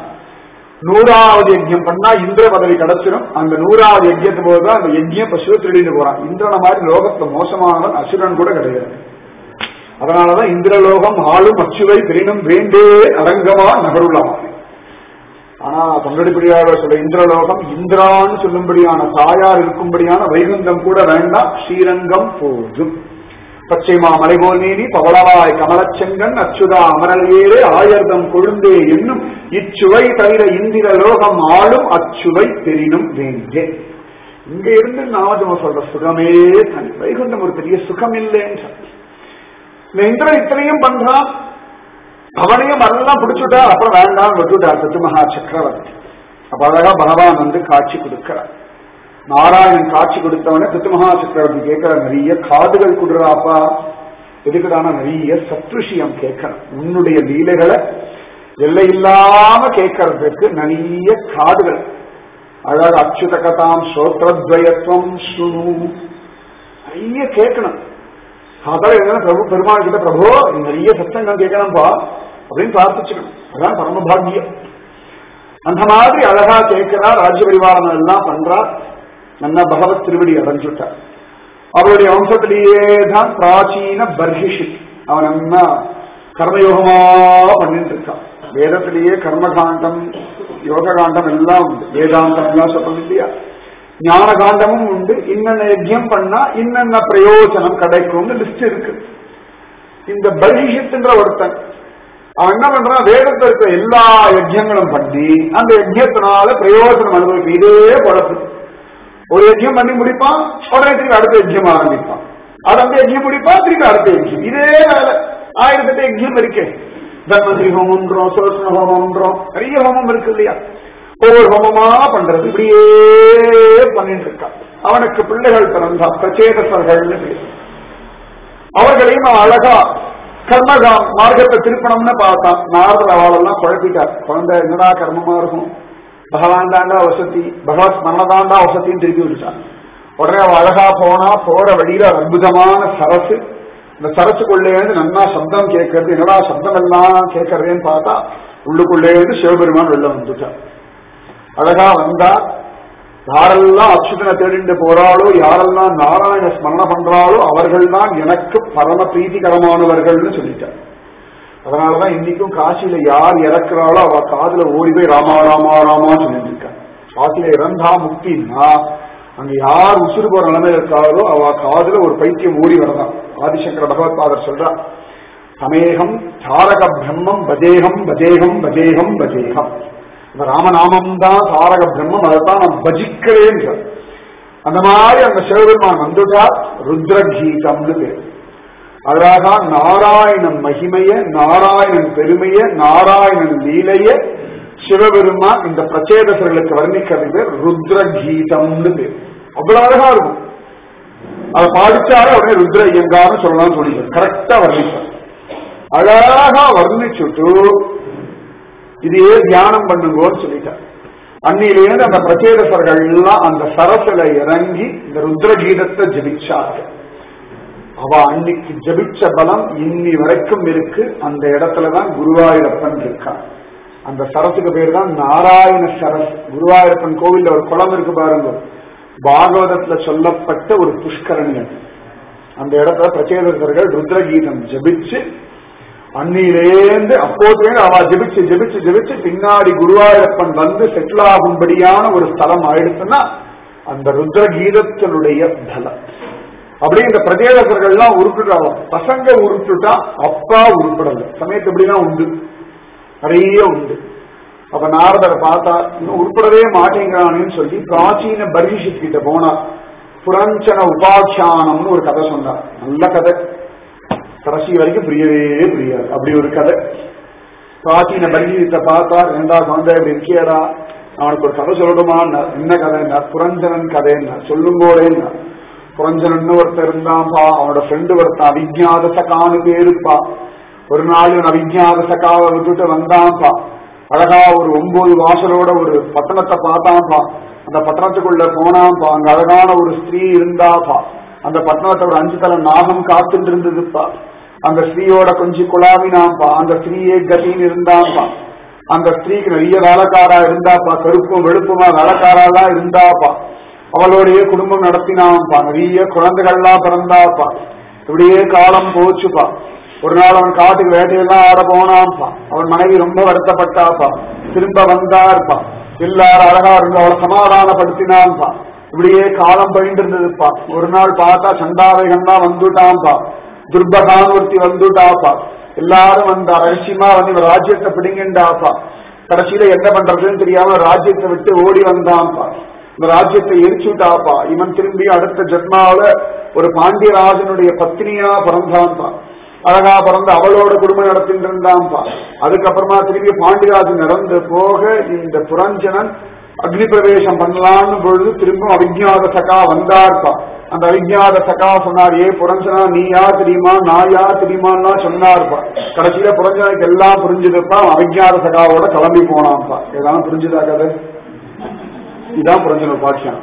Speaker 1: நூறாவது யஜ்யம் பண்ணா இந்திர பதவி கிடைச்சிடும் அந்த நூறாவது யஜ்யத்து போதுதான் அந்த யஜ்ய பசுவை திருடிட்டு போறான் இந்திரன மாதிரி லோகத்துல மோசமானவன் அசுரன் கூட கிடையாது அதனாலதான் இந்திரலோகம் ஆளும் அச்சுவை பெரினும் வேண்டே அரங்கமா நகருளாமே ஆனா பங்கெடுப்படியாக சொல்ல இந்திரலோகம் இந்திரான்னு சொல்லும்படியான தாயார் இருக்கும்படியான வைகுந்தம் கூட வேண்டாம் ஸ்ரீரங்கம் போதும் பச்சை மாமலை போல் நீதி பவளவாய் கமலச்செங்கன் அச்சுதா அமரல் ஏறு ஆயர்தம் கொழுந்தே என்னும் இச்சுவை தவிர இந்திர லோகம் ஆளும் அச்சுவை பெரினும் வேண்டே இங்க இருந்து நாமஜம் சொல்ற சுகமே தனி வைகுண்டம் ஒரு பெரிய சுகம் இல்லைன்னு இந்த இந்திரன் இத்தனையும் பண்றான் அவனையும் எல்லாம் பிடிச்சுட்டா அப்புறம் வேண்டாம் விட்டுட்டார் சத்துமகா சக்கரவர்த்தி அப்ப அழகா பகவான் வந்து காட்சி கொடுக்கிறார் நாராயணன் காட்சி கொடுத்தவனே பித்துமகா சக்கரவர்த்தி கேட்கிற நிறைய காதுகள் குடுறாப்பா எதுக்குதான நிறைய சத்ருஷியம் கேட்கணும் உன்னுடைய லீலைகளை எல்லை இல்லாம கேட்கறதுக்கு நிறைய காதுகள் அழகு அச்சுத கதாம் ஸ்ரோத்ரத்வயத்துவம் சுணு நிறைய கேட்கணும் அதான் என்ன பிரபு பெருமாள் கிட்ட பிரபு நீ நிறைய சத்தங்கம் கேட்கணும்பா அப்படின்னு பிரார்த்திச்சுக்கணும் அதான் பரமபாகியம் அந்த மாதிரி அழகா கேட்கிறா ராஜ்ய பரிவாரம் எல்லாம் பண்றா நல்லா பகவத் திருவடி அடைஞ்சுட்டார் அவருடைய வம்சத்திலேயே தான் பிராச்சீன பர்ஹிஷி அவன் என்ன கர்மயோகமா பண்ணிட்டு இருக்கான் வேதத்திலேயே கர்மகாண்டம் யோக காண்டம் எல்லாம் உண்டு வேதாந்தம் எல்லாம் சொல்றது இல்லையா ஞான காண்டமும் உண்டு இன்னென்ன யஜ்யம் பண்ணா இன்னென்ன பிரயோஜனம் கிடைக்கும்னு லிஸ்ட் இருக்கு இந்த பலிஷத்துன்ற ஒருத்தன் அவன் என்ன பண்றான் வேதத்துல இருக்க எல்லா யஜ்யங்களும் பண்ணி அந்த யஜ்யத்தினால பிரயோஜனம் அனுபவிக்கும் இதே பொழப்பு ஒரு யஜ்யம் பண்ணி முடிப்பான் உடனே திருப்பி அடுத்த யஜ்யம் ஆரம்பிப்பான் அது அந்த யஜ்யம் முடிப்பான் திருப்பி அடுத்த யஜ்யம் இதே வேலை ஆயிரத்தெட்டு யஜ்யம் இருக்கே தன்வந்திரி ஹோமம்ன்றோம் சோசன ஹோமம்ன்றோம் நிறைய ஹோமம் இருக்கு இல்லையா ஒவ்வொரு ஹோமமா பண்றது இப்படியே பண்ணிட்டு இருக்கான் அவனுக்கு பிள்ளைகள் பிறந்தா பிரச்சேதசர்கள்னு பேர் அவர்களையும் அவன் அழகா கர்மகா மார்க்கத்தை திருப்பணம்னு பார்த்தான் நாரதர் அவளெல்லாம் குழப்பிட்டார் குழந்தை என்னடா கர்மமா இருக்கும் பகவான் தாண்டா வசதி பகவத் மன்னதாண்டா வசதின்னு திருப்பி விட்டுட்டான் உடனே அவன் அழகா போனா போற வழியில ஒரு அற்புதமான சரசு இந்த சரசுக்குள்ளே இருந்து நன்னா சப்தம் கேட்கறது என்னடா சப்தம் எல்லாம் கேட்கறதேன்னு பார்த்தா உள்ளுக்குள்ளே இருந்து சிவபெருமான் வெளில வந்துட்டார் அழகா வந்தா யாரெல்லாம் அச்சுதனை தேடிண்டு போறாளோ யாரெல்லாம் நாராயண ஸ்மரண பண்றாளோ அவர்கள் தான் எனக்கு பரம பிரீதிகரமானவர்கள்னு சொல்லிட்டார் அதனாலதான் இன்னைக்கும் காசியில யார் இறக்குறாளோ அவ காதுல ஓடி போய் ராமா ராமா ராமான்னு சொல்லிட்டு இருக்கா காசியில இறந்தா முக்தின்னா அங்க யார் உசுறு போற நிலைமை இருக்காரோ அவ காதுல ஒரு பைத்தியம் ஓடி வரதான் ஆதிசங்கர பகவத்பாதர் சொல்றா சமேகம் தாரக பிரம்மம் பஜேகம் பஜேகம் பஜேகம் பஜேகம் இந்த ராமநாமம் தான் தாரக பிரம்மம் அதைத்தான் நான் பஜிக்கிறேன் அந்த மாதிரி அந்த சிவபெருமான் வந்துட்டா ருத்ரகீதம்னு பேர் அதனால்தான் நாராயணன் மகிமைய நாராயணன் பெருமைய நாராயணன் லீலைய சிவபெருமான் இந்த பிரச்சேதசர்களுக்கு வர்ணிக்கிறது பேர் ருத்ரகீதம்னு பேர் அவ்வளவு அழகா இருக்கும் அதை பாடிச்சாலே உடனே ருத்ர ஐயங்கான்னு சொல்லலாம்னு சொல்லிடுறார் கரெக்டா வர்ணிப்பார் அழகா வர்ணிச்சுட்டு இதையே தியானம் பண்ணுங்கோன்னு சொல்லிட்டார் அன்னிலேருந்து அந்த பிரச்சேதசர்கள் எல்லாம் அந்த சரசுல இறங்கி இந்த ருத்ரகீதத்தை ஜபிச்சார்கள் அவ அன்னைக்கு ஜபிச்ச பலம் இன்னி வரைக்கும் இருக்கு அந்த இடத்துலதான் குருவாயூரப்பன் இருக்கான் அந்த சரசுக்கு பேர் தான் நாராயண சரஸ் குருவாயூரப்பன் கோவில்ல ஒரு குளம் இருக்கு பாருங்க பாகவதத்துல சொல்லப்பட்ட ஒரு புஷ்கரணி அது அந்த இடத்துல பிரச்சேதர்கள் ருத்ரகீதம் ஜபிச்சு அன்னிலேந்து அப்போதுலேருந்து அவ ஜெபிச்சு ஜெபிச்சு ஜெபிச்சு பின்னாடி குருவாயூரப்பன் வந்து செட்டில் ஆகும்படியான ஒரு ஸ்தலம் ஆயிடுச்சுன்னா அந்த ருத்ரகீதத்தினுடைய பலம் அப்படியே இந்த பிரதேசர்கள்லாம் உருட்டுட்டாங்க பசங்க உருட்டுட்டா அப்பா உருப்படல சமயத்து எப்படிலாம் உண்டு நிறைய உண்டு அப்ப நாரதரை பார்த்தா இன்னும் உருப்படவே மாட்டேங்கிறானேன்னு சொல்லி பிராச்சீன பரிஷித் கிட்ட போனா புரஞ்சன உபாக்கியானம்னு ஒரு கதை சொன்னார் நல்ல கதை கடைசி வரைக்கும் புரியவே புரியாது அப்படி ஒரு கதை பிராச்சீன பரிஷித்தை பார்த்தா ரெண்டா குழந்தை இப்படி இருக்கியடா அவனுக்கு ஒரு கதை சொல்லணுமான்னா என்ன கதைன்னா புரஞ்சனன் கதைன்னா சொல்லும் போதேன்னா புரஞ்சனன் ஒருத்தர் இருந்தான்பா அவனோட ஃப்ரெண்டு ஒருத்தன் அவிஜாத சகான்னு பேருப்பா ஒரு நாள் இவன் அவிஜாத சகாவை விட்டுட்டு வந்தான்பா அழகா ஒரு ஒன்பது வாசலோட ஒரு பட்டணத்தை பார்த்தான்பா அந்த பட்டணத்துக்குள்ள போனான்பா அங்க அழகான ஒரு ஸ்திரீ இருந்தாப்பா அந்த பட்டணத்தை ஒரு அஞ்சு தலை நாகம் காத்துட்டு இருந்ததுப்பா அந்த ஸ்திரீயோட கொஞ்சம் குழாவினாம்பா அந்த ஸ்திரீயே கத்தின்னு இருந்தாப்பா அந்த ஸ்திரீக்கு நிறைய வேலைக்காரா இருந்தாப்பா கருப்பும் வெளுப்புமா வேலைக்காரெல்லாம் இருந்தாப்பா அவளோடைய குடும்பம் நடத்தினான்ப்பா நிறைய குழந்தைகள்லாம் பிறந்தாப்பா இப்படியே காலம் போச்சுப்பா ஒரு நாள் அவன் காட்டுக்கு வேட்டையெல்லாம் ஆட போனான்ப்பா அவன் மனைவி ரொம்ப வருத்தப்பட்டாப்பா திரும்ப வந்தார்ப்பா எல்லாரும் அழகா இருந்து அவளை சமாதானப்படுத்தினான்ப்பா இப்படியே காலம் பயின்று இருந்ததுப்பா ஒரு நாள் பார்த்தா சண்டாவைகள்லாம் வந்துட்டான்ப்பா துர்பகானூர்த்தி வந்துட்டாப்பா எல்லாரும் வந்தா ரகசியமா வந்து இவன் ராஜ்யத்தை பிடிங்கிண்டாப்பா கடைசியில என்ன பண்றதுன்னு தெரியாம ராஜ்யத்தை விட்டு ஓடி வந்தான்ப்பா இந்த ராஜ்யத்தை எரிச்சுட்டாப்பா இவன் திரும்பி அடுத்த ஜென்மாவில ஒரு பாண்டியராஜனுடைய பத்தினியா பிறந்தான்பா அழகா பிறந்து அவளோட குடும்பம் நடத்திட்டு இருந்தான்பா அதுக்கப்புறமா திரும்பி பாண்டியராஜன் நடந்து போக இந்த புரஞ்சனன் அக்னி பிரவேசம் பண்ணலான்னு பொழுது திரும்ப அவிஜாத சகா வந்தார்ப்பா அந்த அவிஜாத சகா சொன்னார் ஏ புரஞ்சனா நீ யார் தெரியுமா நான் யார் தெரியுமான்னா சொன்னார்ப்பா கடைசியில புரஞ்சனுக்கு எல்லாம் புரிஞ்சுதுப்பா அவிஜாத சகாவோட கிளம்பி போனான்ப்பா இதெல்லாம் புரிஞ்சுதா கதை இதான் புரஞ்சன உபாக்கியம்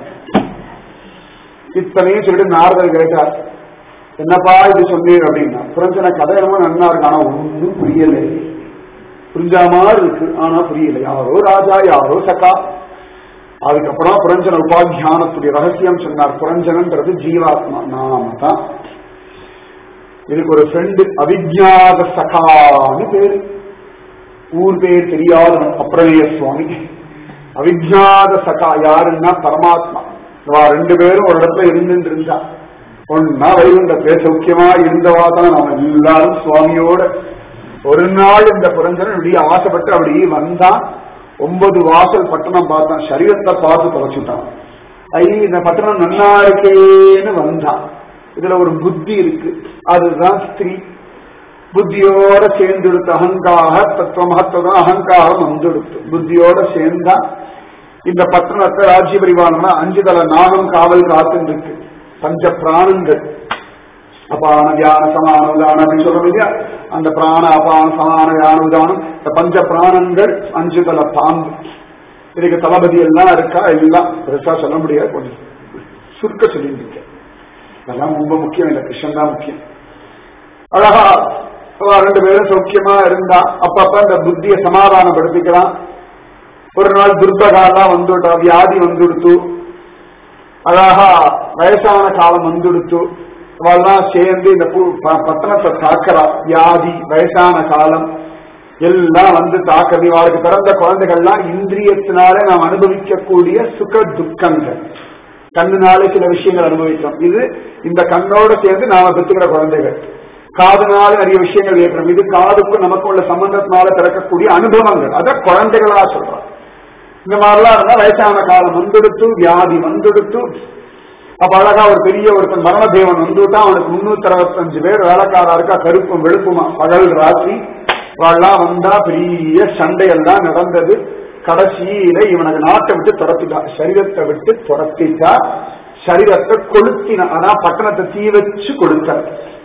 Speaker 1: இத்தனையும் சொல்லிட்டு நாரதர் கேட்டார் என்னப்பா இது சொன்னீர் அப்படின்னா புரஞ்சன கதை என்னமோ நன்னா இருக்கு ஆனா ஒன்றும் புரியலை புரிஞ்சா மாதிரி இருக்கு ஆனா புரியல யாரோ ராஜா யாரோ சக்கா அதுக்கப்புறம் புரஞ்சன உபாக்கியானத்துடைய ரகசியம் சொன்னார் புரஞ்சனன்றது ஜீவாத்மா நாம தான் இதுக்கு ஒரு ஃப்ரெண்டு அவிஜாத சகான்னு பேரு ஊர் பேர் தெரியாதவன் அப்ரமேய சுவாமி அவிஜாத சகா யாருன்னா பரமாத்மா இவா ரெண்டு பேரும் ஒரு இடத்துல இருந்துட்டு இருந்தா ஒன்னா வைகுண்டத்துல சௌக்கியமா இருந்தவா தான் நம்ம எல்லாரும் சுவாமியோட ஒரு நாள் இந்த புரஞ்சனன் இப்படி ஆசைப்பட்டு அப்படி வந்தான் ஒன்பது வாசல் பட்டணம் பார்த்தான் சரீரத்தை பார்த்து தொலைச்சுட்டான் ஐ இந்த பட்டணம் நன்னா இருக்கேன்னு வந்தான் இதுல ஒரு புத்தி இருக்கு அதுதான் ஸ்திரீ புத்தியோட சேர்ந்தெடுத்து அகங்கார தத்துவ மகத்துவம் அகங்காரம் வந்துடுத்து புத்தியோட சேர்ந்தா இந்த பட்டணத்தை ராஜ்ய பரிவாரம்னா அஞ்சு தல நாகம் காவல் காத்துன்னு இருக்கு பஞ்ச பிராணங்கள் அபான தியான சமான உதானம் அப்படின்னு சொல்றோம் இல்லையா அந்த பிராண அபான சமான தியான உதானம் இந்த பஞ்ச பிராணங்கள் அஞ்சு தல பாம்பு இதுக்கு தளபதி எல்லாம் இருக்கா எல்லாம் பெருசா சொல்ல முடியாது கொஞ்சம் சுருக்க சொல்லிட்டு இருக்கேன் அதெல்லாம் ரொம்ப முக்கியம் இல்லை கிருஷ்ணன் தான் முக்கியம் அழகா அவ ரெண்டு பேரும் சௌக்கியமா இருந்தா அப்பப்ப இந்த புத்தியை சமாதானப்படுத்திக்கலாம் ஒரு நாள் துர்பகாலாம் வந்துட்டா வியாதி வந்துடுத்து அழகா வயசான காலம் வந்துடுத்து அவெல்லாம் சேர்ந்து இந்த பு- ப- பட்டணத்தை தாக்கறா வியாதி வயசான காலம் எல்லாம் வந்து தாக்கறது அவளுக்கு பிறந்த குழந்தைகள்லாம் இந்திரியத்தினால நாம் அனுபவிக்கக்கூடிய சுக துக்கங்கள் கண்ணுனால சில விஷயங்கள் அனுபவிக்கிறோம் இது இந்த கண்ணோட சேர்ந்து நாம பெற்றுக்கிற குழந்தைகள் காதுனால நிறைய விஷயங்கள் கேட்கிறோம் இது காதுக்கும் நமக்கு உள்ள சம்பந்தத்தினால பிறக்கக்கூடிய அனுபவங்கள் அத குழந்தைகளா சொல்றோம் இந்த மாதிரிலாம் இருந்தா வயசான காலம் வந்துடுத்து வியாதி வந்துடுத்து அப்ப அழகா ஒரு பெரிய ஒருத்தன் மரணதேவன் வந்துட்டான் அவனுக்கு முன்னூத்தி அறுபத்தஞ்சு பேர் வேலைக்காரா இருக்கா கருப்பும் வெளுப்புமா பகல் ராத்திரி வாழலாம் வந்தா பெரிய சண்டையெல்லாம் நடந்தது கடைசியில இவனுக்கு நாட்டை விட்டு துரத்திட்டா சரீரத்தை விட்டு துரத்திட்டா சரீரத்தை கொளுத்தின அதான் பட்டணத்தை தீ வச்சு கொடுத்தார்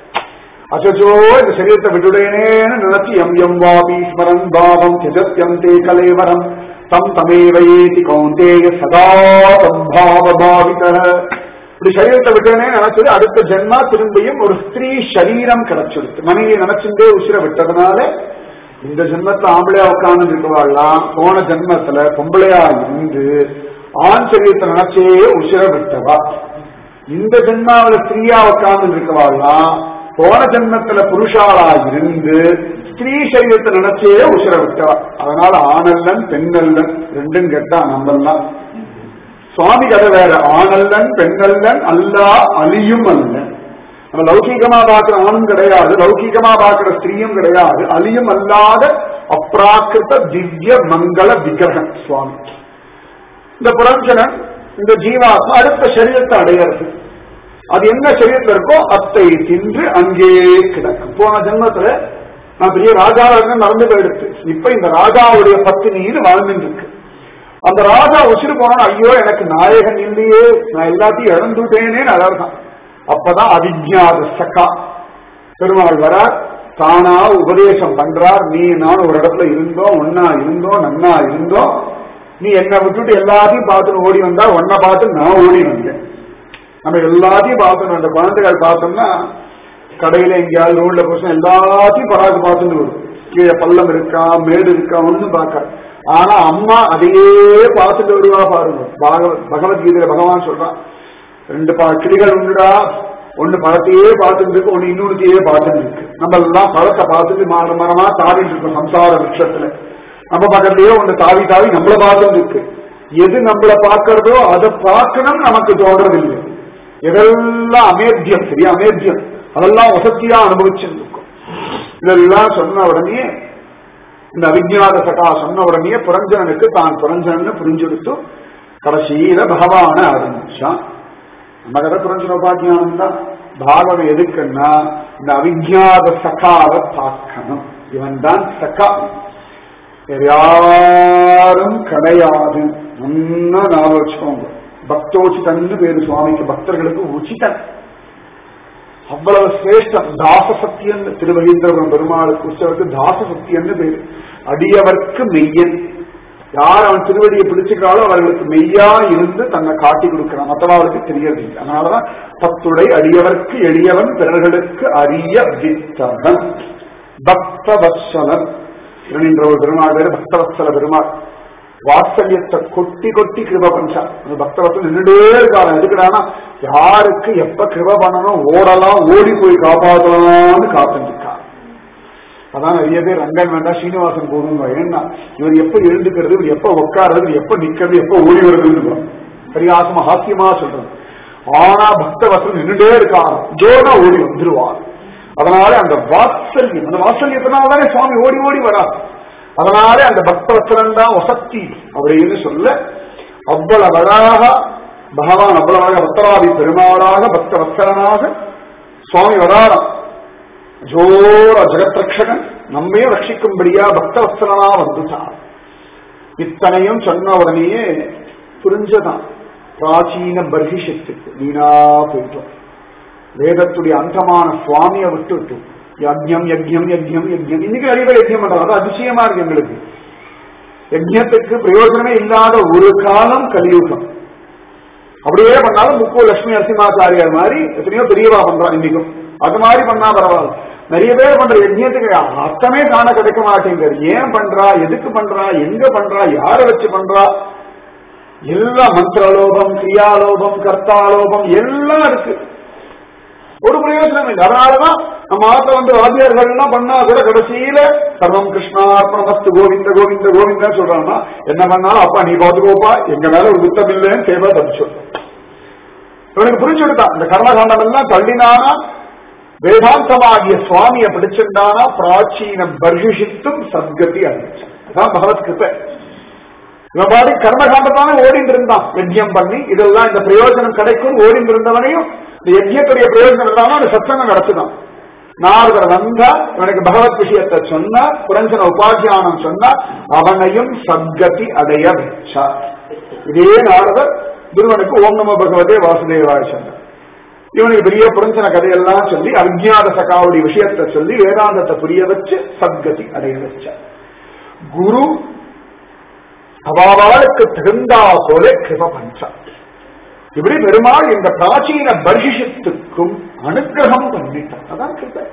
Speaker 1: அசோ இந்த சரீரத்தை விட்டுடேனேன்னு நினைச்சு எம் எம் வாபி ஸ்மரன் பாவம் திஜத்யம் தே கலேவரம் தம் தமேவயேதி கௌந்தேய சதா சம்பாவ பாவித இப்படி சரீரத்தை விட்டேனே நினைச்சது அடுத்த ஜென்மா திரும்பியும் ஒரு ஸ்திரீ சரீரம் கிடைச்சிருக்கு மனைவியை நினைச்சுட்டே உசிர விட்டதுனால இந்த ஜென்மத்துல ஆம்பளையா உட்கார்ந்து இருக்கவாள்லாம் போன ஜென்மத்துல பொம்பளையா இருந்து ஆண் சரீரத்தை நினைச்சே உசிர விட்டவா இந்த ஜென்மாவில ஸ்திரீயா உட்கார்ந்து இருக்கவாள்லாம் போன ஜென்மத்துல புருஷாளா இருந்து ஸ்திரீ சரீரத்தை நினைச்சே உசிர விட்டவா அதனால ஆணல்லன் பெண்ணல்லன் ரெண்டும் கேட்டா நம்பலாம் சுவாமி கதை வேற ஆணல்லன் பெண்ணல்லன் அல்லா அலியும் அல்லன் நம்ம லௌகீகமா பார்க்கிற ஆணும் கிடையாது லௌகீகமா பார்க்கிற ஸ்திரீயும் கிடையாது அலியும் அல்லாத அப்ராக்கிருத திவ்ய மங்கள விக்கிரகம் சுவாமி இந்த புரஞ்சனன் இந்த ஜீவாத்மா அடுத்த சரீரத்தை அடையிறது அது என்ன சரீரத்தில் இருக்கோ அத்தை தின்று அங்கே கிடக்கும் போன ஜென்மத்துல நான் பெரிய ராஜாவாக நடந்து போயிடுச்சு இப்ப இந்த ராஜாவுடைய பத்தினின்னு வாழ்ந்துட்டு இருக்கு அந்த ராஜா உசிறு போனா ஐயோ எனக்கு நாயகன் இல்லையே நான் எல்லாத்தையும் இழந்துட்டேனே அழகான் அப்பதான் அவிஜாத சக்கா பெருமாள் வரார் தானா உபதேசம் பண்றார் நீ நான் ஒரு இடத்துல இருந்தோம் ஒன்னா இருந்தோம் நன்னா இருந்தோம் நீ என்னை விட்டுட்டு எல்லாத்தையும் பார்த்துட்டு ஓடி வந்தா உன்னை பார்த்து நான் ஓடி வந்தேன் நம்ம எல்லாத்தையும் பார்க்கணும் அந்த குழந்தைகள் பார்த்தோம்னா கடையில எங்கேயாவது ரோட்ல போச்சு எல்லாத்தையும் பராக்கு பார்த்துட்டு வரும் கீழே பள்ளம் இருக்கா மேடு இருக்கா ஒண்ணும் பார்க்க ஆனா அம்மா அதையே பார்த்துட்டு வருவா பாருங்க பாகவ- பகவத்கீதையில பகவான் சொல்றான் ரெண்டு பா கிளிகள் உண்டுடா ஒண்ணு பழத்தையே பார்த்துட்டு இருக்கு ஒண்ணு இன்னொருத்தையே பார்த்துட்டு இருக்கு நம்ம எல்லாம் பழத்தை பார்த்துட்டு மர மரமா தாவிட்டு இருக்கோம் சம்சார விஷயத்துல நம்ம பக்கத்துலயே ஒண்ணு தாவி தாவி நம்மள பார்த்துட்டு இருக்கு எது நம்மள பார்க்கறதோ அதை பார்க்கணும் நமக்கு தோன்றது இல்லை எதெல்லாம் அமேத்தியம் சரியா அமேத்தியம் அதெல்லாம் வசதியா அனுபவிச்சிருக்கும் இதெல்லாம் சொன்ன உடனே இந்த அவிஜாத சகா சொன்ன உடனே புரஞ்சனனுக்கு தான் புரஞ்சனன்னு புரிஞ்செடுத்து கடைசியில பகவான ஆரம்பிச்சான் நம்ம கதை புரஞ்சன உபாத்தியானம் தான் பாகவம் எதுக்குன்னா இந்த அவிஜாத சகாவை பார்க்கணும் இவன் தான் சகா வேற யாரும் கிடையாது நல்லா ஞாபகம் வச்சுக்கோங்க பக்தோச்சிதன்னு பேரு சுவாமிக்கு பக்தர்களுக்கு உச்சிதன் அவ்வளவு சிரேஷ்டம் தாச சத்தியன் திருவகீந்திரபுரம் பெருமாளுக்கு உற்சவருக்கு தாச சத்தியன்னு பேரு அடியவர்க்கு மெய்யன் யார் அவன் திருவடியை பிடிச்சுக்கிறாளோ அவர்களுக்கு மெய்யா இருந்து தன்னை காட்டி கொடுக்கிறான் மற்றவர்களுக்கு தெரியறது இல்லை அதனாலதான் பத்துடை அடியவர்க்கு எளியவன் பிறர்களுக்கு அரிய வித்தவன் பக்தவத்சலன் திருநின்ற ஒரு பெருமாள் பேரு பக்தவத்சல பெருமாள் வாத்சல்யத்தை கொட்டி கொட்டி கிருப பண்றான் அந்த பக்தவத்தில் நின்றுட்டே இருக்காங்க எதுக்குடானா யாருக்கு எப்ப கிருப பண்ணணும் ஓடலாம் ஓடி போய் காப்பாற்றலாம்னு காத்துருக்கான் அதான் நிறைய பேர் ரங்கன் வேண்டாம் ஸ்ரீனிவாசன் போகணுங்க ஏன்னா இவர் எப்ப எழுந்துக்கிறது இவர் எப்ப உட்காருறது இவர் எப்ப நிக்கிறது எப்ப ஓடி வருதுன்னு பரிகாசமா ஹாஸ்யமா சொல்றது ஆனா பக்த வசம் நின்றுட்டே இருக்கான் ஜோனா ஓடி வந்துருவார் அதனால அந்த வாத்சல்யம் அந்த வாத்சல்யத்தினால்தானே சுவாமி ஓடி ஓடி வரா அதனால அந்த பக்தவசனம் தான் வசத்தி அப்படின்னு சொல்ல அவ்வளவு அழகாக பகவான் அவ்வளவு அழகாக பக்தராதி பெருமாளாக பக்தவத்சரனாக சுவாமி வராராம் ஜோர ஜெகத்ரக்ஷகன் நம்மையும் ரட்சிக்கும்படியா பக்தவத்சரனா வந்துட்டான் இத்தனையும் சொன்ன உடனேயே புரிஞ்சதான் பிராச்சீன பர்ஹிஷத்துக்கு வீணா போயிட்டோம் வேதத்துடைய அந்தமான சுவாமியை விட்டு விட்டு யஜ்யம் யஜ்யம் யஜ்யம் யஜ்யம் இன்னைக்கு நிறைய பேர் யஜ்யம் பண்றாங்க அது அதிசயமா இருக்கு எங்களுக்கு யஜ்யத்துக்கு பிரயோஜனமே இல்லாத ஒரு காலம் கலியுகம் அப்படியே பண்ணாலும் முக்கோ லட்சுமி நரசிம்மாச்சாரியார் மாதிரி எத்தனையோ பெரியவா பண்றான் இன்னைக்கும் அது மாதிரி பண்ணா பரவாயில்ல நிறைய பேர் பண்ற யஜ்யத்துக்கு அர்த்தமே காண கிடைக்க மாட்டேங்குது ஏன் பண்றா எதுக்கு பண்றா எங்க பண்றா யாரை வச்சு பண்றா எல்லாம் மந்திரலோபம் கிரியாலோபம் கர்த்தாலோபம் எல்லாம் இருக்கு ஒரு பிரயோஜனம் இல்லை அதனாலதான் நம்ம ஆத்த வந்து வாத்தியார்கள் எல்லாம் பண்ணா கூட கடைசியில சர்வம் கிருஷ்ணார்ப்பணமஸ்து கோவிந்த கோவிந்த கோவிந்தன்னு சொல்றாங்கன்னா என்ன பண்ணாலும் அப்பா நீ பாத்துக்கோப்பா எங்க மேல ஒரு குத்தம் இல்லைன்னு சேவா தப்பிச்சு இவனுக்கு புரிஞ்சு கொடுத்தான் இந்த கர்மகாண்டம் எல்லாம் தள்ளினானா வேதாந்தமாகிய சுவாமியை பிடிச்சிருந்தானா பிராச்சீன பர்ஷிஷித்தும் சத்கதி அடைச்சான் அதான் பகவத் கிருப்பை இவன் பாடி கர்மகாண்டத்தானே ஓடிட்டு இருந்தான் யஜ்யம் பண்ணி இதெல்லாம் இந்த பிரயோஜனம் கிடைக்கும் ஓடிட்டு இருந்தவனையும் இந்த யஜ்யத்துடைய பிரயோஜனம் இல்லாம அந்த சத்சங்கம் நடத்துதான் நாரதர் வந்தா இவனுக்கு பகவத் விஷயத்தை சொன்னா புரஞ்சன உபாத்தியானம் சொன்னா அவனையும் சத்கதி அடைய வச்சார் இதே நாரதர் துருவனுக்கு ஓம் நம பகவதே வாசுதேவாய சொன்னார் இவனுக்கு பெரிய புரஞ்சன கதையெல்லாம் சொல்லி அஜ்ஞாத சகாவுடைய விஷயத்தை சொல்லி வேதாந்தத்தை புரிய வச்சு சத்கதி அடைய வச்சார் குரு அவாவாளுக்கு தகுந்தா போல கிருப பஞ்சார் இப்படி பெருமாள் இந்த பிராச்சீன பர்ஷிஷத்துக்கும் அனுகிரகம் பண்ணிட்டான் அதான் கிருபை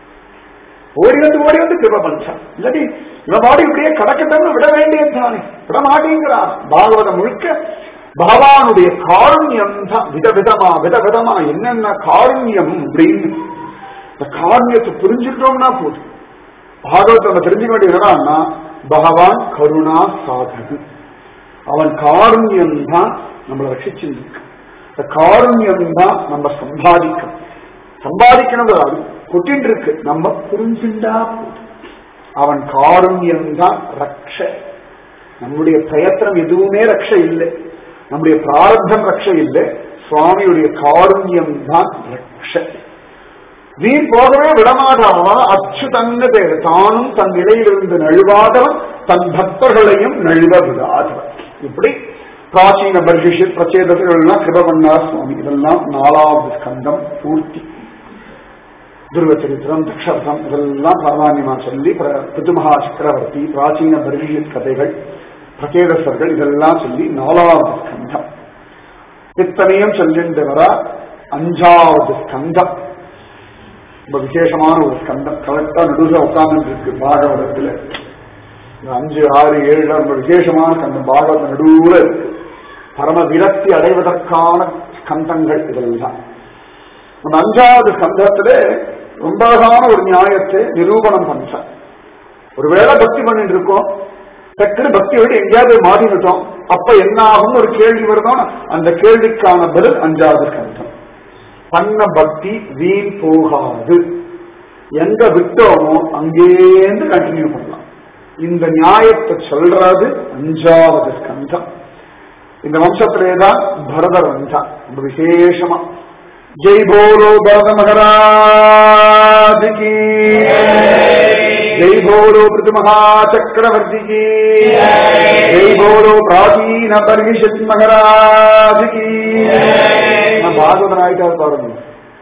Speaker 1: ஓடி வந்து ஓடி வந்து கிருப பஞ்சான் இல்லாட்டி இவன் பாடி இப்படியே கடக்கட்டம்னு விட வேண்டியது தானே விட மாட்டேங்கிறான் பாகவதம் முழுக்க பகவானுடைய காருண்யம் தான் விதவிதமா விதவிதமா என்னென்ன காருண்யம் அப்படின்னு இந்த காருண்யத்தை புரிஞ்சுட்டோம்னா போதும் பாகவத்தை நம்ம தெரிஞ்சுக்க வேண்டியது என்னன்னா பகவான் கருணா சாதகு அவன் காருண்யம் தான் நம்மளை ரட்சிச்சிருக்கு இந்த காருண்யம் தான் நம்ம சம்பாதிக்கணும் சம்பாதிக்கணும் அது கொட்டின்னு இருக்கு நம்ம புரிஞ்சுண்டா போதும் அவன் காருண்யம் தான் ரக்ஷ நம்முடைய பிரயத்தனம் எதுவுமே ரக்ஷ இல்லை நம்முடைய பிராரத்தம் ரக்ஷ இல்லை சுவாமியுடைய காருண்யம் தான் ரக்ஷ வீண் போகவே விடமாட்டான் அச்சுதன்னு பேர் தானும் தன் நிலையிலிருந்து நழுவாதவன் தன் பக்தர்களையும் நழுவ விடாதவன் இப்படி பிராச்சீன பர்ஷிஷித் பிரச்சேதர்கள்லாம் கிருப பண்ணார் சுவாமி இதெல்லாம் நாலாவது ஸ்கந்தம் பூர்த்தி துருவ சரித்திரம் தக்ஷர்த்தம் இதெல்லாம் சாமான்யமா சொல்லி பிதுமகா சக்கரவர்த்தி பிராச்சீன பர்ஷிஷித் கதைகள் பிரச்சேதசர்கள் இதெல்லாம் சொல்லி நாலாவது ஸ்கந்தம் இத்தனையும் சொல்லிட்டு வர அஞ்சாவது ஸ்கந்தம் ரொம்ப விசேஷமான ஒரு ஸ்கந்தம் கரெக்டா நடுவில் உட்கார்ந்து இருக்கு பாகவதத்துல இந்த அஞ்சு ஆறு ஏழு ரொம்ப விசேஷமான ஸ்கந்தம் பாகவத நடுவுல இருக்கு பரம விரக்தி அடைவதற்கான ஸ்கந்தங்கள் இதெல்லாம் அந்த அஞ்சாவது ஸ்கந்தத்துல ரொம்ப அழகான ஒரு நியாயத்தை நிரூபணம் பண்ணார் ஒருவேளை பக்தி பண்ணிட்டு இருக்கோம் டக்குனு பக்தி விட எங்கேயாவது மாறிவிட்டோம் அப்ப என்ன ஆகும்னு ஒரு கேள்வி வருதோம் அந்த கேள்விக்கான பதில் அஞ்சாவது ஸ்கந்தம் பண்ண பக்தி வீண் போகாது எங்க விட்டோமோ அங்கேருந்து கண்டினியூ பண்ணலாம் இந்த நியாயத்தை சொல்றது அஞ்சாவது ஸ்கந்தம் இந்த வம்சத்திலேதான் பரதர் வந்தான் ரொம்ப விசேஷமா ஜெய் போலோ பரத மகராஜ் கி ஜெய் போலோ பிருது மகா சக்கரவர்த்தி கி ஜெய் போலோ பிராச்சீன பரிஷத் மகராஜ் கி நான் பாகவதன் ஆயிட்டார் பாருங்க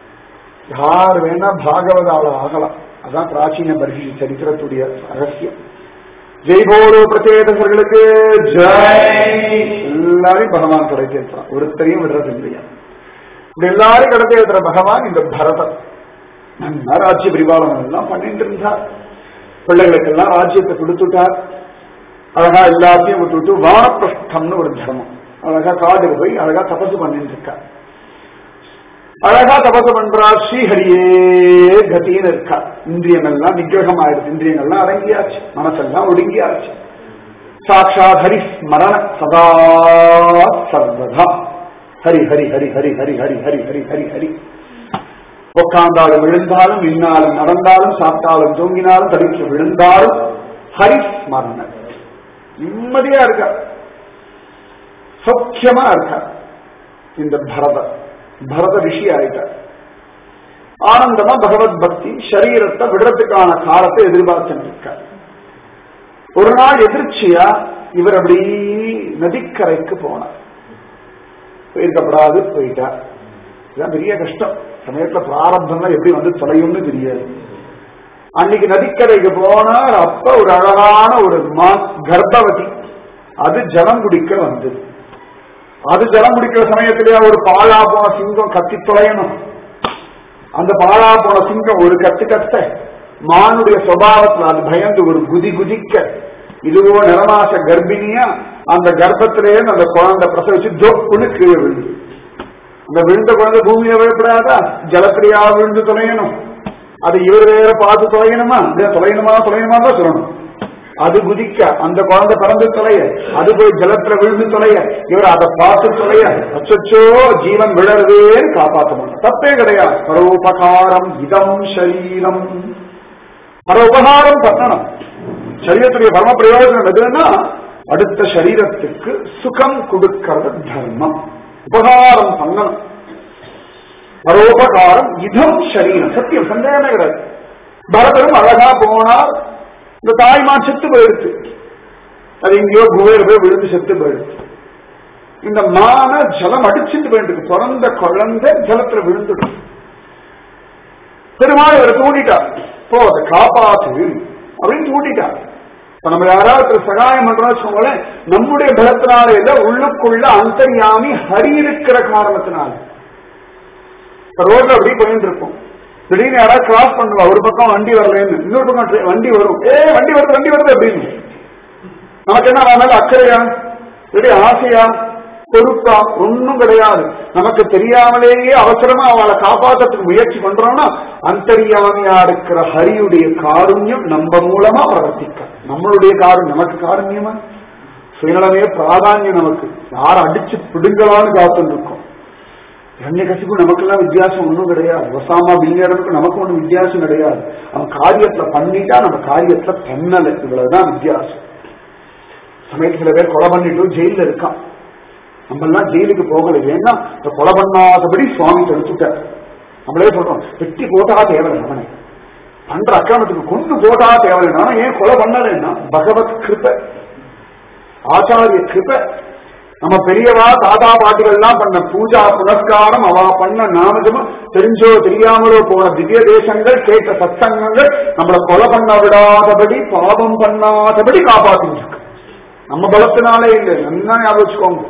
Speaker 1: யார் வேணா பாகவதால ஆகலாம் அதான் பிராச்சீன பரிஷி சரித்திரத்துடைய ரகசியம் ஜெய் போலோ பிரச்சேதர்களுக்கு ஜெய் எல்லாரையும் பகவான் கிடைச்சிருப்பான் ஒருத்தரையும் விடுறது இல்லையா இப்படி எல்லாரும் கடத்தி இருக்கிற பகவான் இந்த பரதன் நல்லா ராஜ்ய பரிபாலனம் எல்லாம் பண்ணிட்டு இருந்தார் பிள்ளைகளுக்கெல்லாம் ராஜ்யத்தை கொடுத்துட்டார் அழகா எல்லாத்தையும் விட்டுவிட்டு வானப்பிரஷ்டம்னு ஒரு தர்மம் அழகா காட்டுக்கு போய் அழகா தபசு பண்ணிட்டு இருக்கார் அழகா தபசு பண்றார் ஸ்ரீஹரியே கத்தின்னு இருக்கா இந்திரியம் எல்லாம் நிகிரகம் ஆயிடுச்சு இந்திரியங்கள்லாம் அடங்கியாச்சு மனசெல்லாம் ஒடுங்கியாச்சு சாட்சாத் ஹரி ஸ்மரண சதா சர்வதா ஹரி ஹரி ஹரி ஹரி ஹரி ஹரி ஹரி ஹரி ஹரி ஹரி உட்கார்ந்தாலும் விழுந்தாலும் நின்னாலும் நடந்தாலும் சாப்பிட்டாலும் தூங்கினாலும் தடுக்கி விழுந்தாலும் ஹரி ஸ்மரண நிம்மதியா இருக்க சௌக்கியமா இருக்க இந்த பரத பரத ரிஷி ஆயிட்டார் ஆனந்தமா பகவத் பக்தி சரீரத்தை விடுறதுக்கான காலத்தை எதிர்பார்த்துட்டு இருக்கார் ஒரு நாள் எதிர்ச்சியா இவர் அப்படி நதிக்கரைக்கு போனார் போயிருக்கப்படாது போயிட்டார் இதுதான் பெரிய கஷ்டம் சமயத்துல பிராரப்தம்லாம் எப்படி வந்து தொலையும்னு தெரியாது அன்னைக்கு நதிக்கரைக்கு போனார் அப்ப ஒரு அழகான ஒரு மா கர்ப்பவதி அது ஜலம் குடிக்க வந்தது அது ஜலம் குடிக்கிற சமயத்திலேயே ஒரு பாழா போன சிங்கம் கத்தி தொலையணும் அந்த பாழா போன சிங்கம் ஒரு கத்து கத்த மானுடைய சுவாவத்தில் அது பயந்து ஒரு குதி குதிக்க இதுவோ நிறமாச கர்ப்பிணியா அந்த கர்ப்பத்திலேயே அந்த குழந்தை பிரசவிச்சு தொப்புன்னு கீழே விழுந்து அந்த விழுந்த குழந்தை பூமியில விழப்படாதா ஜலத்திலேயா விழுந்து தொலையணும் அது இவர் வேற பார்த்து தொலையணுமா இல்ல தொலையணுமா தொலையணுமா தான் சொல்லணும் அது குதிக்க அந்த குழந்தை பிறந்து தொலைய அது போய் ஜலத்துல விழுந்து தொலைய இவர் அதை பார்த்து தொலைய அச்சோ ஜீவன் விழறதேன்னு காப்பாற்ற மாட்டோம் தப்பே கிடையாது பரோபகாரம் இதம் சரீரம் பரோபகாரம் பண்ணணும் சரீரத்துடைய பரம பிரயோஜனம் எதுன்னா அடுத்த சரீரத்துக்கு சுகம் கொடுக்கிறது தர்மம் உபகாரம் பண்ணணும் பரோபகாரம் இதம் சரீரம் சத்தியம் சந்தேகமே கிடையாது பரதரும் அழகா போனார் இந்த தாய்மான் செத்து போயிடுச்சு அது எங்கேயோ குகையில போய் விழுந்து செத்து போயிடுச்சு இந்த மான ஜலம் அடிச்சுட்டு போயிட்டு பிறந்த குழந்தை ஜலத்துல விழுந்துடும் பெருமாள் இவரை தூண்டிட்டார் போ அதை காப்பாத்து அப்படின்னு தூண்டிட்டார் இப்ப நம்ம யாராவது சகாயம் பண்றோம்னு வச்சுக்கோங்களேன் நம்முடைய பலத்தினால இல்ல உள்ளுக்குள்ள அந்தர்யாமி ஹரி இருக்கிற காரணத்தினால இப்ப ரோட்ல அப்படி போயிட்டு இருக்கும் திடீர்னு யாராவது கிராஸ் பண்ணுவா ஒரு பக்கம் வண்டி வரலன்னு இன்னொரு பக்கம் tra- வண்டி வரும் ஏ வண்டி வருது வண்டி வருது அப்படின்னு நமக்கு என்ன அவன் மேல அக்கறையா இப்படி ஆசையா பொறுப்பா ஒண்ணும் கிடையாது நமக்கு தெரியாமலேயே அவசரமா அவளை காப்பாத்துறதுக்கு முயற்சி பண்றோம்னா அந்தரியாமையா இருக்கிற ஹரியுடைய காருண்யம் நம்ம மூலமா பிரவர்த்திக்க நம்மளுடைய காருண்யம் நமக்கு காருண்யமா சுயநலமே பிராதான்யம் நமக்கு யார் அடிச்சு பிடுங்கலான்னு காத்துட்டு இருக்கோம் ரண்ய கசிப்பு நமக்கெல்லாம் வித்தியாசம் ஒன்றும் கிடையாது ஒசாமா பில்லியருக்கு நமக்கு ஒன்றும் வித்தியாசம் கிடையாது அவன் காரியத்துல பண்ணிட்டா நம்ம காரியத்துல பண்ணல இவ்வளவுதான் வித்தியாசம் சமயத்துல சில பேர் கொலை பண்ணிட்டு ஜெயில இருக்கான் நம்ம எல்லாம் ஜெயிலுக்கு போகல ஏன்னா இந்த கொலை பண்ணாதபடி சுவாமி தடுத்துட்டார் நம்மளே சொல்றோம் வெட்டி போட்டா தேவையில்லை அவனை பண்ற அக்கிரமத்துக்கு கொண்டு போட்டா தேவையில்லை ஆனா ஏன் கொலை பண்ணலைன்னா பகவத் கிருப ஆச்சாரிய கிருப நம்ம பெரியவா தாத்தா பாட்டிகள்லாம் பண்ண பூஜா புனஸ்காரம் அவ பண்ண நாமஜமும் தெரிஞ்சோ தெரியாமலோ போன திவ்ய தேசங்கள் கேட்ட சத்சங்கங்கள் நம்மளை கொலை பண்ண விடாதபடி பாவம் பண்ணாதபடி காப்பாத்திட்டு இருக்கு நம்ம பலத்தினாலே இல்லை நல்லா ஞாபகம் வச்சுக்கோங்க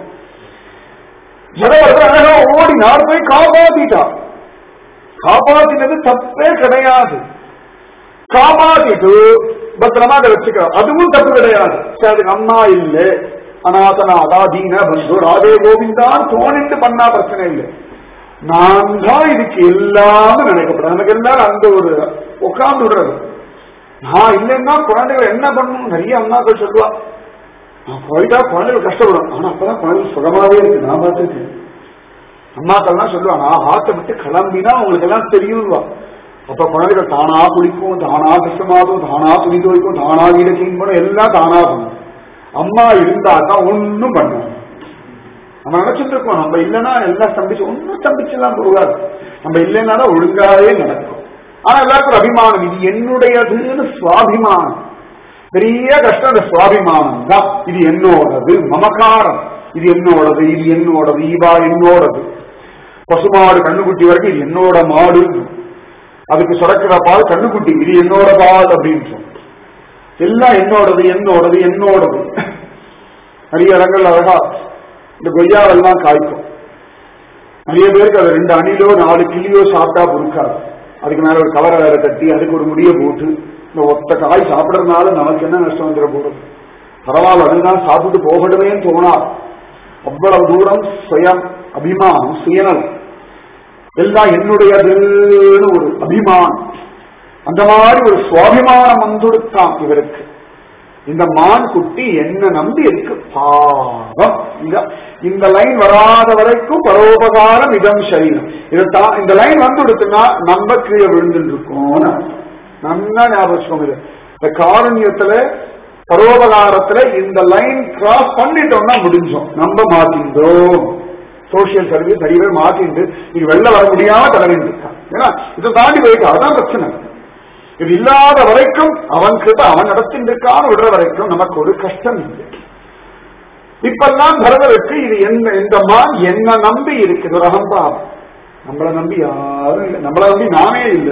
Speaker 1: ஜனவரத்தில் அழகா ஓடினார் போய் காப்பாத்திட்டா காப்பாத்தினது தப்பே கிடையாது காப்பாத்திட்டு பத்திரமா அதை வச்சுக்க அதுவும் தப்பு கிடையாது சரி, அதுக்கு அம்மா இல்ல அநாதநாதா தீன பந்து ராதே கோவிந்தான் தோணிட்டு பண்ணா பிரச்சனை இல்லை நான் தான் இதுக்கு எல்லாமே நினைக்கப்படும் எனக்கு எல்லாரும் அந்த ஒரு உட்கார்ந்து விடுறது நான் இல்லைன்னா குழந்தைகள் என்ன பண்ணணும் நிறைய அம்மாக்கள் சொல்லுவா நான் போயிட்டா குழந்தைகள் கஷ்டப்படும் ஆனா அப்பதான் குழந்தைகள் சுகமாவே இருக்கு நான் பார்த்துருக்கேன் அம்மாக்கள்லாம் சொல்லுவாங்க நான் ஆட்டை விட்டு கிளம்பினா உங்களுக்கு எல்லாம் தெரியும்வா அப்ப குழந்தைகள் தானா குளிக்கும் தானா கஷ்டமாகும் தானா துணி துவைக்கும் தானா வீடு கிளீன் பண்ணும் எல்லாம் தானா பண்ணும் அம்மா இருந்தா தான் ஒன்னும் பண்ணும் நம்ம நினைச்சிட்டு இருக்கோம் நம்ம இல்லைன்னா எல்லாம் ஸ்தம்பிச்சு ஒன்னும் ஸ்தம்பிச்சுலாம் போகாது நம்ம இல்லைன்னா தான் ஒழுங்காவே நடக்கும் ஆனா எல்லாருக்கும் ஒரு அபிமானம் இது என்னுடையதுன்னு சுவாபிமானம் பெரிய கஷ்டம் அந்த சுவாபிமானம் தான் இது என்னோடது மமகாரம் இது என்னோடது இது என்னோடது ஈவா என்னோடது பசுமாடு கண்ணுக்குட்டி வரைக்கும் இது என்னோட மாடு அதுக்கு சுரக்கிற பால் கண்ணுக்குட்டி இது என்னோட பால் அப்படின்னு சொல்லும். எல்லாம் என்னோடது என்னோடது என்னோடது நிறைய இடங்கள் அழகா இந்த கொய்யாவெல்லாம் காய்க்கும் நிறைய பேருக்கு அது ரெண்டு அணிலோ நாலு கிளியோ சாப்பிட்டா பொறுக்காது அதுக்கு மேல ஒரு கவரை வேற கட்டி அதுக்கு ஒரு முடிய போட்டு இந்த ஒத்த காய் சாப்பிடறதுனால நமக்கு என்ன நஷ்டம் வந்துட போறது பரவாயில்ல அதுதான் சாப்பிட்டு போகட்டுமேன்னு தோணாது அவ்வளவு தூரம் சுயம் அபிமானம் சுயநலம் எல்லாம் என்னுடையதுன்னு ஒரு அபிமானம் அந்த மாதிரி ஒரு சுவாபிமானம் வந்துடுத்தான் இவருக்கு இந்த மான் குட்டி என்ன நம்பி இருக்கு பாவம் இந்த- இந்த லைன் வராத வரைக்கும் பரோபகாரம் இதம் சரீரம் இதுதான் இந்த லைன் வந்துடுத்துன்னா நம்ம கீழே விழுந்துட்டு இருக்கோம்னு அர்த்தம். நல்லா ஞாபகம் வச்சுக்கோங்க இது. இந்த காரண்யத்துல பரோபகாரத்துல இந்த லைன் கிராஸ் பண்ணிட்டோம்னா முடிஞ்சோம் நம்ம மாத்திந்தோம் சோசியல் சர்வீஸ் நிறைய பேர் மாத்திண்டு இது வெளில வர முடியாம தலைவிட்டு இருக்கான் ஏன்னா இதை தாண்டி போயிட்டு அதான் பிரச்சனை இது இல்லாத வரைக்கும் அவன் கிட்ட அவன் நடத்திட்டு இருக்கான்னு விடுற வரைக்கும் நமக்கு ஒரு கஷ்டம் இல்லை இப்பெல்லாம் பரதருக்கு இது என்ன இந்த மான் என்ன நம்பி இருக்குது ஒரு அகம்பாவம் நம்மளை நம்பி யாரும் இல்லை நம்மளை நம்பி நாமே இல்லை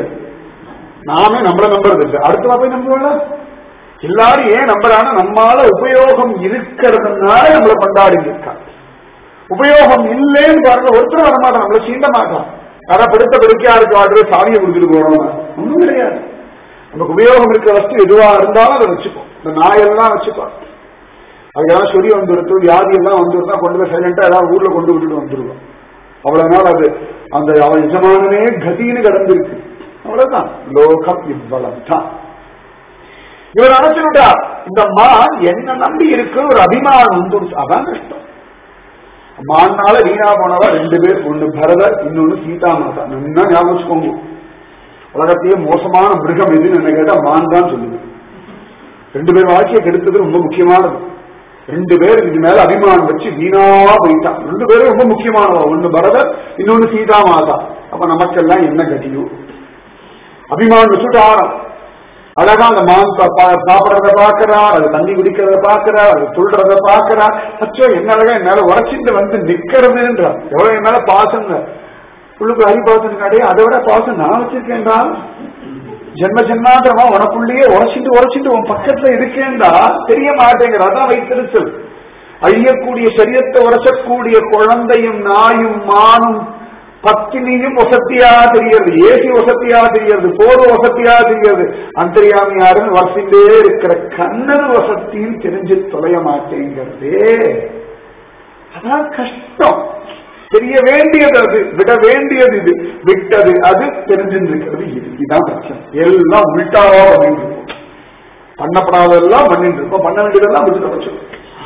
Speaker 1: நாமே நம்மளை நம்புறது இல்லை அடுத்த போய் நம்புவோம்ல எல்லாரும் ஏன் நம்புறாங்க நம்மால உபயோகம் இருக்கிறதுனால நம்மளை கொண்டாடி இருக்கான் உபயோகம் இல்லைன்னு பாருங்க ஒருத்தர் வர மாட்டான் நம்மள சீண்ட மாட்டான் யாரா படுத்த படுக்கையா இருக்கு ஆர்டர் சாவியை கொடுத்துட்டு போறோம் ஒண்ணும் கிடையாது நமக்கு உபயோகம் இருக்கிற வஸ்து எதுவா இருந்தாலும் அதை வச்சுப்போம் இந்த நாயெல்லாம் வச்சுப்போம் அது ஏதாவது சொல்லி வந்துருத்து வியாதி எல்லாம் வந்துருந்தா கொண்டு போய் சைலண்டா ஏதாவது ஊர்ல கொண்டு விட்டுட்டு வந்துருவோம் அவ்வளவு நாள் அது அந்த அவன் எஜமானனே கதின்னு கிடந்திருக்கு அவ்வளவுதான் லோகம் இவ்வளவு தான் இவர் நினைச்சுட்டா இந்த மான் என்ன நம்பி இருக்கு ஒரு அபிமானம் வந்துடுச்சு அதான் கஷ்டம் மான்னால வீணா போனவா ரெண்டு பேர் ஒண்ணு பரதர் இன்னொன்னு சீதா மாதா நல்லா ஞாபகம் வச்சுக்கோங்க உலகத்தையே மோசமான மிருகம் எதுன்னு என்ன கேட்டா மான் தான் சொல்லுது ரெண்டு பேர் வாழ்க்கையை கெடுத்தது ரொம்ப முக்கியமானது ரெண்டு பேர் இது மேல அபிமானம் வச்சு வீணா போயிட்டான் ரெண்டு பேரும் ரொம்ப முக்கியமானவா ஒண்ணு பரதர் இன்னொன்னு சீதா மாதா அப்ப நமக்கெல்லாம் என்ன கட்டியும் அபிமானம் வச்சுட்டு ஆறாம் அழகா அந்த மான் பா- பா- சாப்பிடறத பாக்குறார் அது தண்ணி குடிக்கிறத பாக்குறார் அது துள்றத பாக்குறார் அச்சோ என்ன அழகா என்னால உரைச்சிட்டு வந்து நிக்கிறதுன்றார் எவ்வளவு என் மேல பாசங்க உள்ளுக்கு ஹரி பாசனுக்காடே அதை விட பாசம் நான் வச்சிருக்கேன்டா ஜென்ம ஜென்மாந்திரமா உனக்குள்ளேயே உரைச்சிட்டு உரைச்சிட்டு உன் பக்கத்துல இருக்கேன்டா தெரிய மாட்டேங்கிற அதான் வைத்திருச்சல் அழியக்கூடிய சரியத்தை உரைச்சக்கூடிய குழந்தையும் நாயும் மானும் பத்தினியும் வசத்தியா தெரியறது ஏசி வசத்தியா தெரியறது போர் வசத்தியா தெரியறது அந்தரியாமியாருன்னு வசந்தே இருக்கிற கண்ணன் வசத்தியும் தெரிஞ்சு தொலைய மாட்டேங்கிறதே அதான் கஷ்டம் தெரிய வேண்டியது அது விட வேண்டியது இது விட்டது அது தெரிஞ்சிருக்கிறது இது இதுதான் பிரச்சனை எல்லாம் உள்டாவா பண்ணிட்டு இருக்கோம் பண்ணப்படாததெல்லாம் பண்ணிட்டு இருக்கோம் பண்ண வேண்டியதெல்லாம் விட்டு வச்சிருக்கோம்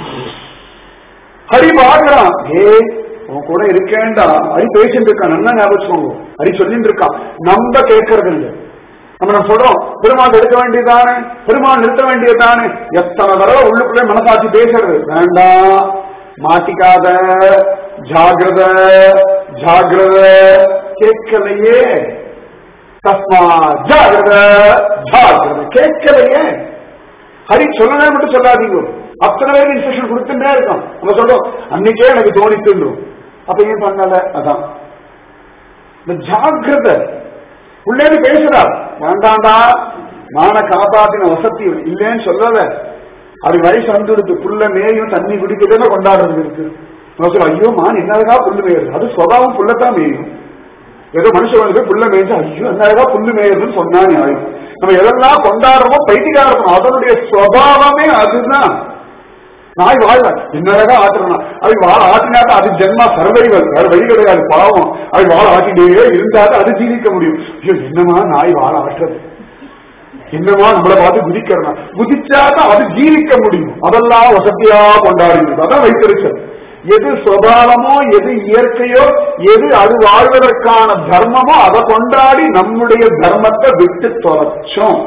Speaker 1: ஹரி பாக்குறான் ஏ உன் கூட இருக்கேன்டா ஹரி பேசிட்டு இருக்கான் நல்லா ஞாபகம் வச்சுக்கோங்க. ஹரி சொல்லிட்டு இருக்கான் நம்ம கேட்கறது இல்ல நம்ம நம்ம சொல்றோம் பெருமாள் எடுக்க வேண்டியதானே பெருமாள் நிறுத்த வேண்டியதானே எத்தனை தடவை உள்ளுக்குள்ளே மனசாட்சி பேசுறது வேண்டாம் மாட்டிக்காத ஜாகிரத ஜாகிரத கேட்கலையே தஸ்மா ஜாகிரத ஜாகிரத கேட்கலையே ஹரி சொல்லவே மட்டும் சொல்லாதீங்க அத்தனை பேருக்கு இன்ஸ்ட்ரக்ஷன் கொடுத்துட்டே இருக்கான் நம்ம சொல்றோம் அன்னைக்கே எனக்கு தோணித்துன்றோம் அப்ப ஏன் பண்ணல அதான் இந்த ஜாகிரத உள்ளே பேசுறார் வேண்டாண்டா மான காப்பாத்தின வசதி இல்லைன்னு சொல்லல அது வயசு வந்துடுது புல்ல மேயும் தண்ணி குடிக்கிறத கொண்டாடுறது இருக்கு நம்ம சொல்றோம், ஐயோ மான் என்னதா புல்லு மேயுது அது சுபாவம் புல்லத்தான் மேயும் ஏதோ மனுஷன் புல்ல மேய்ஞ்சா ஐயோ என்னதா புல்லு மேயுதுன்னு சொன்னா நியாயம் நம்ம எதெல்லாம் கொண்டாடுறோமோ பைத்தியக்காரத்தனம் அதனுடைய சுவாவமே அதுதான் நாய் வாழ்ல என்னடா ஆட்டுறா அது வாழ ஆட்டினாக்கா அது ஜென்மா சர்வைவல் வேற வழி கிடையாது பாவம் அது வாழ ஆட்டிட்டே இருந்தாலும் அது ஜீவிக்க முடியும் ஐயோ என்னமா நாய் வாழ ஆட்டுறது என்னமா நம்மளை பார்த்து குதிக்கிறனா குதிச்சாதான் அது ஜீவிக்க முடியும் அதெல்லாம் வசதியா கொண்டாடுகிறது அதான் வைத்திருச்சல் எது சுபாவமோ எது இயற்கையோ எது அது வாழ்வதற்கான தர்மமோ அதை கொண்டாடி நம்முடைய தர்மத்தை விட்டு தொலைச்சோம்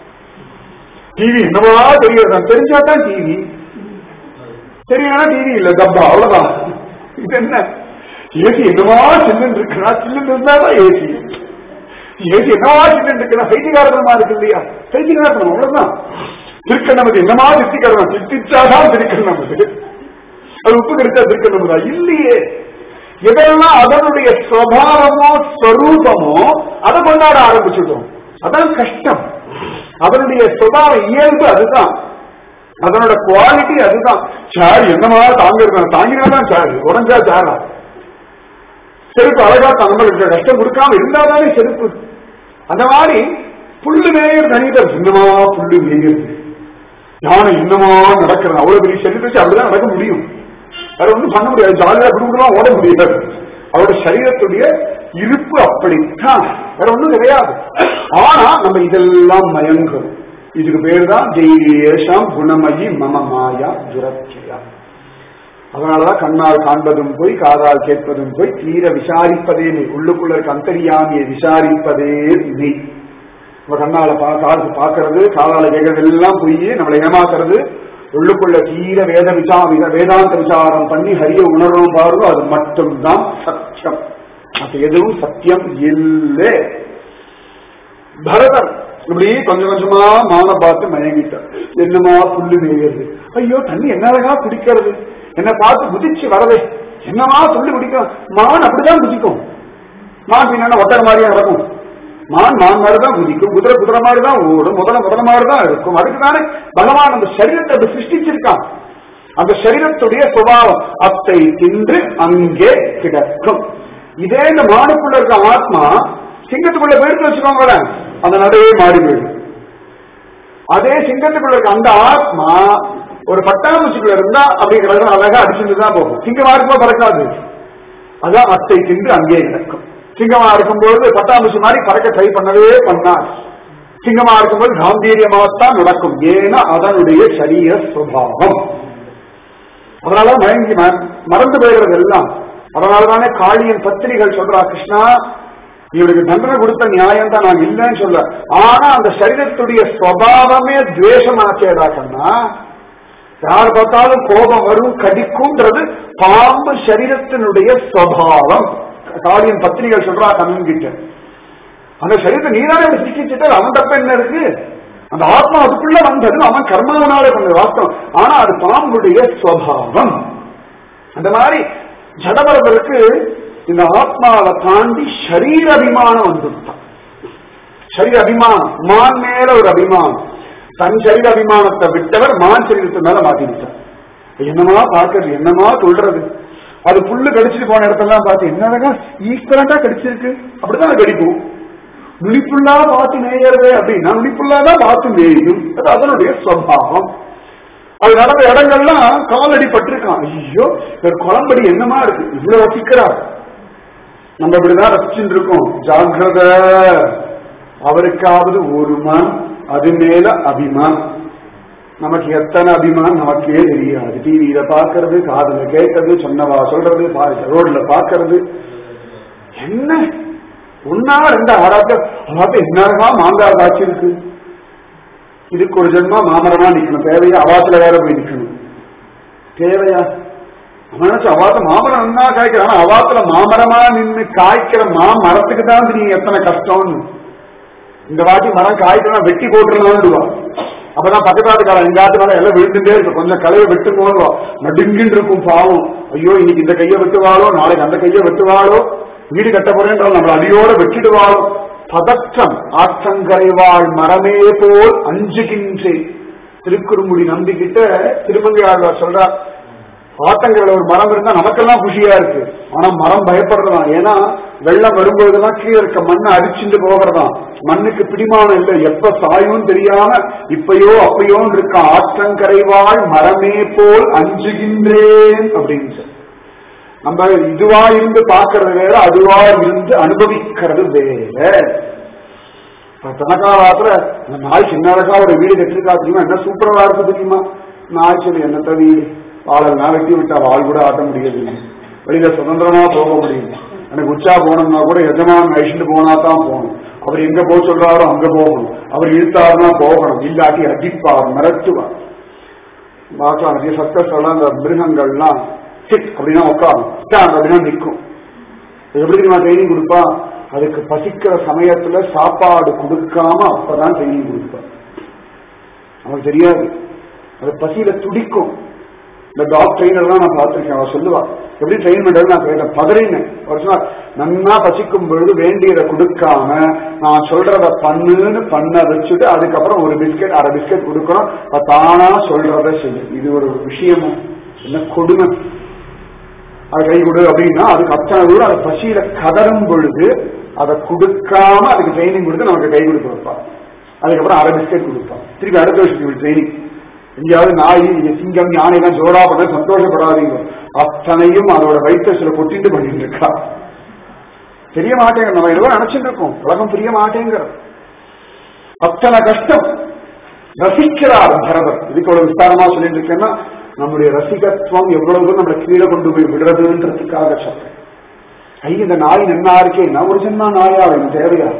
Speaker 1: டிவி என்னவா தெரியாது தெரிஞ்சாதான் டிவி சரியான டிவி இல்ல டப்பா அவ்வளவுதான் இது என்ன ஏசி என்னவா சில்லுன்னு இருக்குன்னா சில்லுன்னு இருந்தாதான் ஏசி ஏசி என்னவா சில்லுன்னு இருக்குன்னா சைத்திகாரதமா இருக்கு இல்லையா சைத்திகாரதம் அவ்வளவுதான் திருக்கண்ணமது என்னமா திருத்திக்காரதம் திருத்திச்சாதான் திருக்கண்ணமது அது உப்பு கிடைச்சா திருக்கண்ணமதா இல்லையே எதெல்லாம் அதனுடைய சுவாவமோ ஸ்வரூபமோ அதை கொண்டாட ஆரம்பிச்சுட்டோம் அதான் கஷ்டம் அதனுடைய சுபாவ இயல்பு அதுதான் அதனோட குவாலிட்டி அதுதான் சார் என்னமா தாங்க தாங்கினாதான் சார் உடஞ்சா சாரா செருப்பு அழகா நம்மளுக்கு கஷ்டம் கொடுக்காம இருந்தாதானே செருப்பு அந்த மாதிரி புல்லு மேயர் தனிதர் இன்னமா புல்லு மேயர் யானை இன்னமா நடக்கிறது அவ்வளவு பெரிய செருப்பு வச்சு அப்படிதான் நடக்க முடியும் வேற ஒண்ணும் பண்ண முடியாது ஜாலியா குடும்பம் ஓட முடியாது அவரோட சரீரத்துடைய இருப்பு அப்படித்தான் வேற ஒண்ணும் கிடையாது ஆனா நம்ம இதெல்லாம் மயங்கும் இதுக்கு பேர் தான் ஜெயிலேஷாம் குணமயி மம மாயா துரத்தியா அதனாலதான் கண்ணால் காண்பதும் போய் காதால் கேட்பதும் போய் தீர விசாரிப்பதே நீ உள்ளுக்குள்ள இருக்க அந்தரியாமியை விசாரிப்பதே நீ நம்ம கண்ணால பா காது பாக்குறது காதால கேட்கறது எல்லாம் போய் நம்மளை ஏமாத்துறது உள்ளுக்குள்ள தீர வேத விசா வேதாந்த விசாரம் பண்ணி ஹரிய உணர்வும் பாருங்க அது மட்டும்தான் சத்தியம் மற்ற எதுவும் சத்தியம் இல்லை பரதன் இப்படி கொஞ்சம் கொஞ்சமா மான பார்த்து மயங்கிட்டார் என்னமா புல்லு மேய்கிறது ஐயோ தண்ணி என்ன அழகா குடிக்கிறது என்ன பார்த்து குதிச்சு வரவே என்னமா புல்லு குடிக்கும் மான் அப்படிதான் குதிக்கும் மான் பின்னா ஒட்டர் மாதிரியா நடக்கும் மான் மான் மாதிரி தான் குதிக்கும் குதிரை குதிரை மாதிரி தான் ஓடும் முதல்ல முதல்ல மாதிரி தான் இருக்கும் அதுக்கு தானே பகவான் அந்த சரீரத்தை அப்படி சிருஷ்டிச்சிருக்கான் அந்த சரீரத்துடைய சுபாவம் அத்தை தின்று அங்கே கிடக்கும் இதே இந்த மானுக்குள்ள இருக்க ஆத்மா சிங்கத்துக்குள்ள போயிட்டு வச்சுக்கோங்களேன் அந்த நடையே மாறி போயிடும் அதே சிங்கத்துக்குள்ள இருக்க அந்த ஆத்மா ஒரு பட்டாம்பூச்சிக்குள்ள இருந்தா அப்படிங்கிறது அழகா அடிச்சுட்டு தான் போகும் சிங்கமா இருக்கும்போது பறக்காது அதான் அத்தை தின்று அங்கே கிடக்கும் சிங்கமா இருக்கும்போது பட்டாம்பூச்சி மாதிரி பறக்க ட்ரை பண்ணவே பண்ணார் சிங்கமா இருக்கும்போது காம்பீரியமாகத்தான் நடக்கும் ஏன்னா அதனுடைய சரீர சுபாவம் அதனால மயங்கி ம- மறந்து போயிடுறது எல்லாம் அதனாலதானே காளியன் பத்திரிகள் சொல்றா கிருஷ்ணா இவனுக்கு தண்டனை கொடுத்த நியாயம் தான் நான் இல்லைன்னு சொல்ல ஆனா அந்த சரீரத்துடைய சுவாவமே துவேஷமாச்சேடா கண்ணா யார் பார்த்தாலும் கோபம் வரும் கடிக்கும்ன்றது பாம்பு சரீரத்தினுடைய சுவாவம் காளியன் பத்திரிகள் சொல்றா கண்ணன் கிட்ட அந்த சரீரத்தை நீதானே சிக்கிச்சுட்டு அவன் தப்ப என்ன இருக்கு அந்த ஆத்மா அதுக்குள்ள வந்தது அவன் கர்மாவனால பண்ண வாஸ்தவம் ஆனா அது பாம்புடைய சுவாவம் அந்த மாதிரி ஜடவரதற்கு இந்த ஆத்மாவை தாண்டி சரீர அபிமானம் வந்துட்டான் சரீர அபிமானம் மான் மேல ஒரு அபிமானம் தன் சரீர அபிமானத்தை விட்டவர் மான் சரீரத்து மேல மாட்டிவிட்டார் என்னமா பார்க்கறது என்னமா சொல்றது அது புல்லு கடிச்சிட்டு போன இடத்தெல்லாம் பார்த்து என்னடா ஈக்குவலண்டா கடிச்சிருக்கு அப்படிதான் அது கடிக்கும் நுனிப்புள்ளா பார்த்து மேயறது அப்படின்னா நுனிப்புள்ளாதான் பார்த்து மேயும் அது அதனுடைய சுவாவம் அது நடந்த இடங்கள்லாம் காலடி பட்டிருக்கான் ஐயோ இவர் குளம்படி என்னமா இருக்கு இவ்வளவு ரசிக்கிறார் நம்ம இப்படிதான் ரசிச்சுட்டு இருக்கோம் ஜாகிரத அவருக்காவது ஒரு மான் அது மேல அபிமான் நமக்கு எத்தனை அபிமான் நமக்கே தெரியாது டிவியில பாக்குறது காதுல கேட்கறது சொன்னவா சொல்றது பா- ரோட்ல பாக்குறது என்ன ஒன்னா ரெண்டா ஆறாக்க அதாவது என்னடா மாங்காய் காய்ச்சி இருக்கு இதுக்கு ஒரு ஜென்மா மாமரமா நிக்கணும் தேவையா அவாத்துல வேற போய் நிக்கணும் தேவையா அவன் நினைச்சு அவாத்த மாமரம் என்ன காய்க்கிறான் அவாத்துல மாமரமா நின்னு காய்க்கிற மாமரத்துக்கு தான் தெரியும் எத்தனை கஷ்டம்னு இந்த வாட்டி மரம் காய்க்கலாம் வெட்டி போட்டுருலான்டுவா அப்பதான் பக்கத்தாட்டுக்காரன் எங்காத்து மேல எல்லாம் விழுந்துட்டே இருக்கு கொஞ்சம் கலையை வெட்டு போடுவா நடுங்கின்னு இருக்கும் பாவம் ஐயோ இன்னைக்கு இந்த கையை வெட்டுவாளோ நாளைக்கு அந்த கையை வெட்டுவாளோ வீடு கட்ட போறேன்றால் நம்மள அடியோட வெட்டிடுவாளோ பதற்றம் ஆற்றங்கரைவாள் மரமே போல் அஞ்சுகின்றேன் திருக்குறுங்குடி நம்பிக்கிட்ட திருமங்கை ஆழ்வார் சொல்றார் ஆத்தங்கரையில ஒரு மரம் இருந்தா நமக்கெல்லாம் குஷியா இருக்கு ஆனா மரம் பயப்படுறதாம் ஏன்னா வெள்ளம் வரும்போதெல்லாம் கீழே இருக்க மண்ணை அடிச்சுட்டு போகிறதாம் மண்ணுக்கு பிடிமானம் இல்லை எப்ப சாயும் தெரியாம இப்பயோ அப்பயோன்னு இருக்க ஆற்றங்கரைவாள் மரமே போல் அஞ்சுகின்றேன் அப்படின்னு சொல்லி. நம்ம இதுவா இருந்து பார்க்கறது வேற அதுவா இருந்து அனுபவிக்கிறது வேற இப்ப தனக்காலத்துல அந்த நாய் சின்ன அழகா ஒரு வீடு கட்டிருக்கா தெரியுமா என்ன சூப்பரா இருக்கு தெரியுமா நாய் சொல்லி என்னத்த வீடு வாழெல்லாம் வெட்டி விட்டா வாழ் கூட ஆட்ட முடியாது வெளியில சுதந்திரமா போக முடியும் எனக்கு உச்சா போனோம்னா கூட எஜமான் அழிச்சுட்டு போனா தான் போகணும் அவர் எங்க போக சொல்றாரோ அங்க போகணும் அவர் இழுத்தாருன்னா போகணும் இல்லாட்டி அடிப்பார் மிரட்டுவார் பார்க்கலாம் நிறைய சர்க்கஸ் எல்லாம் இந்த மிருகங்கள்லாம் சிட் அப்படின்னா உட்காரும் ஸ்டாண்ட் அப்படின்னா நிற்கும் எப்படி தெரியுமா ட்ரைனிங் கொடுப்பா அதுக்கு பசிக்கிற சமயத்துல சாப்பாடு கொடுக்காம அப்பதான் ட்ரைனிங் கொடுப்பா அவனுக்கு தெரியாது அது பசியில துடிக்கும் இந்த டாக் ட்ரெயினர்லாம் நான் பார்த்திருக்கேன் அவர் சொல்லுவா எப்படி ட்ரெயின் பண்றது நான் கேட்டேன் பதறினேன் அவர் சொன்னார் நன்னா பசிக்கும் பொழுது வேண்டியதை கொடுக்காம நான் சொல்றத பண்ணுன்னு பண்ண வச்சுட்டு அதுக்கப்புறம் ஒரு பிஸ்கெட் அரை பிஸ்கெட் கொடுக்கணும் அது தானா சொல்றத செய்யும் இது ஒரு விஷயமும் என்ன கொடுமை அது கை கொடு அப்படின்னா அதுக்கு அத்தனை தூரம் அது பசியில கதறும் பொழுது அதை கொடுக்காம அதுக்கு ட்ரைனிங் கொடுத்து நமக்கு கை கொடுக்க வைப்பா அதுக்கப்புறம் அரை பிஸ்கெட் கொடுப்பா திருப்பி அடுத்த வருஷத்துக்கு ட்ரைனிங் எங்கேயாவது நாய் நீங்க சிங்கம் யானைலாம் ஜோரா பண்ண சந்தோஷப்படாதீங்க அத்தனையும் அதோட வயிற்ற சில கொட்டிட்டு பண்ணிட்டு இருக்கா தெரிய மாட்டேங்க நம்ம ஏதோ நினைச்சிட்டு இருக்கோம் உலகம் புரிய மாட்டேங்கிற அத்தனை கஷ்டம் ரசிக்கிறார் பரதர் இதுக்கு ஒரு விஸ்தாரமா சொல்லிட்டு இருக்கேன்னா நம்முடைய ரசிகத்துவம் எவ்வளவு தூரம் நம்மளை கீழே கொண்டு போய் விடுறதுன்றதுக்காக சொல்றேன் ஐ இந்த நாய் நன்னா இருக்கே நான் ஒரு ஜென்மா நாயா எனக்கு தேவையா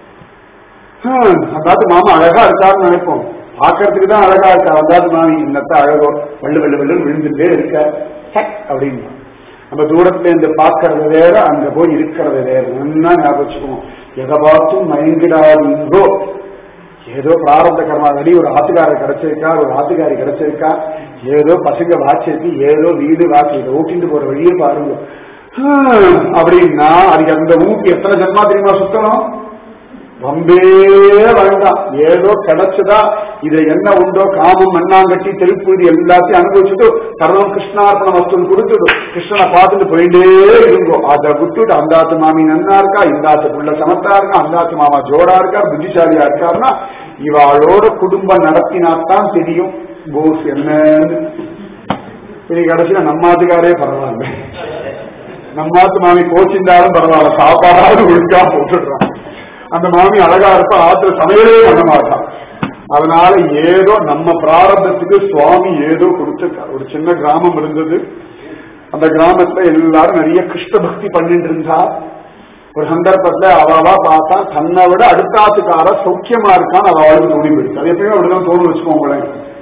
Speaker 1: ஹம், அதாவது மாமா அழகா இருக்காருன்னு நினைப்போம் பார்க்கறதுக்கு தான் அழகா இருக்கா அதாவது மாமி இன்னத்த அழகோ வெள்ளு வெள்ளு வெள்ளு விழுந்துட்டே இருக்க ஹெக் அப்படின்னு நம்ம தூரத்துல இருந்து பார்க்கறது வேற அங்க போய் இருக்கிறது வேற நல்லா ஞாபகம் வச்சுக்கணும் எதை பார்த்தும் மயங்கிடாதீங்கோ ஏதோ பிராரப்த கர்மாவடி ஒரு ஆத்துக்காரர் கிடைச்சிருக்கா ஒரு ஆத்துக்காரி கிடைச்சிருக்கா ஏதோ பசங்க வாச்சிருக்கு ஏதோ வீடு வாசி இதை ஓட்டிட்டு போற வழியே பாருங்க ஹம், அப்படின்னா அதுக்கு அந்த ஊட்டி எத்தனை ஜென்மா தெரியுமா சுத்தணும் வம்பே வேண்டாம் ஏதோ கிடைச்சதா இது என்ன உண்டோ காமம் மண்ணாங்கட்டி தெருப்புழுதி எல்லாத்தையும் அனுபவிச்சுட்டு சர்வம் கிருஷ்ணார்ப்பண வஸ்துன்னு கொடுத்துட்டு கிருஷ்ணனை பார்த்துட்டு போயிட்டே இருங்கோ அதை விட்டுட்டு அந்தாத்து மாமி நன்னா இருக்கா இந்தாத்து புள்ள சமத்தா இருக்கா அந்தாத்து மாமா ஜோடா இருக்கா புத்திசாலியா இருக்காருன்னா இவாளோட குடும்பம் நடத்தினாத்தான் தெரியும் கோஸ் என்னன்னு இது கடைசியில நம்மாத்துக்காரே பரவாயில்ல நம்மாத்து மாமி கோச்சிந்தாலும் பரவாயில்ல சாப்பாடாவது ஒழுங்கா போட்டுடுறான் அந்த மாமி அழகா இருப்பா ஆத்துல சமையலே பண்ண மாட்டான் அதனால ஏதோ நம்ம பிராரம்பத்துக்கு சுவாமி ஏதோ கொடுத்திருக்கார் ஒரு சின்ன கிராமம் இருந்தது அந்த கிராமத்துல எல்லாரும் நிறைய கிருஷ்ண பக்தி பண்ணிட்டு இருந்தா ஒரு சந்தர்ப்பத்துல அவாவா பார்த்தா தன்னை விட அடுத்தாத்துக்கார சௌக்கியமா இருக்கான்னு அவளுக்கு தோணி போயிடுச்சு அது எப்பயுமே அப்படிதான் தோணு வச்சுக்கோங்களேன்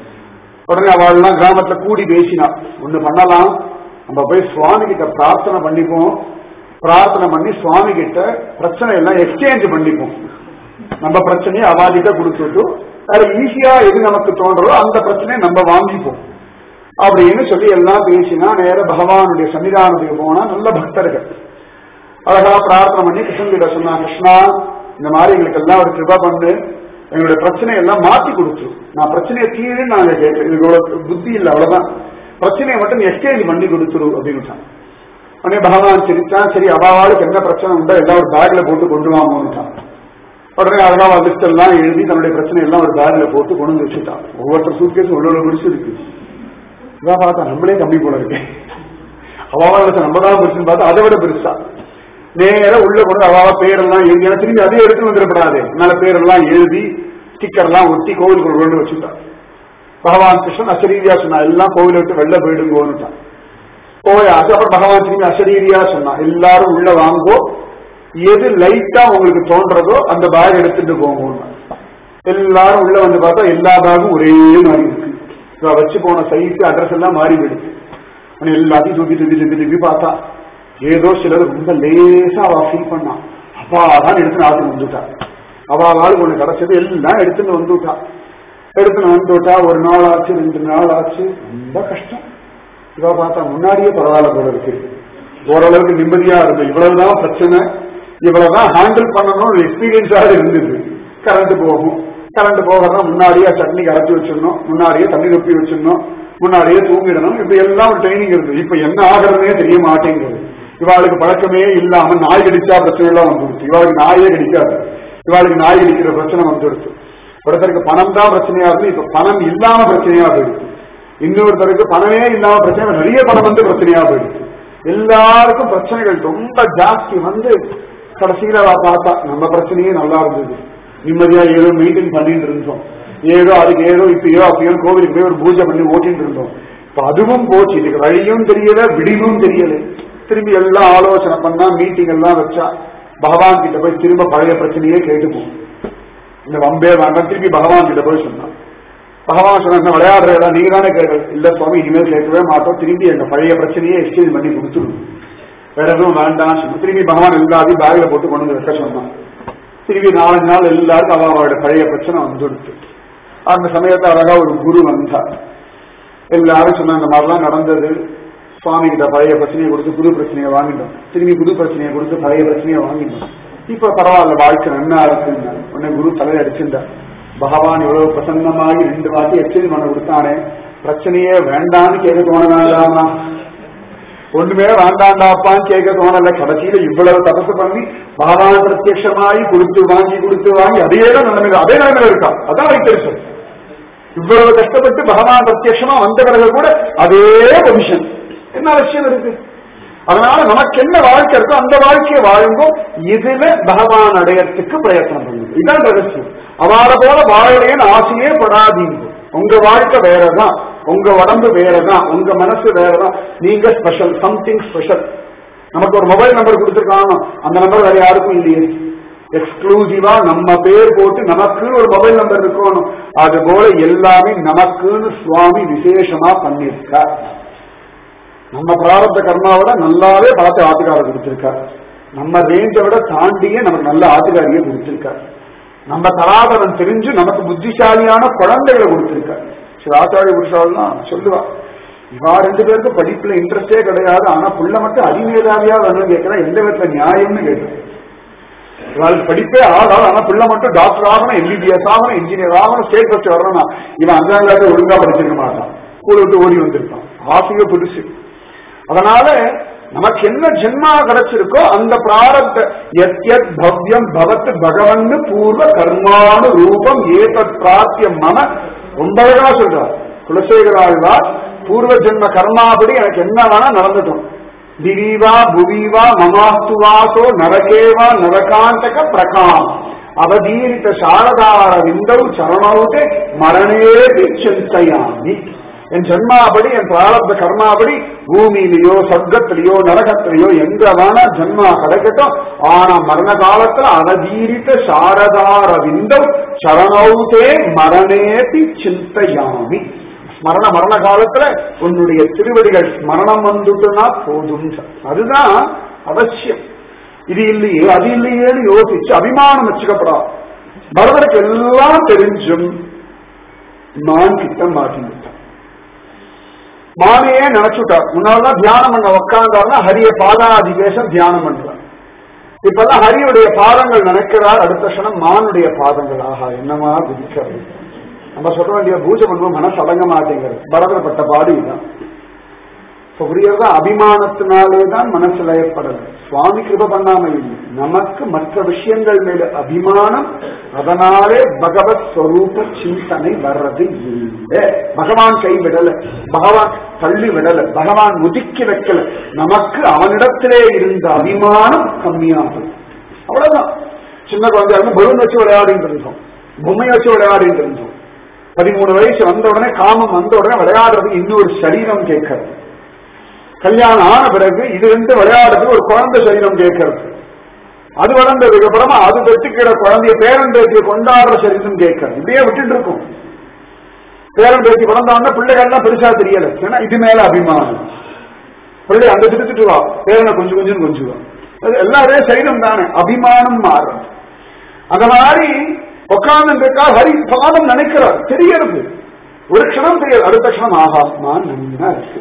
Speaker 1: உடனே அவள்லாம் கிராமத்துல கூடி பேசினா ஒண்ணு பண்ணலாம் நம்ம போய் சுவாமி கிட்ட பிரார்த்தனை பண்ணிப்போம் பிரார்த்தனை பண்ணி சுவாமி கிட்ட பிரச்சனை எல்லாம் எக்ஸ்சேஞ்ச் பண்ணிப்போம் நம்ம பிரச்சனையை அவாகிட்ட கொடுத்துட்டு வேற ஈஸியா எது நமக்கு தோன்றதோ அந்த பிரச்சனையை நம்ம வாங்கிப்போம் அப்படின்னு சொல்லி எல்லாம் பேசினா நேர பகவானுடைய சன்னிதானத்துக்கு போனா நல்ல பக்தர்கள் அழகா பிரார்த்தனை பண்ணி கிருஷ்ணன் கிட்ட சொன்னா கிருஷ்ணா இந்த மாதிரி எங்களுக்கு எல்லாம் ஒரு கிருபா பண்ணு எங்களுடைய பிரச்சனையை எல்லாம் மாத்தி கொடுத்து நான் பிரச்சனையை தீருன்னு நாங்க கேட்கிறேன் இதோட புத்தி இல்லை அவ்வளவுதான் பிரச்சனையை மட்டும் எக்ஸ்சேஞ்ச் பண்ணி கொடுத்துரு அப்படின்னு உடனே பகவான் சிரிச்சான் சரி அவாவாளுக்கு என்ன பிரச்சனை உண்டோ எல்லாம் ஒரு பேக்ல போட்டு கொண்டு வாங்கன்னுட்டான் உடனே அழகா லிஸ்ட் எல்லாம் எழுதி தன்னுடைய பிரச்சனை எல்லாம் ஒரு பேக்ல போட்டு கொண்டு வந்து வச்சுட்டான் ஒவ்வொருத்தர் சூட்கேஸ் உள்ள முடிச்சு இருக்கு இதான் பார்த்தா நம்மளே கம்மி போல இருக்கு அவாவாளுக்கு நம்ம தான் பெருசுன்னு பார்த்தா அதை விட பெருசா நேர உள்ள கொண்டு அவாவா பேரெல்லாம் எழுதி ஏன்னா திரும்பி அதே எடுத்து வந்துடப்படாது அதனால பேரெல்லாம் எழுதி ஸ்டிக்கர் எல்லாம் ஒட்டி கோவிலுக்குள்ள கொண்டு வச்சுட்டான் பகவான் கிருஷ்ணன் அசரீரியா சொன்னா எல்லாம் கோவிலை விட்டு வெளில போயிடுங்கோன்னுட்டான் போயாச்சு அப்புறம் பகவான் திரும்பி அசரீரியா சொன்னா எல்லாரும் உள்ள வாங்கோ எது லைட்டா உங்களுக்கு தோன்றதோ அந்த பேக் எடுத்துட்டு போங்க எல்லாரும் உள்ள வந்து பார்த்தா எல்லா பேகும் ஒரே மாதிரி இருக்கு இவ வச்சு போன சைஸ் அட்ரஸ் எல்லாம் மாறி போயிடுச்சு ஆனா எல்லாத்தையும் தூக்கி தூக்கி தூக்கி தூக்கி பார்த்தா ஏதோ சிலர் ரொம்ப லேசா அவ ஃபீல் பண்ணா அப்பாதான் எடுத்து நாட்டு வந்துட்டா அவ ஆள் ஒண்ணு கிடைச்சது எல்லாம் எடுத்துன்னு வந்துட்டா எடுத்துன்னு வந்துட்டா ஒரு நாள் ஆச்சு ரெண்டு நாள் ஆச்சு ரொம்ப கஷ்டம் இவ பார்த்தா முன்னாடியே பரவாயில்ல போல இருக்கு ஓரளவுக்கு நிம்மதியா இருந்தது இவ்வளவுதான் பிரச்சனை இவ்வளவுதான் ஹேண்டில் பண்ணணும் எக்ஸ்பீரியன்ஸாக இருந்தது கரண்ட் போகும் கரண்ட் போகிறதா முன்னாடியே சட்னி கரைச்சி வச்சிடணும் முன்னாடியே தண்ணி ரொப்பி வச்சிடணும் முன்னாடியே தூங்கிடணும் இப்படி எல்லாம் ஒரு ட்ரைனிங் இருந்தது இப்ப என்ன ஆகிறதுனே தெரிய மாட்டேங்குது இவாளுக்கு பழக்கமே இல்லாம நாய் கடிச்சா பிரச்சனை எல்லாம் வந்துடுச்சு இவாளுக்கு நாயே கடிக்காது இவாளுக்கு நாய் கடிக்கிற பிரச்சனை வந்துடுச்சு ஒருத்தருக்கு பணம் தான் பிரச்சனையா இருந்து இப்ப பணம் இல்லாம பிரச்சனையா போயிடுச்சு இன்னொருத்தருக்கு பணமே இல்லாம பிரச்சனை நிறைய பணம் வந்து பிரச்சனையா போயிடுச்சு எல்லாருக்கும் பிரச்சனைகள் ரொம்ப ஜாஸ்தி வந்து கடைசியில அவ பார்த்தா நம்ம பிரச்சனையே நல்லா இருந்தது நிம்மதியா ஏதோ மெயின்டைன் பண்ணிட்டு இருந்தோம் ஏதோ அதுக்கு ஏதோ இப்பயோ அப்பயோ கோவிலுக்கு போய் ஒரு பூஜை பண்ணி ஓட்டிட்டு இருந்தோம் இப்ப அதுவும் போச்சு இதுக்கு வழியும் தெரியல விடிவும் தெரியல திரும்பி எல்லாம் ஆலோசனை பண்ணா மீட்டிங் எல்லாம் வச்சா பகவான் கிட்ட போய் திரும்ப பழைய பிரச்சனையே கேட்டுப்போம் இந்த வம்பே வேண்டாம் திரும்பி பகவான் கிட்ட போய் சொன்னான் பகவான் சொன்ன என்ன விளையாடுறதா நீங்க தானே கேட்கல இல்ல சுவாமி இனிமேல் கேட்கவே மாட்டோம் திரும்பி எங்க பழைய பிரச்சனையே எக்ஸ்சேஞ்ச் பண்ணி கொடுத்துடும் வேற எதுவும் வேண்டாம் சொன்னோம் திரும்பி பகவான் எல்லாத்தையும் பேக்ல போட்டு கொண்டு வந்து வைக்க சொன்னான் திரும்பி நாலஞ்சு நாள் எல்லாருக்கும் அவளோட பழைய பிரச்சனை வந்துடுச்சு அந்த சமயத்துல அழகா ஒரு குரு வந்தார் எல்லாரும் சொன்ன இந்த மாதிரிலாம் நடந்தது சுவாமி கிட்ட பழைய பிரச்சனையை கொடுத்து புது பிரச்சனையை வாங்கிட்டோம் திரும்பி புது பிரச்சனையை கொடுத்து பழைய பிரச்சனையை வாங்கிட்டோம் இப்ப பரவாயில்ல வாழ்க்கை நன்னா இருக்குன்னு உடனே குரு தலையை அடிச்சிருந்தார் பகவான் இவ்வளவு பிரசன்னமாகி ரெண்டு வாட்டி எக்ஸ்சேஞ்ச் பண்ண கொடுத்தானே பிரச்சனையே வேண்டான்னு கேட்க தோண வேண்டாமா ஒண்ணுமே வேண்டாண்டாப்பான்னு கேட்க தோணல கடைசியில இவ்வளவு தபசு பண்ணி பகவான் பிரத்யட்சமாயி கொடுத்து வாங்கி கொடுத்து வாங்கி அதே தான் நிலைமையில அதே நிலைமையில இருக்கா அதான் வைத்தறிச்சல் இவ்வளவு கஷ்டப்பட்டு பகவான் பிரத்யட்சமா வந்தவர்கள் கூட அதே பொசிஷன் என்ன அவசியம் இருக்கு அதனால நமக்கு என்ன வாழ்க்கை இருக்கோ அந்த வாழ்க்கையை வாழுங்கோ இதுல பகவான் அடையறதுக்கு பிரயத்தனம் பண்ணுங்க இதான் ரகசியம் அவளை போல வாழலையன்னு ஆசையே படாதீங்க உங்க வாழ்க்கை வேறதான் உங்க உடம்பு வேறதான் உங்க மனசு வேறதான் நீங்க ஸ்பெஷல் சம்திங் ஸ்பெஷல் நமக்கு ஒரு மொபைல் நம்பர் கொடுத்துருக்காங்க அந்த நம்பர் வேற யாருக்கும் இல்லையே எக்ஸ்க்ளூசிவா நம்ம பேர் போட்டு நமக்குன்னு ஒரு மொபைல் நம்பர் இருக்கணும் அது போல எல்லாமே நமக்குன்னு சுவாமி விசேஷமா பண்ணியிருக்கார் நம்ம பிராரப்த கர்மாவோட நல்லாவே பார்த்து ஆத்துக்காரர் கொடுத்திருக்கார் நம்ம ரேஞ்சை விட தாண்டியே நமக்கு நல்ல ஆத்துக்காரியை கொடுத்திருக்கார் நம்ம தராதரன் தெரிஞ்சு நமக்கு புத்திசாலியான குழந்தைகளை கொடுத்திருக்கார் சில ஆச்சாரிய புருஷாலாம் சொல்லுவா இவா ரெண்டு பேருக்கும் படிப்புல இன்ட்ரெஸ்டே கிடையாது ஆனா புள்ள மட்டும் அதிமேதாவியா வரணும் கேட்கிறா எந்த விதத்துல நியாயம்னு கேட்கிறேன் இவளுக்கு படிப்பே ஆகலாம் ஆனா பிள்ளை மட்டும் டாக்டர் ஆகணும் எம்பிபிஎஸ் ஆகணும் இன்ஜினியர் ஆகணும் ஸ்டேட் ஃபர்ஸ்ட் வரணும் இவன் அஞ்சாம் கிளாஸ் ஒழுங்கா படிச்சிருக்க மாட்டான் ஸ்கூல் விட்டு ஓடி வந்திருக்கான் ஆசைய புதுசு அதனால நமக்கு என்ன ஜென்மா கிடைச்சிருக்கோ அந்த பிராரத்த எத்யத் பவ்யம் பவத் பகவன் பூர்வ கர்மானு ரூபம் ஏதத் பிராத்தியம் மம ரொம்ப அழகா சொல்றார் குலசேகராழ்வார் பூர்வ ஜென்ம கர்மாபடி எனக்கு என்ன வேணா நடந்துட்டோம் திவீவா புவீவா மமாஸ்துவாசோ நரகேவா நரகாந்தக பிரகாம் அவதீரித்த சாரதார விந்தவு சரணவுதே மரணேபி சிந்தையாமி என் ஜன்மாபடி என் பிராரப்த கர்மாபடி பூமியிலேயோ சொர்க்கத்திலேயோ நரகத்திலேயோ எங்க வேணா ஜன்மா கிடைக்கட்டும் ஆனா மரண காலத்துல அவதீரித்த சாரதார விந்தம் சரணௌதே மரணேபி சிந்தையாமி மரண மரண காலத்துல உன்னுடைய திருவடிகள் மரணம் வந்துட்டுனா போதும் அதுதான் அவசியம் இது இல்லையே அது இல்லையேன்னு யோசிச்சு அபிமானம் வச்சுக்கப்படாது பரதருக்கு எல்லாம் தெரிஞ்சும் நான் கிட்ட மாட்டிவிட்டான் மானையே நினைச்சுட்டார் முன்னால்தான் தியானம் பண்ண உட்கார்ந்தாருன்னா ஹரிய பாதாதி பேசம் தியானம் பண்றார் இப்பெல்லாம் ஹரியுடைய பாதங்கள் நினைக்கிறார் அடுத்த க்ஷணம் மானுடைய பாதங்கள் ஆஹா என்னமா குதிக்கிறது நம்ம சொல்ல வேண்டிய பூஜை பண்ணுவோம் மனசு அடங்க மாட்டேங்கிறது பரதப்பட்ட பாடு இதுதான் இப்ப புரியறதா அபிமானத்தினாலே தான் மனசு லயப்படல சுவாமி கிருப பண்ணாம இல்லை நமக்கு மற்ற விஷயங்கள் மேல அபிமானம் அதனாலே பகவத் ஸ்வரூப சிந்தனை வர்றது இல்லை பகவான் கை விடல பகவான் தள்ளி விடல பகவான் ஒதுக்கி வைக்கல நமக்கு அவனிடத்திலே இருந்த அபிமானம் கம்மியாகும் அவ்வளவுதான் சின்ன குழந்தையாக பலூன் வச்சு விளையாடிட்டு இருந்தோம் பொம்மை வச்சு விளையாடிட்டு இருந்தோம் பதிமூணு வயசு வந்த உடனே காமம் வந்த உடனே விளையாடுறது இன்னொரு சரீரம் கேட்கறது கல்யாணம் ஆன பிறகு இது ரெண்டு விளையாடுறதுக்கு ஒரு குழந்தை சரீரம் கேட்கறது அது வளர்ந்ததுக்கு அப்புறமா அது பெற்றுக்கிற குழந்தைய பேரன் பேத்திய கொண்டாடுற சரீரம் கேட்கறது இப்படியே விட்டுட்டு இருக்கும் பேரன் பேத்தி பிறந்தவொடனே பிள்ளைகள்லாம் பெருசா தெரியல ஏன்னா இது மேல அபிமானம் பிள்ளை அந்த திருத்துட்டு வா பேரனை கொஞ்சம் கொஞ்சம் கொஞ்சுவா அது எல்லாரே சரீரம் தானே அபிமானம் மாறும் அந்த மாதிரி உட்கார்ந்து இருக்கா ஹரி பாதம் நினைக்கிறார் தெரியறது ஒரு க்ஷணம் தெரியாது அடுத்த க்ஷணம் ஆகாத்மா நன்னா இருக்கு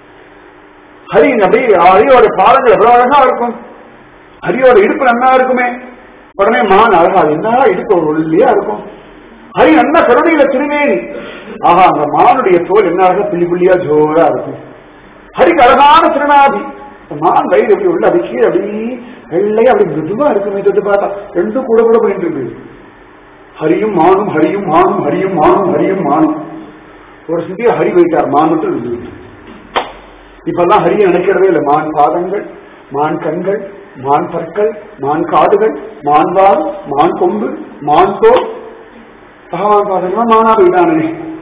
Speaker 1: ஹரி அப்படி ஹரியோட பாதங்கள் எவ்வளவு அழகா இருக்கும் ஹரியோட இடுப்பு நன்னா இருக்குமே உடனே மான் அழகா என்னடா இடுப்பு ஒரு ஒல்லியா இருக்கும் ஹரி நல்லா கருணையில திருமேனி ஆஹா அந்த மானுடைய தோல் என்ன அழகா புள்ளி புள்ளியா ஜோரா இருக்கும் ஹரிக்கு அழகான திருநாதி மான் வயிறு எப்படி உள்ள அது கீழே அப்படி வெள்ளையா அப்படி மிருதுவா இருக்குமே தொட்டு பார்த்தா ரெண்டும் கூட கூட போயிட்டு இருக்கு ஹரியும் மானும் ஹரியும் மானும் ஹரியும் மானும் ஹரியும் மானும் ஒரு சிந்திய ஹரி வைத்தார் மான் மட்டும் இருந்துவிட்டு இப்பெல்லாம் ஹரியை நினைக்கிறதே இல்லை மான் பாதங்கள் மான் கண்கள் மான் பற்கள் மான் காதுகள் மான் வால் மான் கொம்பு மான் தோல் பகவான் பாதங்கள் மானா போயிட்டானே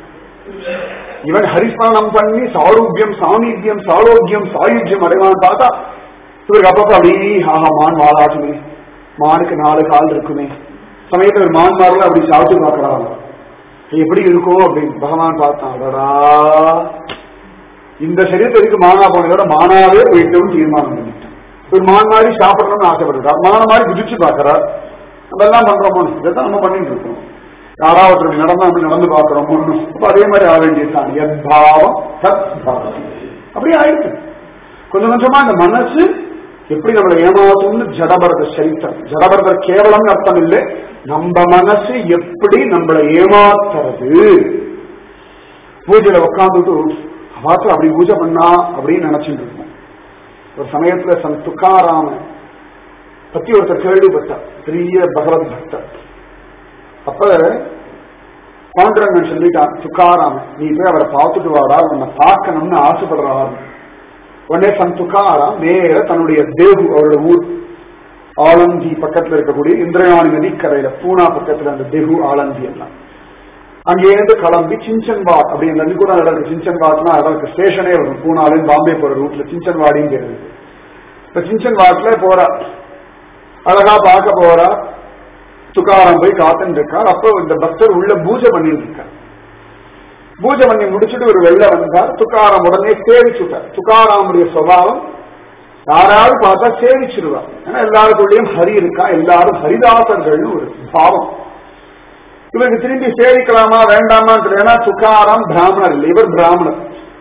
Speaker 1: இவன் ஹரிஸ்மரணம் பண்ணி சாரூபியம் சாமீபியம் சாரோக்கியம் சாயுஜ்யம் அடைவான் பார்த்தா இவருக்கு அப்பப்ப அப்படியே ஆஹா மான் வாழாட்டுமே மானுக்கு நாலு கால் இருக்குமே சமயத்துல மான் மாரில் அப்படி சாப்பிட்டு பார்க்கறாங்க எப்படி இருக்கும் அப்படின்னு பகவான் பார்த்தான் அடடா இந்த சரீரத்திற்கு மானா போனதோட மானாவே போயிட்டோம் தீர்மானம் பண்ணிட்டான் ஒரு மான் மாதிரி சாப்பிடணும்னு ஆசைப்படுறார் மான மாதிரி குதிச்சு பார்க்கறார் அதெல்லாம் பண்றோமோ இதைத்தான் நம்ம பண்ணிட்டு இருக்கோம் யாராவது ஒருத்தர் நடந்தா அப்படி நடந்து பார்க்கிறோம் அப்ப அதே மாதிரி ஆக வேண்டியதுதான் எத்பாவம் சத் பாவம் அப்படியே ஆயிடுச்சு கொஞ்சம் கொஞ்சமா இந்த மனசு எப்படி நம்மளை ஏமாத்தும்னு ஜடபரத சரித்திரம் ஜடபரதர் கேவலம் அர்த்தம் இல்லை நம்ம மனசு எப்படி நம்மளை ஏமாத்துறது பூஜையில உட்காந்துட்டு பார்த்து அப்படி பூஜை பண்ணா அப்படின்னு நினைச்சிட்டு இருக்கோம் ஒரு சமயத்துல சன் துக்காராம பத்தி ஒருத்தர் கேள்விப்பட்டார் பெரிய பகவத் பக்தர் அப்ப பாண்டரங்கன் சொல்லிட்டான் துக்காராம நீ போய் அவரை பார்த்துட்டு வாடா உன்னை பார்க்கணும்னு ஆசைப்படுறாரு உடனே சன் துக்காராம் நேர தன்னுடைய தேகு அவரோட ஊர் ஆலந்தி பக்கத்துல இருக்கக்கூடிய இந்திரயாணி நதி கரையில பூனா பக்கத்துல அந்த தெகு ஆலந்தி எல்லாம் அங்கேருந்து கிளம்பி சிஞ்சன்வாட் அப்படி நதி கூட நடக்கு சிஞ்சன்வாட்னா அதற்கு ஸ்டேஷனே வரும் பூனாலேருந்து பாம்பே போற ரூட்ல சிஞ்சன்வாடிங்கிறது இப்ப சிஞ்சன்வாட்ல போறா அழகா பார்க்க போறா துக்காராம் போய் காத்துன்னு இருக்கார் அப்போ இந்த பக்தர் உள்ள பூஜை பண்ணிட்டு இருக்கார் பூஜை பண்ணி முடிச்சுட்டு ஒரு வெள்ள வந்தார் துக்காராம் உடனே சேவிச்சுட்டார் துக்காராமுடைய சுவாவம் யாராவது பார்த்தா சேவிச்சிருவார் ஏன்னா எல்லாருக்குள்ளேயும் ஹரி இருக்கா எல்லாரும் ஹரிதாசர்கள்னு ஒரு பாவம் இவருக்கு திரும்பி சேவிக்கலாமா வேண்டாமா ஏன்னா துக்காராம் பிராமணர் இல்லை இவர் பிராமணர்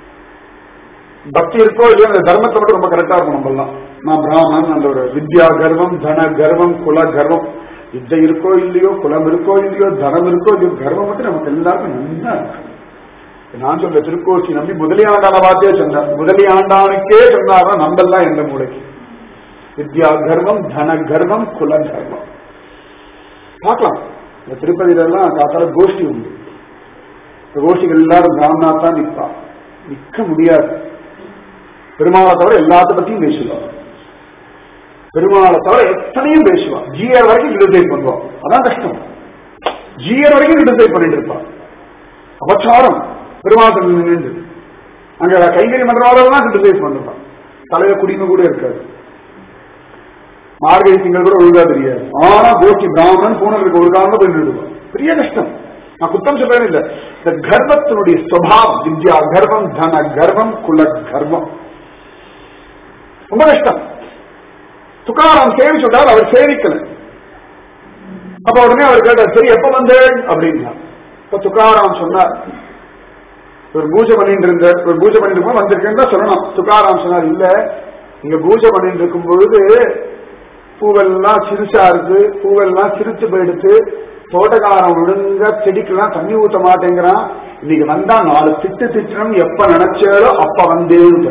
Speaker 1: பக்தி இருக்கோ இல்லையோ அந்த தர்மத்தை மட்டும் ரொம்ப கரெக்டா இருக்கும் நம்மலாம் நான் பிராமணன் அந்த ஒரு வித்யா கர்வம் தன கர்வம் குல கர்வம் வித்தை இருக்கோ இல்லையோ குலம் இருக்கோ இல்லையோ தனம் இருக்கோ இல்லையோ கர்வம் மட்டும் நமக்கு எல்லாருக்கும் நல்லா இருக்கு நான் சொல்ற திருக்கோச்சி நம்பி முதலியாண்டான வார்த்தையே சொன்னார் முதலியாண்டானுக்கே சொன்னார்னா நம்பெல்லாம் எந்த மூளைக்கு வித்யா கர்வம் தன கர்வம் குல கர்வம் பார்க்கலாம் இந்த திருப்பதியில எல்லாம் காத்தால கோஷ்டி உண்டு இந்த கோஷ்டிகள் எல்லாரும் பிராமணா தான் நிற்பா நிக்க முடியாது பெருமாளை தவிர எல்லாத்த பத்தியும் பேசுவார் பெருமாளை தவிர எத்தனையும் பேசுவா ஜிஆர் வரைக்கும் கிரிட்டிசைஸ் பண்ணுவான் அதான் கஷ்டம் ஜிஆர் வரைக்கும் கிரிட்டிசைஸ் பண்ணிட்டு இருப்பான் அபச்சாரம் பெருமாள் நின்று அங்க கைகறி மன்றவாளர்லாம் கிரிட்டிசைஸ் பண்ணிருப்பான் தலையில குடிமை கூட இருக்காது மார்கழி திங்கள் கூட ஒழுங்கா தெரியாது ஆனா கோஷ்டி பிராமணன் பூனலுக்கு ஒரு காரணம் போய் நின்றுடுவான் பெரிய கஷ்டம் நான் குத்தம் சொல்றேன் இல்ல இந்த கர்ப்பத்தினுடைய சுவாவம் வித்யா கர்வம் தன கர்வம் குல கர்வம் ரொம்ப கஷ்டம் துக்காராம் சேவி சொல்றாரு அவர் சேவிக்கல அப்ப உடனே அவர் கேட்டார் சரி எப்ப வந்தேன் அப்படின்னா இப்ப துக்காராம் சொன்னார் ஒரு பூஜை பண்ணிட்டு இருந்தார் ஒரு பூஜை பண்ணிட்டு இருக்கும் வந்திருக்கேன்னு தான் சொல்லணும் துக்காராம் சொன்னார் இல்ல நீங்க பூஜை பண்ணிட்டு இருக்கும் பொழுது பூவெல்லாம் சிறுசா இருக்கு பூவெல்லாம் சிரிச்சு போயிடுத்து தோட்டக்காரன் ஒழுங்கா செடிக்கெல்லாம் தண்ணி ஊத்த மாட்டேங்கிறான் இன்னைக்கு வந்தா நாலு திட்டு திட்டணும் எப்ப நினைச்சாலோ அப்ப வந்தேன்னு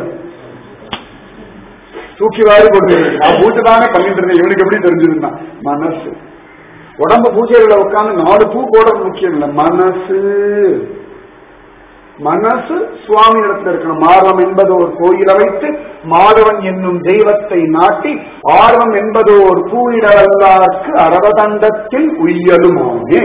Speaker 1: தூக்கி வாரி போட்டு நான் பூஜை தானே பண்ணிட்டு இருந்தேன் இவனுக்கு எப்படி தெரிஞ்சதுன்னா மனசு உடம்பு பூஜைகளை உட்காந்து நாலு பூ போடுறது முக்கியம் இல்ல மனசு மனசு சுவாமி இடத்துல இருக்கணும் மார்வம் என்பது ஒரு கோயில வைத்து மாதவன் என்னும் தெய்வத்தை நாட்டி ஆர்வம் என்பது ஒரு பூயிடவல்லார்க்கு அரவதண்டத்தில் உய்யலுமாமே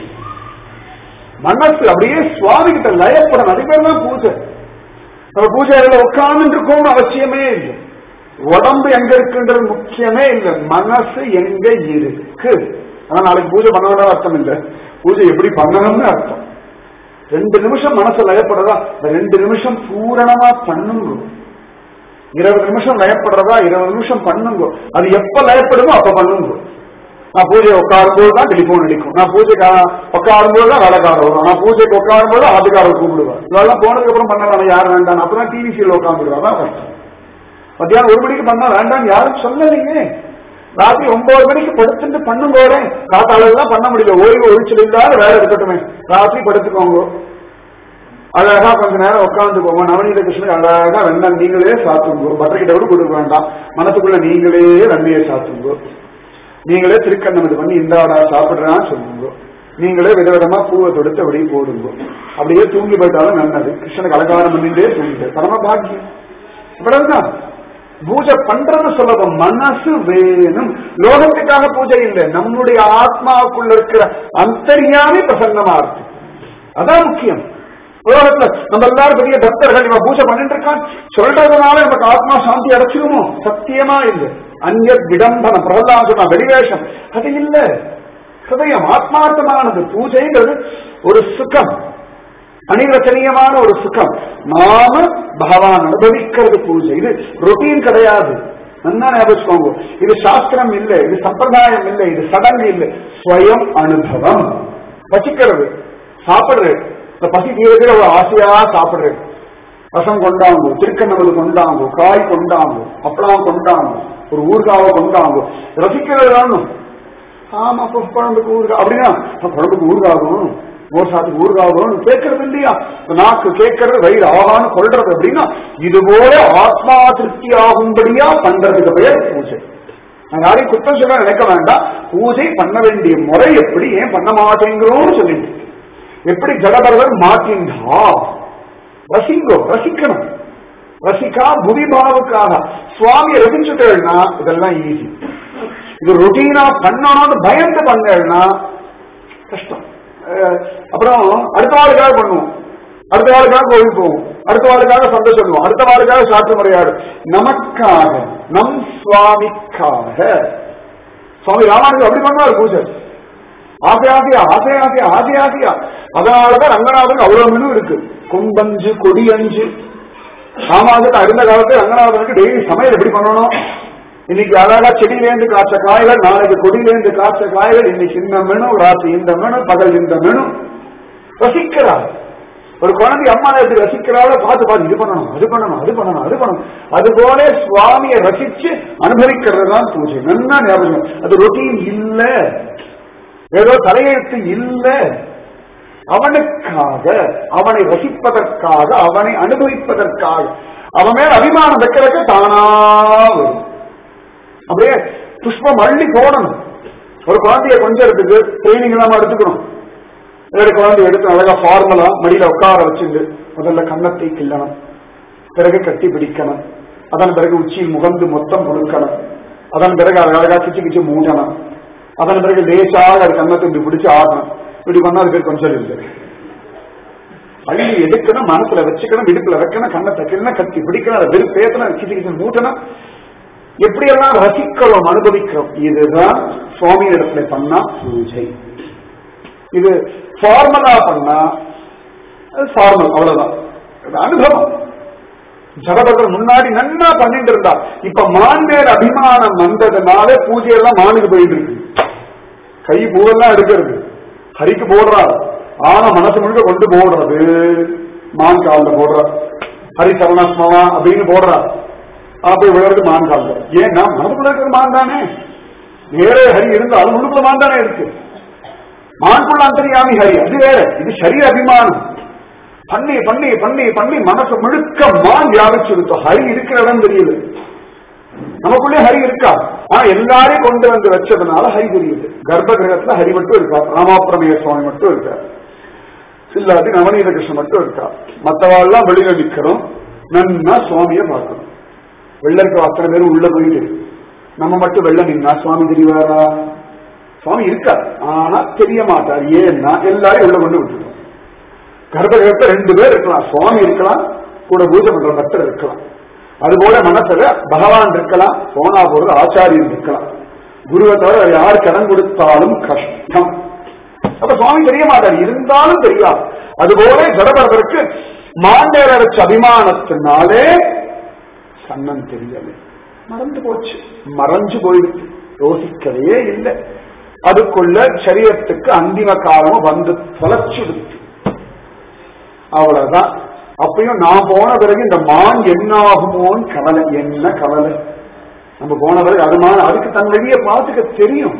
Speaker 1: மனசு அப்படியே சுவாமி கிட்ட லயப்படணும் அது பேர் தான் பூஜை நம்ம பூஜையில உட்கார்ந்து இருக்கோம்னு அவசியமே இல்லை உடம்பு எங்க இருக்குன்றது முக்கியமே இல்லை மனசு எங்க இருக்கு ஆனா நாளைக்கு பூஜை பண்ண வேண்டாம் அர்த்தம் இல்லை பூஜை எப்படி பண்ணணும்னு அர்த்தம் ரெண்டு நிமிஷம் மனசு லயப்படுறதா இந்த ரெண்டு நிமிஷம் பூரணமா பண்ணுங்க இருபது நிமிஷம் லயப்படுறதா இருபது நிமிஷம் பண்ணுங்க அது எப்ப லயப்படுமோ அப்ப பண்ணுங்க நான் பூஜை உட்காரும்போது தான் டெலிபோன் அடிக்கும் நான் பூஜைக்கு உட்காரும்போது தான் வேலைக்காரர் வரும் நான் பூஜைக்கு உட்காரும்போது ஆட்டுக்காரர் கூப்பிடுவேன் இதெல்லாம் போனதுக்கு அப்புறம் பண்ணலாம் யார் வேண்டாம் அப்பதான் டிவி சீல் உட்காந்துருவா தான் கஷ்டம் மத்தியானம் ஒரு மணிக்கு பண்ணா வேண்டாம் யாரும் சொல்லலைங்க ராத்திரி ஒன்பது மணிக்கு படுத்துட்டு பண்ணும் போறேன் காத்தால எல்லாம் பண்ண முடியல ஓய்வு ஒழிச்சல் இல்லாத வேலை இருக்கட்டுமே ராத்திரி படுத்துக்கோங்க அழகா கொஞ்ச நேரம் உட்காந்து போங்க நவநீத கிருஷ்ணன் அழகா வெண்ணம் நீங்களே சாத்துங்க பட்டர் கிட்ட கூட கொடுக்க வேண்டாம் மனசுக்குள்ள நீங்களே வெண்ணையை சாத்துங்க நீங்களே திருக்கண்ணம் இது பண்ணி இந்தாடா சாப்பிடுறான்னு சொல்லுங்க நீங்களே விதவிதமா பூவை தொடுத்து அப்படியே போடுங்க அப்படியே தூங்கி போயிட்டாலும் நல்லது கிருஷ்ணனுக்கு அலங்காரம் பண்ணிட்டே தூங்கிட்டு பரம பாக்கியம் இவ்வளவுதான் பூஜை பண்றது சுலபம் மனசு வேணும் லோகத்துக்காக பூஜை இல்லை நம்முடைய ஆத்மாவுக்குள்ள இருக்கிற அந்தரியாமி பிரசன்னமா இருக்கு அதான் முக்கியம் உலகத்துல நம்ம எல்லாரும் பெரிய பக்தர்கள் இவன் பூஜை பண்ணிட்டு இருக்கான் சொல்றதுனால நமக்கு ஆத்மா சாந்தி அடைச்சிருமோ சத்தியமா இல்லை அந்நிய விடம்பனம் பிரகலாதம் சொன்ன வெளிவேஷம் அது இல்ல ஹிருதயம் ஆத்மார்த்தமானது பூஜைங்கிறது ஒரு சுகம் அனிரச்சனீயமான ஒரு சுகம் நாம பகவான் அனுபவிக்கிறது பூஜை இது ரொட்டீன் கிடையாது நல்லா ஞாபகம் இது சாஸ்திரம் இல்லை இது சம்பிரதாயம் இல்லை இது சடங்கு இல்லை ஸ்வயம் அனுபவம் பசிக்கிறது சாப்பிடுறது இந்த பசி தீரத்தில் ஒரு ஆசையா சாப்பிடுறது ரசம் கொண்டாங்கோ திருக்கண்ணவது கொண்டாங்கோ காய் கொண்டாங்கோ அப்பளம் கொண்டாங்கோ ஒரு ஊர்காவை கொண்டாங்கோ ரசிக்கிறது தானும் ஆமா அப்ப குழம்புக்கு ஊர்கா அப்படின்னா குழம்புக்கு ஊர்காகும் மோர் சாத்துக்கு ஊர்காகும் கேட்கறது இல்லையா நாக்கு கேட்கறது வயிறு ஆகான்னு கொள்றது அப்படின்னா இது போல ஆத்மா திருப்தி ஆகும்படியா பண்றதுக்கு பெயர் பூஜை நான் யாரையும் குத்தம் சொல்ல நினைக்க வேண்டாம் பூஜை பண்ண வேண்டிய முறை எப்படி ஏன் பண்ண மாட்டேங்கிறோம்னு சொல்லிட்டு எப்படி ஜடபரவர் மாற்றின்றா ரசிங்கோ ரசிக்கணும் ரசிக்கா புவிபாவுக்காக சுவாமியை ரசிச்சுட்டேன்னா இதெல்லாம் ஈஸி இது ரொட்டீனா பண்ணணும்னு பயந்து பண்ணேன்னா கஷ்டம் அப்புறம் அடுத்த வாளுக்காக பண்ணுவோம் அடுத்த வாளுக்காக கோவில் போவோம் அடுத்த வாளுக்காக சண்டை சொல்லுவோம் அடுத்த வாளுக்காக சாற்று முறையாடு நமக்காக நம் சுவாமிக்காக சுவாமி ராமானுஜர் அப்படி பண்ணுவார் பூஜை ஆசை ஆசையா ஆசை ஆசையா ஆசை ஆசையா அதனாலதான் ரங்கநாதனுக்கு அவ்வளவு மெனு இருக்கு கொம்பஞ்சு கொடியஞ்சு ராமானுஜர் அருந்த காலத்துல ரங்கநாதனுக்கு டெய்லி சமையல் எப்படி பண்ணணும் இன்னைக்கு அழகா செடியிலேருந்து காய்ச்ச காய்கள் நாளைக்கு கொடியிலேருந்து காய்ச்ச காய்கள் இன்னைக்கு இந்த மெனு ராத்திரி இந்த மெனு பகல் இந்த மெனு ரசிக்கிறார் ஒரு குழந்தை அம்மா நேரத்துக்கு ரசிக்கிறாள பார்த்து பார்த்து இது பண்ணணும் அது பண்ணணும் அது பண்ணணும் அது பண்ணணும் அது போல சுவாமியை ரசிச்சு அனுபவிக்கிறது தான் பூஜை நல்லா ஞாபகம் அது ரொட்டீன் இல்ல ஏதோ தலையெழுத்து இல்ல அவனுக்காக அவனை ரசிப்பதற்காக அவனை அனுபவிப்பதற்காக அவன் மேல அபிமானம் வைக்கிறதுக்கு தானா வரும் அப்படியே புஷ்பம் அள்ளி போடணும் ஒரு குழந்தைய கொஞ்சத்துக்கு ட்ரைனிங் இல்லாம எடுத்துக்கணும் வேற குழந்தை எடுத்து அழகா ஃபார்மலா மடியில உட்கார வச்சுட்டு முதல்ல கன்னத்தை கிள்ளணும் பிறகு கட்டி பிடிக்கணும் அதன் பிறகு உச்சியில் முகந்து மொத்தம் கொடுக்கணும் அதன் பிறகு அழகா கிச்சு கிச்சு மூட்டணும் அதன் பிறகு லேசாக அது கண்ணத்தை இப்படி பிடிச்சு ஆடணும் இப்படி பண்ணா அது பேர் கொஞ்சம் இருக்கு அள்ளி எடுக்கணும் மனசுல வச்சுக்கணும் இடுப்புல வைக்கணும் கண்ணை தைக்கணும் கத்தி பிடிக்கணும் அதை வெறும் பேத்தணும் கிச்சு கிச்சு மூட்டணும் எப்படியெல்லாம் ரசிக்கிறோம் அனுபவிக்கிறோம் இதுதான் சுவாமி இடத்துல பண்ணா பூஜை இது ஃபார்மலா பண்ணா அது ஃபார்மல் அவ்வளவுதான் அது அனுபவம் ஜடபகர் முன்னாடி நன்னா பண்ணிட்டு இருந்தா இப்ப மான் மேல் அபிமானம் வந்ததுனால பூஜையெல்லாம் மானுக்கு போயிட்டு இருக்கு கை பூவெல்லாம் எடுக்கிறது ஹரிக்கு போடுறார் ஆனா மனசு முழுக்க கொண்டு போடுறது மான் காலில் போடுறார் ஹரி சரணாஸ்மவா அப்படின்னு போடுறார் அப்படி விழுறது மான் காலில் ஏன்னா மனசுக்குள்ள இருக்கிற மான் தானே வேற ஹரி இருந்து அது முழுக்குள்ள மான் தானே இருக்கு மான்குள்ள அந்தரியாமி ஹரி அது வேற இது சரீர அபிமானம் பண்ணி பண்ணி பண்ணி பண்ணி மனசு முழுக்க மான் வியாபிச்சிருத்தோம் ஹரி இருக்கிற இடம் தெரியல நமக்குள்ளே ஹரி இருக்கா ஆனா எல்லாரையும் கொண்டு வந்து வச்சதுனால ஹரி தெரியுது கர்ப்ப கிரகத்துல ஹரி மட்டும் இருக்கா ராமாபிரமேய சுவாமி மட்டும் இருக்கா இல்லாட்டி நவநீத கிருஷ்ணன் மட்டும் இருக்கா மற்றவாள்லாம் வெளியில நிக்கிறோம் நன்னா சுவாமிய பார்க்கணும் வெள்ள இருக்க அத்தனை பேரும் உள்ள போயிட்டு நம்ம மட்டும் வெள்ள நின்னா சுவாமி தெரியவாரா சுவாமி இருக்கார் ஆனா தெரிய மாட்டார் ஏன்னா எல்லாரையும் உள்ள கொண்டு விட்டுருக்கோம் கர்ப்பகிரகத்தை ரெண்டு பேர் இருக்கலாம் சுவாமி இருக்கலாம் கூட பூஜை பண்ற பக்தர் இருக்கலாம் அதுபோல மனசுல பகவான் இருக்கலாம் போனா போறது ஆச்சாரியன் இருக்கலாம் குருவை தவிர வேற யார் கடன் கொடுத்தாலும் கஷ்டம் அப்ப சுவாமி தெரிய மாட்டார் இருந்தாலும் தெரியாது அதுபோல ஜடபரதற்கு மாண்டேர வச்ச அபிமானத்தினாலே சன்னம் தெரியல மறந்து போச்சு மறைஞ்சு போயிடுச்சு யோசிக்கவே இல்லை அதுக்குள்ள சரீரத்துக்கு அந்திம காலமும் வந்து தொலைச்சுடுச்சு அவ்வளவுதான் அப்பயும் நான் போன பிறகு இந்த மான் என்ன ஆகுமோன்னு கவலை என்ன கவலை நம்ம போன பிறகு அது மான அதுக்கு தன் வழியை பார்த்துக்க தெரியும்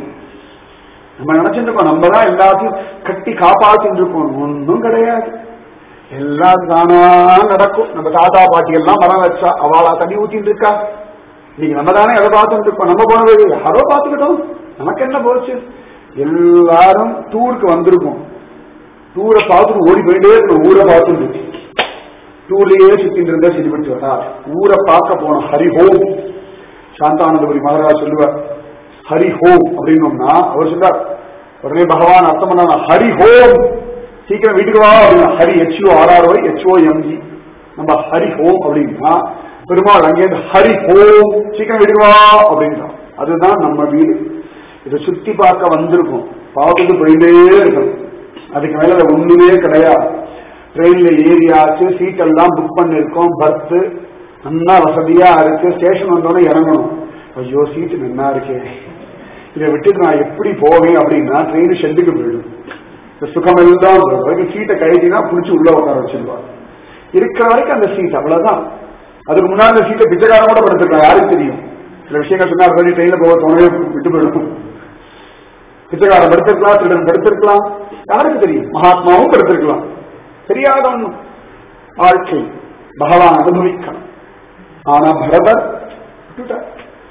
Speaker 1: நம்ம நினைச்சிட்டு இருக்கோம் நம்ம தான் எல்லாத்தையும் கட்டி காப்பாத்திட்டு இருக்கோம் ஒன்றும் கிடையாது எல்லாம் தானா நடக்கும் நம்ம தாத்தா பாட்டி எல்லாம் மரம் வச்சா அவளா தண்ணி ஊத்திட்டு இருக்கா இன்னைக்கு நம்ம தானே எதை பார்த்துட்டு இருக்கோம் நம்ம போன பிறகு யாரோ பார்த்துக்கிட்டோம் நமக்கு என்ன போச்சு எல்லாரும் டூருக்கு வந்திருக்கோம் டூரை பார்த்துட்டு ஓடி போயிட்டே இருக்கணும் ஊரை பார்த்துட்டு டூர்லயே சுத்திட்டு இருந்தா சரிபட்டு வரா ஊரை பார்க்க போனோம் ஹரி ஹோம் சாந்தானந்தபுரி மகாராஜ் சொல்லுவார் ஹரி ஹோம் அப்படின்னோம்னா அவர் சொல்றார் உடனே பகவான் அர்த்தம் பண்ணா ஹரி ஹோம் சீக்கிரம் வீட்டுக்கு வா அப்படின்னா Hari H O R R Y H O M G நம்ம ஹரி ஹோம் அப்படின்னா பெருமாள் அங்கேருந்து ஹரி ஹோம் சீக்கிரம் வீட்டுக்கு வா அப்படின்றான் அதுதான் நம்ம வீடு இதை சுத்தி பார்க்க வந்திருக்கும் பார்த்துட்டு போயிட்டே இருக்கணும் அதுக்கு மேல அது ஒண்ணுமே கிடையாது ட்ரெயின்ல ஏரியாச்சு சீட் எல்லாம் புக் பண்ணிருக்கோம் பர்த் நல்லா வசதியா இருக்கு ஸ்டேஷன் வந்தோடனே இறங்கணும் ஐயோ சீட்டு நல்லா இருக்கே இதை விட்டுட்டு நான் எப்படி போவேன் அப்படின்னா ட்ரெயின் ஷெட்டுக்கு போயிடும் இந்த சுகம் எல்லாம் வரைக்கும் சீட்டை கைட்டினா பிடிச்சி உள்ள உட்கார வச்சிருவாங்க இருக்கிற வரைக்கும் அந்த சீட் அவ்வளவுதான் அதுக்கு முன்னாடி அந்த சீட்டை பிச்சைக்காரன் கூட படுத்திருக்காங்க யாருக்கு தெரியும் சில விஷயங்கள் சொன்னா சொல்லி ட்ரெயின்ல போக தோணவே விட்டு போயிடும் பிச்சைக்காரன் படுத்திருக்கலாம் திருடன் படுத்திருக்கலாம் யாருக்கு தெரியும் மகாத்மாவும் படுத்திருக்கலாம் தெரியாத ஒண்ணும் வாழ்க்கை பகவான் அனுபவிக்கணும் ஆனா பரதர் விட்டுட்டார்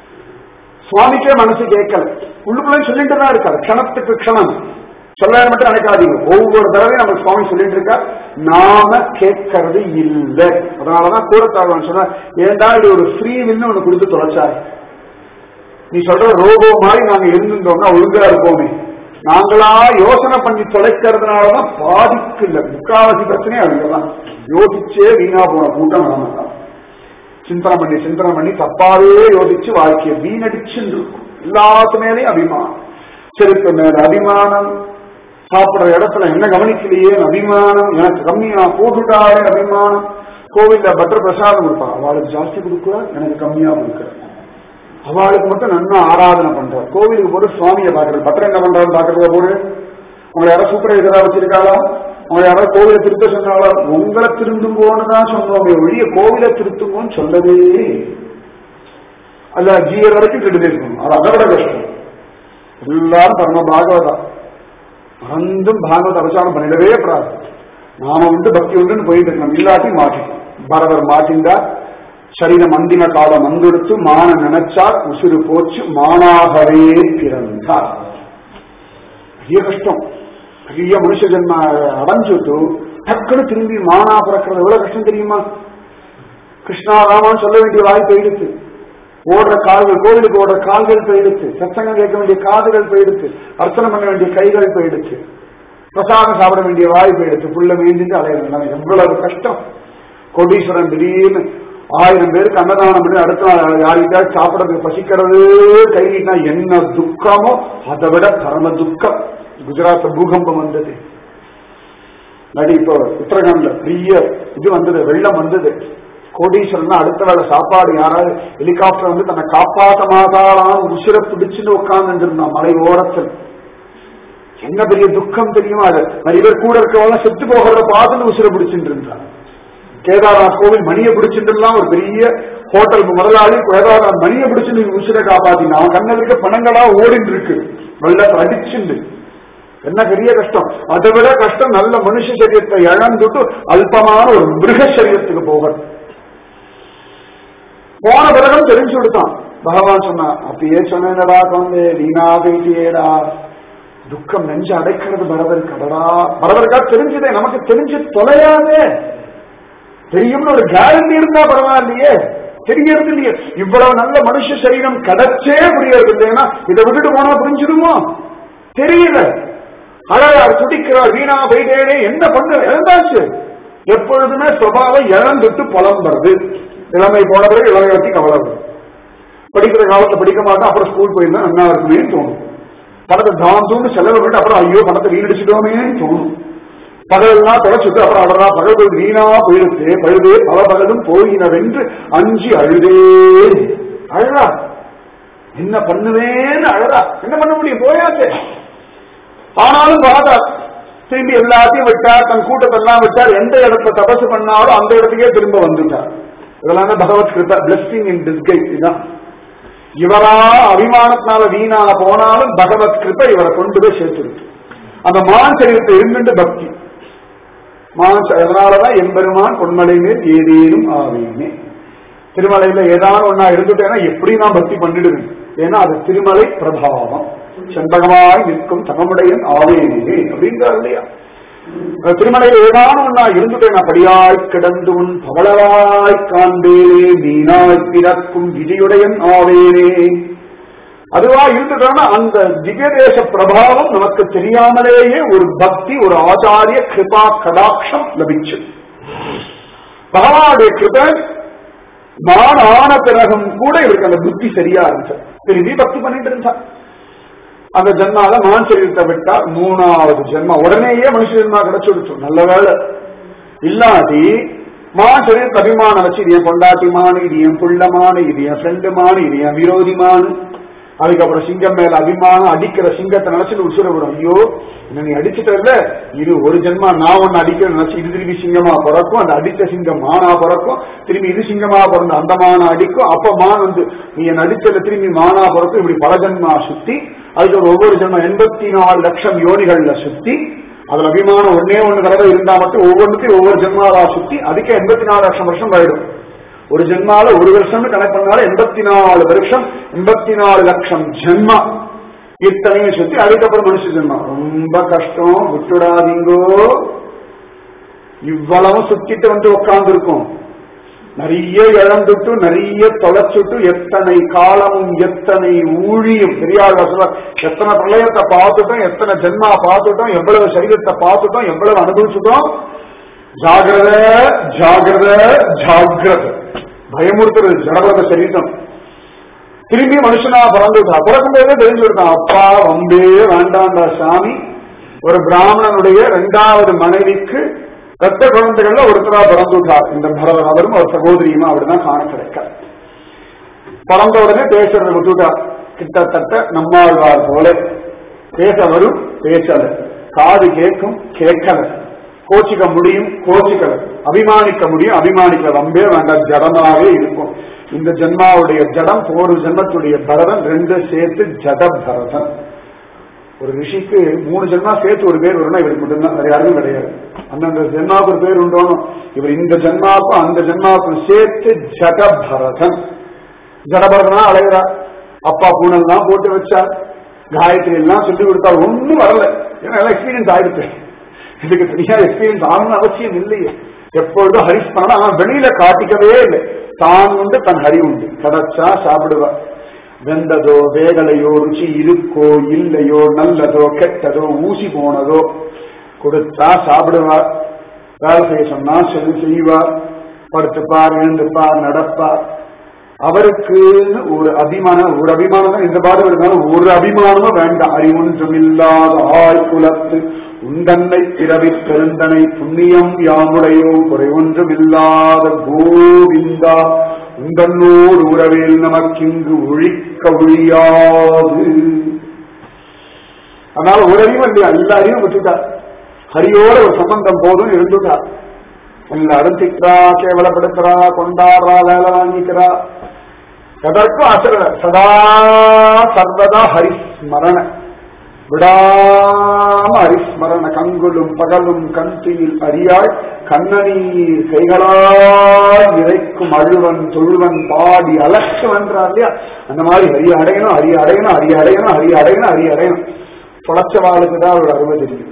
Speaker 1: சுவாமிக்கே மனசு கேட்கல உள்ளுக்குள்ள சொல்லிட்டு தான் இருக்காரு க்ஷணத்துக்கு க்ஷணம் சொல்ல மட்டும் நினைக்காதீங்க ஒவ்வொரு தடவையும் நம்ம சுவாமி சொல்லிட்டு இருக்கா நாம கேட்கறது இல்லை அதனாலதான் கூறத்தாழ்வான் சொன்ன ஏண்டா இது ஒரு ஃப்ரீ வின்னு ஒண்ணு கொடுத்து தொலைச்சாரு நீ சொல்ற ரோபோ மாதிரி நாங்க இருந்திருந்தோம்னா ஒழுங்கா இருப்போமே நாங்களா யோசனை பண்ணி தொலைக்கிறதுனாலதான் பாதிக்கு இல்ல முக்காவாசி பிரச்சனை அதுதான் யோசிச்சே வீணா போன கூட்டம் நாம தான் சிந்தனை பண்ணி சிந்தனை பண்ணி தப்பாவே யோசிச்சு வாழ்க்கையை வீணடிச்சுன்னு இருக்கும் எல்லாத்து மேலேயும் அபிமானம் செருப்பு மேல அபிமானம் சாப்பிடுற இடத்துல என்ன கவனிக்கலையே அபிமானம் எனக்கு கம்மியா போட்டுட்டாலே அபிமானம் கோவில்ல பட்டர் பிரசாதம் கொடுப்பான் அவளுக்கு ஜாஸ்தி கொடுக்குறா எனக்கு கம்மியா கொடுக்குற அவளுக்கு மட்டும் நன்னா ஆராதனை பண்றார் கோவிலுக்கு போட்டு சுவாமியை பாக்குறது பட்டர் என்ன பண்றாரு பாக்குறத போது உங்களை யாராவது சூப்பர்வைசரா வச்சிருக்காளா அவங்க யாராவது கோவிலை திருத்த சொன்னாலோ உங்களை திருந்துங்கோன்னு தான் சொன்னோமே ஒழிய கோவிலை திருத்துங்கோன்னு சொல்லவே அல்ல ஜீயர் வரைக்கும் கெட்டு இருக்கணும் அது அதை விட கஷ்டம் எல்லாரும் பரம பாகவதா மறந்தும் பாகவத அவசானம் பண்ணிடவே கூடாது நாம உண்டு பக்தி உண்டுன்னு போயிட்டு இருக்கணும் இல்லாட்டி மாட்டிக்கும் பரதர் மாட்டிந்தா சரீரம் அந்தின காலம் வந்தெடுத்து மான நினைச்சார் உசுறு போச்சு மானாகவே பிறந்தார் பெரிய கஷ்டம் பெரிய மனுஷ ஜென்ம அடைஞ்சுட்டு டக்குன்னு திரும்பி மானா பிறக்கிறது எவ்வளவு கஷ்டம் தெரியுமா கிருஷ்ணா ராமான்னு சொல்ல வேண்டிய வாய்ப்பு எடுத்து ஓடுற கால்கள் கோவிலுக்கு ஓடுற கால்கள் போயிடுச்சு சச்சங்கம் கேட்க வேண்டிய காதுகள் போயிடுச்சு அர்ச்சனை பண்ண வேண்டிய கைகள் போயிடுச்சு பிரசாதம் சாப்பிட வேண்டிய வாய் போயிடுச்சு புள்ள மீஞ்சிட்டு அலையிறது எவ்வளவு கஷ்டம் கோடீஸ்வரன் திடீர்னு ஆயிரம் பேருக்கு அன்னதானம் பண்ணி அடுத்த நாள் யாருக்காச்சும் சாப்பிடறதுக்கு பசிக்கிறது கை நீட்டினா என்ன துக்கமோ அதை விட பரம துக்கம் குஜராத்ல பூகம்பம் வந்தது நடி இப்போ உத்தரகாண்ட்ல பெரிய இது வந்தது வெள்ளம் வந்தது கோடீஸ்வரன் அடுத்த வேளை சாப்பாடு யாராவது ஹெலிகாப்டர் வந்து தன்னை காப்பாற்ற மாதாளாம் உசிர பிடிச்சுன்னு உட்கார்ந்து இருந்தான் மலை ஓரத்தில் என்ன பெரிய துக்கம் தெரியுமா அது நிறைய பேர் கூட இருக்கவங்க செத்து போகிறத பார்த்துட்டு உசிர பிடிச்சிட்டு இருந்தான் கேதார்நாத் கோவில் மணியை பிடிச்சிட்டுலாம் ஒரு பெரிய ஹோட்டல் முதலாளி கேதார்நாத் மணியை பிடிச்சு உசிர காப்பாத்தினா அவன் கண்ணில் இருக்க பணங்களா ஓடிட்டு இருக்கு வெள்ளத்தை அடிச்சுண்டு என்ன பெரிய கஷ்டம் அதை விட கஷ்டம் நல்ல மனுஷ சரீரத்தை இழந்துட்டு அல்பமான ஒரு மிருக சரீரத்துக்கு போகிறது போன பிறகும் தெரிஞ்சு கொடுத்தான் பகவான் சொன்னான் அப்பயே சொன்னேடா குழந்தை வீணா போயிட்டியேடா துக்கம் நெஞ்சு அடைக்கிறது பரதர் கடடா பரதற்கா தெரிஞ்சதே நமக்கு தெரிஞ்சு தொலையாதே தெரியும்னு ஒரு கேரண்டி இருந்தா பரவாயில்லையே தெரியறது இல்லையே இவ்வளவு நல்ல மனுஷ சரீரம் கிடைச்சே புரியறது இல்லைன்னா இதை விட்டுட்டு போனா புரிஞ்சிடுமோ தெரியல அழகார் துடிக்கிறார் வீணா போயிட்டேனே என்ன பண்ண இழந்தாச்சு எப்பொழுதுமே சுபாவம் இழந்துட்டு புலம்புறது இளமை போன பிறகு இளமை பத்தி கவலை வரும். படிக்கிற காலத்துல படிக்க மாட்டோம் அப்புறம் ஸ்கூல் போயிருந்தா நல்லா இருக்குமேன்னு தோணும் பணத்தை தாம் தூண்டு செலவு பண்ணிட்டு அப்புறம் ஐயோ பணத்தை வீணடிச்சிட்டோமேன்னு தோணும் பகலெல்லாம் தொலைச்சுட்டு அப்புறம் அடரா பகல் வீணா போயிடுத்து பழுதே பல பகலும் போயினவென்று அஞ்சி அழுதே அழறா என்ன பண்ணுவேன்னு அழறா என்ன பண்ண முடியும் போயாச்சே ஆனாலும் பார்த்தார் திரும்பி எல்லாத்தையும் விட்டார் தன் கூட்டத்தெல்லாம் விட்டார் எந்த இடத்துல தபசு பண்ணாலும் அந்த இடத்துக்கே திரும்ப வந்துட்டார் இதெல்லாம் தான் பகவத் கிருப பிளஸ்ஸிங் இன் டிஸ்கைஸ் இதுதான் இவரா அபிமானத்தினால வீணா போனாலும் பகவத் கிருப இவரை கொண்டு போய் சேர்த்துருக்கு அந்த மான் சரீரத்தை இருந்துட்டு பக்தி மான் ச- அதனாலதான் எம்பெருமான் பொன்மலை மேல் ஏதேனும் ஆவேனே திருமலையில ஏதாவது ஒன்னா இருந்துட்டேன்னா எப்படி நான் பக்தி பண்ணிடுவேன் ஏன்னா அது திருமலை பிரபாவம் செண்பகமாய் நிற்கும் தகமுடையன் ஆவேனே அப்படின்றார் இல்லையா அந்த திருமலையில ஏதாவது ஒன்னா இருந்துட்டேன் அப்படியாய் கிடந்து உன் பவளவாய் காண்பேனே மீனாய் பிறக்கும் விதியுடையன் ஆவேனே அதுவா இருந்துட்டோம்னா அந்த திவ்யதேச பிரபாவம் நமக்கு தெரியாமலேயே ஒரு பக்தி ஒரு ஆச்சாரிய கிருபா கடாட்சம் லபிச்சு பகவானுடைய கிருபை நான் ஆன பிறகும் கூட இவருக்கு அந்த புத்தி சரியா இருந்துச்சு திரும்பி பக்தி பண்ணிட்டு இருந்தா அந்த ஜென்மால மான் சரீரத்தை விட்டா மூணாவது ஜென்மா உடனேயே மனுஷ ஜென்மா கிடைச்சுடுச்சு நல்ல வேலை இல்லாட்டி மான் சரீரத்தை அபிமானம் வச்சு இது என் பொண்டாட்டி மானு இது என் புள்ள மானு இது என் ஃப்ரெண்டு மானு இது என் விரோதி மானு அதுக்கப்புறம் சிங்கம் மேல அபிமானம் அடிக்கிற சிங்கத்தை நினைச்சு உசுர விடும் ஐயோ என்ன நீ அடிச்சுட்டல இது ஒரு ஜென்மா நான் ஒன்னு அடிக்கிற நினைச்சு இது திரும்பி சிங்கமா பிறக்கும் அந்த அடித்த சிங்கம் மானா பிறக்கும் திரும்பி இது சிங்கமா பிறந்த அந்த மானா அடிக்கும் அப்ப மான் வந்து நீ என் அடிச்சல திரும்பி மானா பிறக்கும் இப்படி பல ஜென்மா சுத்தி அதுக்கு ஒரு ஒவ்வொரு ஜென்மம் எண்பத்தி நாலு லட்சம் யோனிகள்ல சுத்தி அதுல அபிமானம் ஒன்னே ஒண்ணு தடவை இருந்தா மட்டும் ஒவ்வொன்றுத்தையும் ஒவ்வொரு ஜென்மாவா சுத்தி அதுக்கே எண்பத்தி நாலு லட்சம் வருஷம் ஆயிடும் ஒரு ஜென்மால ஒரு வருஷம் கணக்கு பண்ணாலும் எண்பத்தி நாலு வருஷம் எண்பத்தி நாலு லட்சம் ஜென்மா இத்தனையும் சுத்தி அதுக்கப்புறம் மனுஷ ஜென்மா ரொம்ப கஷ்டம் விட்டுடாதீங்கோ இவ்வளவு சுத்திட்டு வந்து உட்கார்ந்து இருக்கும் நிறைய இழந்துட்டு நிறைய தொலைச்சுட்டு எத்தனை காலமும் எத்தனை ஊழியும் பெரியாள் சொல்ல எத்தனை பிரளயத்தை பார்த்துட்டோம் எத்தனை ஜென்மா பார்த்துட்டோம் எவ்வளவு சரீரத்தை பார்த்துட்டோம் எவ்வளவு அனுபவிச்சுட்டோம் ஜாகிரத ஜாகிரத ஜாகிரத பயமுறுத்துறது ஜடபத சரீரம் திரும்பி மனுஷனா பிறந்துட்டா பிறக்கும் போதே தெரிஞ்சு விட்டான் அப்பா வம்பே வேண்டாண்டா சாமி ஒரு பிராமணனுடைய இரண்டாவது மனைவிக்கு ரத்த குழந்தைகள்ல ஒருத்தரா பிறந்துட்டார் இந்த பரதன் அவரும் ஒரு சகோதரியுமா அப்படிதான் காண கிடைக்க பிறந்த உடனே பேசுறத விட்டுட்டார் கிட்டத்தட்ட நம்மாழ்வார் போல பேச வரும் பேசல காது கேட்கும் கேட்கல கோச்சிக்க முடியும் கோச்சிக்கல அபிமானிக்க முடியும் அபிமானிக்கல வம்பே வேண்டாம் ஜடமாவே இருக்கும் இந்த ஜென்மாவுடைய ஜடம் ஒரு ஜென்மத்துடைய பரதன் ரெண்டு சேர்த்து ஜட பரதன் ஒரு ரிஷிக்கு மூணு ஜென்மா சேர்த்து ஒரு பேர் வரும்னா இவருக்கு மட்டும்தான் வேற யாருக்கும் கிடையாது அந்தந்த ஜென்மாவுக்கு ஒரு பேர் உண்டோனும் இவர் இந்த ஜென்மாவுக்கும் அந்த ஜென்மாவுக்கும் சேர்த்து ஜட பரதன் ஜடபரதனா அலைகிறா அப்பா பூனல் தான் போட்டு வச்சார் காயத்ரி எல்லாம் சொல்லி கொடுத்தார் ஒண்ணும் வரல ஏன்னா எல்லாம் எக்ஸ்பீரியன்ஸ் ஆயிடுச்சு இதுக்கு தனியா எக்ஸ்பீரியன்ஸ் ஆகணும்னு அவசியம் இல்லையே எப்பொழுதும் ஹரிஸ்மரணம் அவன் வெளியில காட்டிக்கவே இல்லை தான் உண்டு தன் ஹரி உண்டு கிடைச்சா சாப்பிடுவார் வெந்ததோ வேகலையோ ருச்சி இருக்கோ இல்லையோ நல்லதோ கெட்டதோ ஊசி போனதோ கொடுத்தா சாப்பிடுவார் வேலை செய்ய சொன்னா சொல்லி செய்வார் படுத்துப்பார் எழுந்துப்பார் நடப்பார் அவருக்கு ஒரு அபிமானம் ஒரு அபிமானம் தான் இந்த பாடம் இருந்தாலும் ஒரு அபிமானமும் வேண்டாம் அறிவொன்றுமில்லாத ஆய் குலத்து உண்டன்னை பிறவி பெருந்தனை புண்ணியம் யாமுடையோ குறை ஒன்றுமில்லாத கோவிந்தா உண்டன்னோடு உறவேல் நமக்கிங்கு ஒழிக்க ஒழியாது அதனால ஒரு அறிவும் இல்லையா எல்லாரையும் விட்டுட்டார் ஹரியோட ஒரு சம்பந்தம் போதும் இருந்துட்டார் எல்லாரும் திக்கிறா கேவலப்படுத்துறா கொண்டாடுறா வேலை வாங்கிக்கிறா எதற்கும் அசர சதா சர்வதா ஹரிஸ்மரண விடாம ஹரிஸ்மரண கங்குலும் பகலும் கண்தியில் அறியாய் கண்ணநீர் கைகளால் இறைக்கும் அழுவன் தொழுவன் பாடி அலக்கு வென்றார் இல்லையா அந்த மாதிரி ஹரிய அடையணும் ஹரிய அடையணும் ஹரிய அடையணும் ஹரிய அடையணும் ஹரிய அடையணும் தொலைச்சவாளுக்கு தான் அவரோட அருமை தெரியும்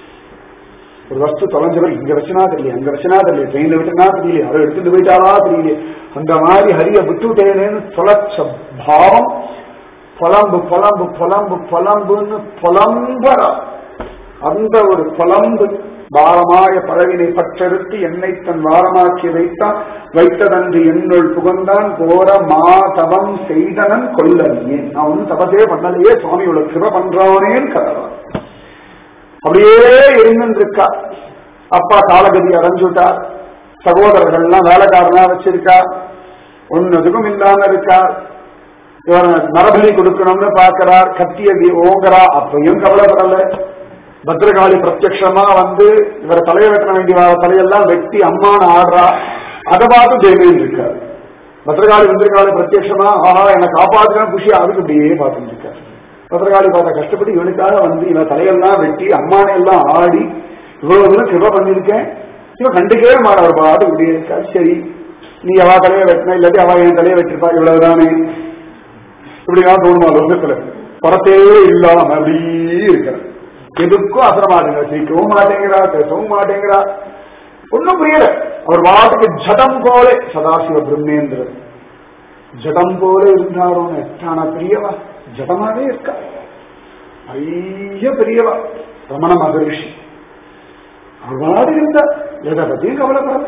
Speaker 1: ஒரு வஸ்து தொலைஞ்சவர் இங்க வச்சுனா தெரியல அங்க வச்சுனா தெரியல ட்ரெயின்ல விட்டுனா தெரியல யாரோ எடுத்துட்டு போயிட்டாரா தெரியல அந்த மாதிரி ஹரிய விட்டுட்டேனேன்னு தொலைச்ச பாவம் புலம்பு புலம்பு புலம்பு புலம்புன்னு புலம்பரா அந்த ஒரு புலம்பு பாரமாய பறவினை பற்றெடுத்து என்னை தன் வாரமாக்கி வைத்தான் வைத்ததன்று என்னுள் புகழ்ந்தான் கோர மாதவம் செய்தனன் கொல்லறியேன் நான் ஒன்னும் தபசே பண்ணலையே சுவாமி இவ்வளவு கிருப பண்றானேன்னு கதவா அப்படியே இருந்துருக்கா அப்பா காலகதி அடைஞ்சுட்டார் சகோதரர்கள்லாம் வேலைக்காரனா வச்சிருக்கா ஒன்னதுக்கும் இல்லாம இருக்கா இவர் நரபலி கொடுக்கணும்னு பாக்குறார் கத்திய ஓங்கரா அப்பையும் கவலைப்படல பத்ரகாளி பிரத்யக்ஷமா வந்து இவர் தலையை வெட்ட வேண்டிய தலையெல்லாம் வெட்டி அம்மான்னு ஆடுறா அதை பார்த்து தேவையில் இருக்காரு பத்ரகாளி வந்திருக்காளி பிரத்யக்ஷமா ஆஹா என்னை காப்பாத்துனா குஷி அதுக்கு இப்படியே பார்த்துட்டு இருக்காரு பத்திரகாளி பார்த்த கஷ்டப்பட்டு இவனுக்காக வந்து இவன் தலையெல்லாம் வெட்டி அம்மானை எல்லாம் ஆடி இவ்வளவு தூரம் கிருப பண்ணிருக்கேன் இவன் கண்டுக்கவே மாற அவர் பாட்டு இப்படி இருக்கா சரி நீ அவ தலையை வெட்டின இல்லாட்டி அவ என் தலையை வெட்டிருப்பா இவ்வளவுதானே இப்படிதான் தோணுமா லோகத்துல படத்தே இல்லாம அப்படியே இருக்க எதுக்கும் அசரமாட்டுங்க சிரிக்கவும் மாட்டேங்கிறா பேசவும் மாட்டேங்கிறா ஒன்னும் புரியல அவர் வாட்டுக்கு ஜடம் போல சதாசிவ பிரம்மேந்திரன் ஜடம் போல இருந்தாரோன்னு எத்தான பெரியவா ஜடமாவே இருக்கா ஐய பெரியவா ரமண மகரிஷி அவ்வாறு இருந்த எதை பத்தியும் கவலைப்படல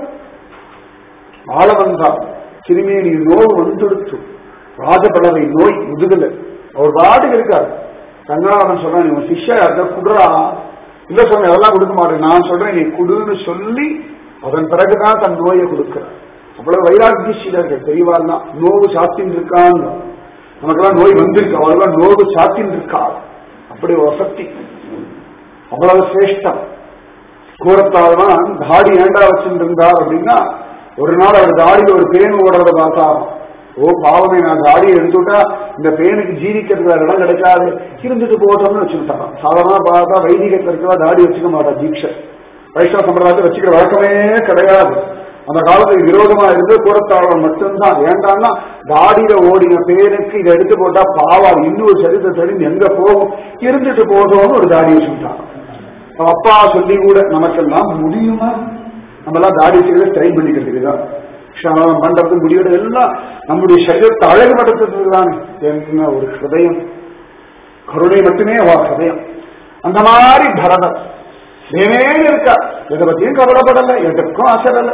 Speaker 1: ஆள வந்தா சிறுமேனி நோய் வந்துடுத்து ராஜபலவை நோய் முதுகல அவர் பாட்டுக்கு இருக்காரு ரங்கநாதன் சொல்றான் இவன் சிஷ்யா யாருக்கா குடுறா இல்ல சொன்ன அதெல்லாம் கொடுக்க மாட்டேன் நான் சொல்றேன் நீ குடுன்னு சொல்லி அதன் பிறகுதான் தன் நோயை கொடுக்கிறார் அவ்வளவு வைராக்கியசீலர்கள் தெரியவாள்னா நோவு சாத்தின் இருக்கான்னு நமக்கெல்லாம் நோய் வந்திருக்கு அவரெல்லாம் நோவு சாத்தின் இருக்கா அப்படி ஒரு வசதி அவ்வளவு சிரேஷ்டம் கூறத்தால்தான் தாடி ஏண்டா வச்சுருந்தார் அப்படின்னா ஒரு நாள் அவர் தாடியில் ஒரு பேன் ஓடுறத பார்த்தாராம் ஓ பாவமே நான் தாடியை எடுத்துட்டா இந்த பேனுக்கு ஜீவிக்கிறதுக்கு வேற இடம் கிடைக்காது இருந்துட்டு போட்டோம்னு வச்சுக்கிட்டாராம் சாதாரண பார்த்தா வைதிகத்தில் இருக்கிறதா தாடி வச்சுக்க மாட்டா தீட்சை வைஷ்ணவ சம்பிரதாயத்தை வச்சுக்கிற வழக்கமே கிடையாது அந்த காலத்துக்கு விரோதமா இருந்து கூறத்தாழ்வன் மட்டும்தான் ஏண்டான்னா தாடியில ஓடின பேருக்கு இதை எடுத்து போட்டா பாவா இன்னொரு சரித்தை தெரிஞ்சு எங்க போகும் இருந்துட்டு போதும்னு ஒரு தாடி வச்சுட்டான் அப்பா சொல்லி கூட நமக்கெல்லாம் முடியுமா நம்ம எல்லாம் தாடி வச்சுக்கிறத ஸ்டைல் பண்ணிக்கிறதுக்கு தான் க்ஷானம் பண்றது முடியோட எல்லாம் நம்முடைய சரீரத்தை அழகுபடுத்துறதுக்கு தான் என்ன ஒரு ஹிருதயம் கருணை மட்டுமே வா ஹிருதயம் அந்த மாதிரி பரதம் தேவே இருக்கா எதை பத்தியும் கவலைப்படல எதற்கும் அசரல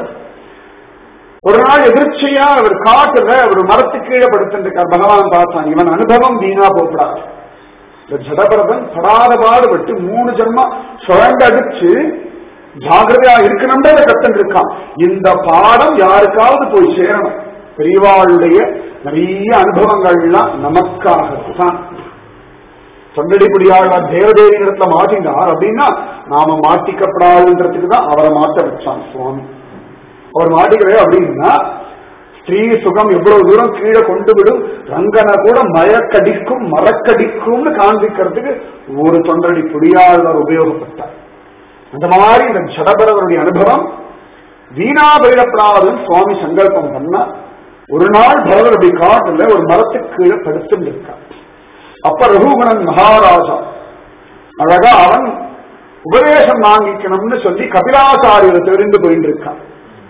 Speaker 1: ஒரு நாள் எதிர்ச்சியா அவர் காட்டுல அவர் மரத்து கீழே படுத்திருக்கார் பகவான் பார்த்தான் இவன் அனுபவம் வீணா போகக்கூடாது இந்த ஜடபரதன் படாத பாடுபட்டு மூணு ஜென்மா சுழண்டடிச்சு ஜாகிரதையா இருக்கணும்ன்றத கத்தன் இருக்கான் இந்த பாடம் யாருக்காவது போய் சேரணும் பெரியவாளுடைய நிறைய அனுபவங்கள்லாம் நமக்காகத்தான் தொண்டடிப்படியாளர் தேவதேவி இடத்துல மாட்டினார் அப்படின்னா நாம மாட்டிக்கப்படாதுன்றதுக்கு தான் அவரை மாட்ட வச்சான் சுவாமி அவர் மாட்டிக்கவே அப்படின்னா ஸ்ரீ சுகம் எவ்வளவு தூரம் கீழே கொண்டு விடும் ரங்கனை கூட மயக்கடிக்கும் மரக்கடிக்கும்னு காண்பிக்கிறதுக்கு ஒரு தொண்டடி புடியாளர் உபயோகப்பட்டார் அந்த மாதிரி இந்த ஜடபரவருடைய அனுபவம் வீணா பயிரப்படாதுன்னு சுவாமி சங்கல்பம் பண்ணா ஒரு நாள் பரதர் அப்படி காட்டுல ஒரு மரத்துக்கு கீழே படுத்துட்டு இருக்கான் அப்ப ரகுகுணன் மகாராஜா அழகா அவன் உபதேசம் வாங்கிக்கணும்னு சொல்லி கபிலாச்சாரியரை தெரிந்து போயிட்டு இருக்கான்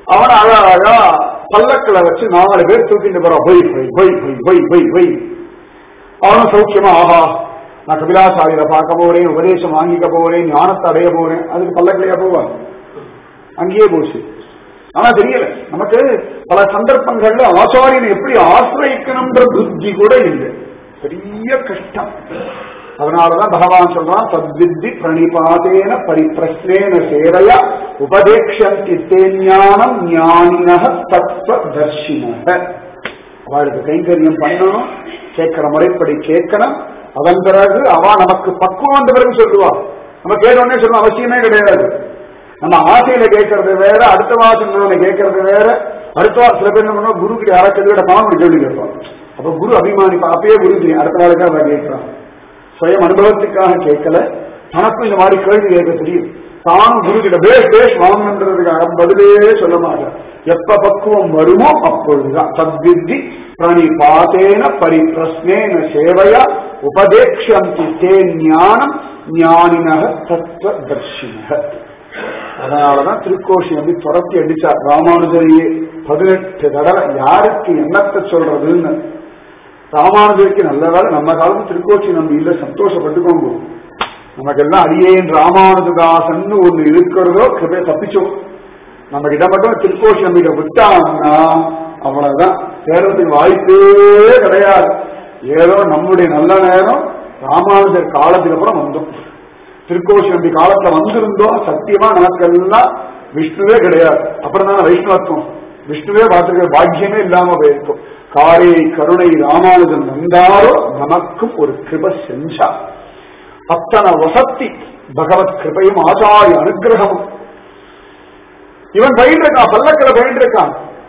Speaker 1: அவன் அழகா பல்லக்கில வச்சு நாலு பேர் தூக்கிட்டு போறான் ஹொய் ஹொய் ஹொய் ஹொய் ஹொய் ஹொய் ஹொய் அவனும் சௌக்கியமா ஆஹா நான் கபிலாச்சாரியரை பார்க்க போறேன் உபதேசம் வாங்கிக்க போறேன் ஞானத்தை அடைய போறேன் அதுக்கு பல்லக்கிலையா போவான் அங்கேயே போச்சு ஆனா தெரியல நமக்கு பல சந்தர்ப்பங்கள்ல ஆச்சாரியனை எப்படி ஆசிரியக்கணும்ன்ற புத்தி கூட இல்லை பெரிய கஷ்டம் அதனாலதான் பகவான் சொல்றான் தத்வித்தி பிரணிபாதேன பரிப்பிரஸ்னேன சேவைய உபதேக்ஷந்தி தேஞானம் ஞானினக தத்துவ தர்ஷினக அவளுக்கு கைங்கரியம் பண்ணணும் கேட்கிற முறைப்படி கேட்கணும் அதன் பிறகு அவ நமக்கு பக்குவம் வந்த பிறகு சொல்லுவா நம்ம கேட்டோடனே சொல்ல அவசியமே கிடையாது நம்ம ஆசையில கேட்கறது வேற அடுத்த வாசம் நாம கேட்கறது வேற அடுத்த வாரம் சில பேர் என்ன பண்ணுவோம் குரு கிட்ட யாராவது கேள்வி பணம் கேள்வி கேட்பான் அப்ப குரு அபிமானிப்பா அப்பயே குரு தெரியும் அடுத்த நாளுக்காக அவன் கேட்கிறான் சுயம் அனுபவத்துக்காக கேட்கல தனக்கும் இந்த மாதிரி கேள்வி கேட்க தெரியும் தானும் குரு கிட்ட பேஷ் பேஷ் வாங்கன்றதுக்காக பதிலே சொல்ல மாட்டார் எப்ப பக்குவம் வருமோ அப்பொழுதுதான் தத்வித்தி பிரணிபாதேன பரிப்பிரஸ்னேன சேவையா உபதேக்ஷந்தி தே ஞானம் ஞானினக தத்துவ தர்ஷினக அதனாலதான் திருக்கோஷி வந்து துரத்தி அடிச்சார் ராமானுஜரையே பதினெட்டு தடவை யாருக்கு என்னத்தை சொல்றதுன்னு ராமானுஜருக்கு நல்ல வேலை நம்ம காலத்து திருக்கோச்சி நம்ம இல்ல சந்தோஷப்பட்டுக்கோங்க நமக்கெல்லாம் அடியேன் ராமானுஜதாசன் ஒண்ணு இருக்கிறதோ கிருபை தப்பிச்சோம் நம்ம கிட்ட மட்டும் திருக்கோஷி நம்பிக்கை விட்டாங்கன்னா அவ்வளவுதான் சேரத்துக்கு வாய்ப்பே கிடையாது ஏதோ நம்முடைய நல்ல நேரம் ராமானுஜர் காலத்துக்கு அப்புறம் வந்தோம் திருக்கோஷி நம்பி காலத்துல வந்திருந்தோம் சத்தியமா நமக்கெல்லாம் விஷ்ணுவே கிடையாது அப்புறம் தானே வைஷ்ணவத்துவம் விஷ்ணுவே பார்த்திருக்கிற பாக்கியமே இல்லாம போயிருக்கும் காரை கருணை ராமானுஜன் வந்தாரோ நமக்கும் ஒரு கிருப செஞ்சா அத்தனை வசத்தி பகவத் கிருபையும் ஆச்சாரிய அனுகிரகமும் இவன் பயின்று இருக்கான் பல்லக்கில பயின்று இருக்கான்